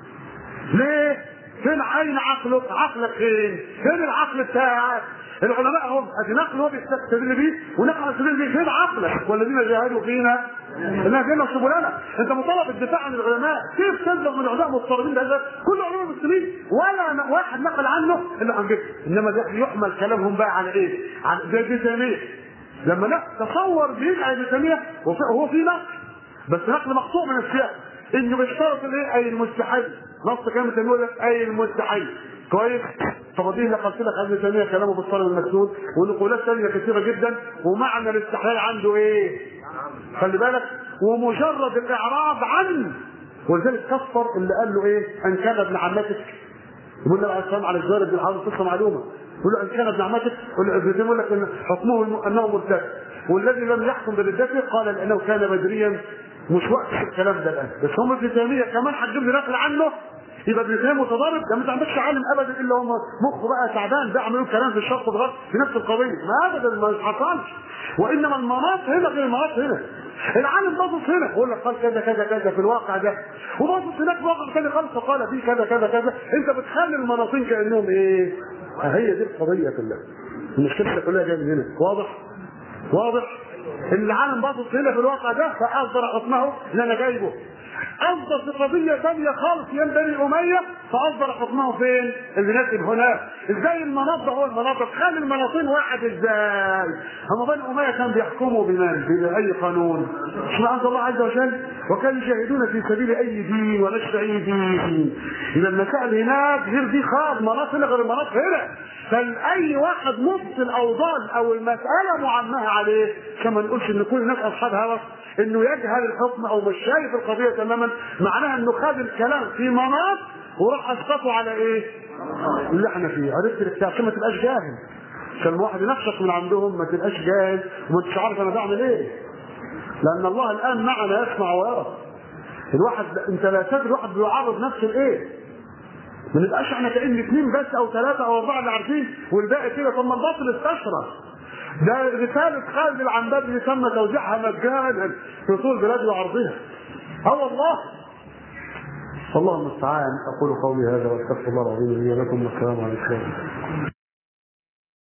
ليه؟ فين عين عقلك؟ عقلك فين؟ فين العقل بتاعك؟ العلماء هم ادي نقل هو بيستدل بيه ونقل يستدل بيه فين عقلك؟ والذين جاهدوا فينا نهدينا سبلنا انت مطالب بالدفاع عن العلماء كيف تبلغ من علماء مضطربين بهذا كل علماء المسلمين ولا واحد نقل عنه الا عن جد انما ده يحمل كلامهم بقى على ايه؟ عن زي ابن تيميه لما لا تصور بيدعي ابن تيميه وهو في نقل بس نقل مقطوع من السياق انه بيشترط الايه؟ اي المستحيل نص كلمه تيميه لك اي المستحيل كويس فضيل لقد لك ابن تيميه كلامه بالطالب المسنون ونقولات ثانيه كثيره جدا ومعنى الاستحلال عنده ايه؟ خلي بالك ومجرد الاعراض عنه ولذلك كفر اللي قال له ايه؟ ان كان ابن عمتك يقول النبي عليه السلام على الزهير بن الحارث قصه معلومه يقول له ان كان ابن عمتك يقول لك ان حكمه انه مرتد والذي لم يحكم بردته قال لانه كان بدريا مش وقت الكلام ده الان بس هم ابن تيميه كمان هتجيب لي نقل عنه يبقى ابن تيميه متضارب ده ما عندكش عالم ابدا الا هم مخه بقى تعبان ده عملوا كلام في الشرق الغرب في نفس القضيه ما ابدا ما حصلش وانما المناط هنا غير المناط هنا العالم باصص هنا يقول لك قال كذا كذا كذا في الواقع ده وباصص هناك في واقع ثاني خالص فقال فيه كذا كذا كذا انت بتخلي المناطين كانهم ايه؟ هي دي القضيه كلها المشكله كلها جايه من هنا واضح؟ واضح؟ العالم باصص هنا في الواقع ده فاصدر حكمه اللي انا جايبه اصدر في قضيه ثانيه خالص يم بني اميه فاصدر حكمه فين؟ الناتج هناك ازاي المناط ده هو المناط خلي المناطين واحد ازاي؟ هم بني اميه كانوا بيحكموا بمن؟ باي قانون؟ مش ما انزل الله عز وجل وكانوا يجاهدون في سبيل اي دين ونشر اي دين اذا المسائل هناك غير دي خالص مناط هنا غير المناط هنا فاي واحد نص الاوضاع او المساله معمها عليه كما نقولش ان كل الناس اصحاب هوس انه يجهل الحكم او مش شايف القضيه تماما معناها انه خد الكلام في مناط وراح اسقطه على ايه؟ اللي احنا فيه عرفت الاختيار عشان ما تبقاش جاهل عشان الواحد ينفسك من عندهم ما تبقاش جاهل وما انتش عارف انا بعمل ايه لان الله الان معنا يسمع ويرى الواحد انت لا تدري الواحد بيعرض نفسه لايه ما نبقاش احنا كان اثنين بس او ثلاثه او اربعه اللي عارفين والباقي كده طب ما الباطل استشرى ده رسالة خالد العنباب تم توزيعها مجانا في طول بلاد وعرضها. اه والله. الله المستعان اقول قولي هذا واستغفر الله العظيم لي ولكم والسلام عليكم.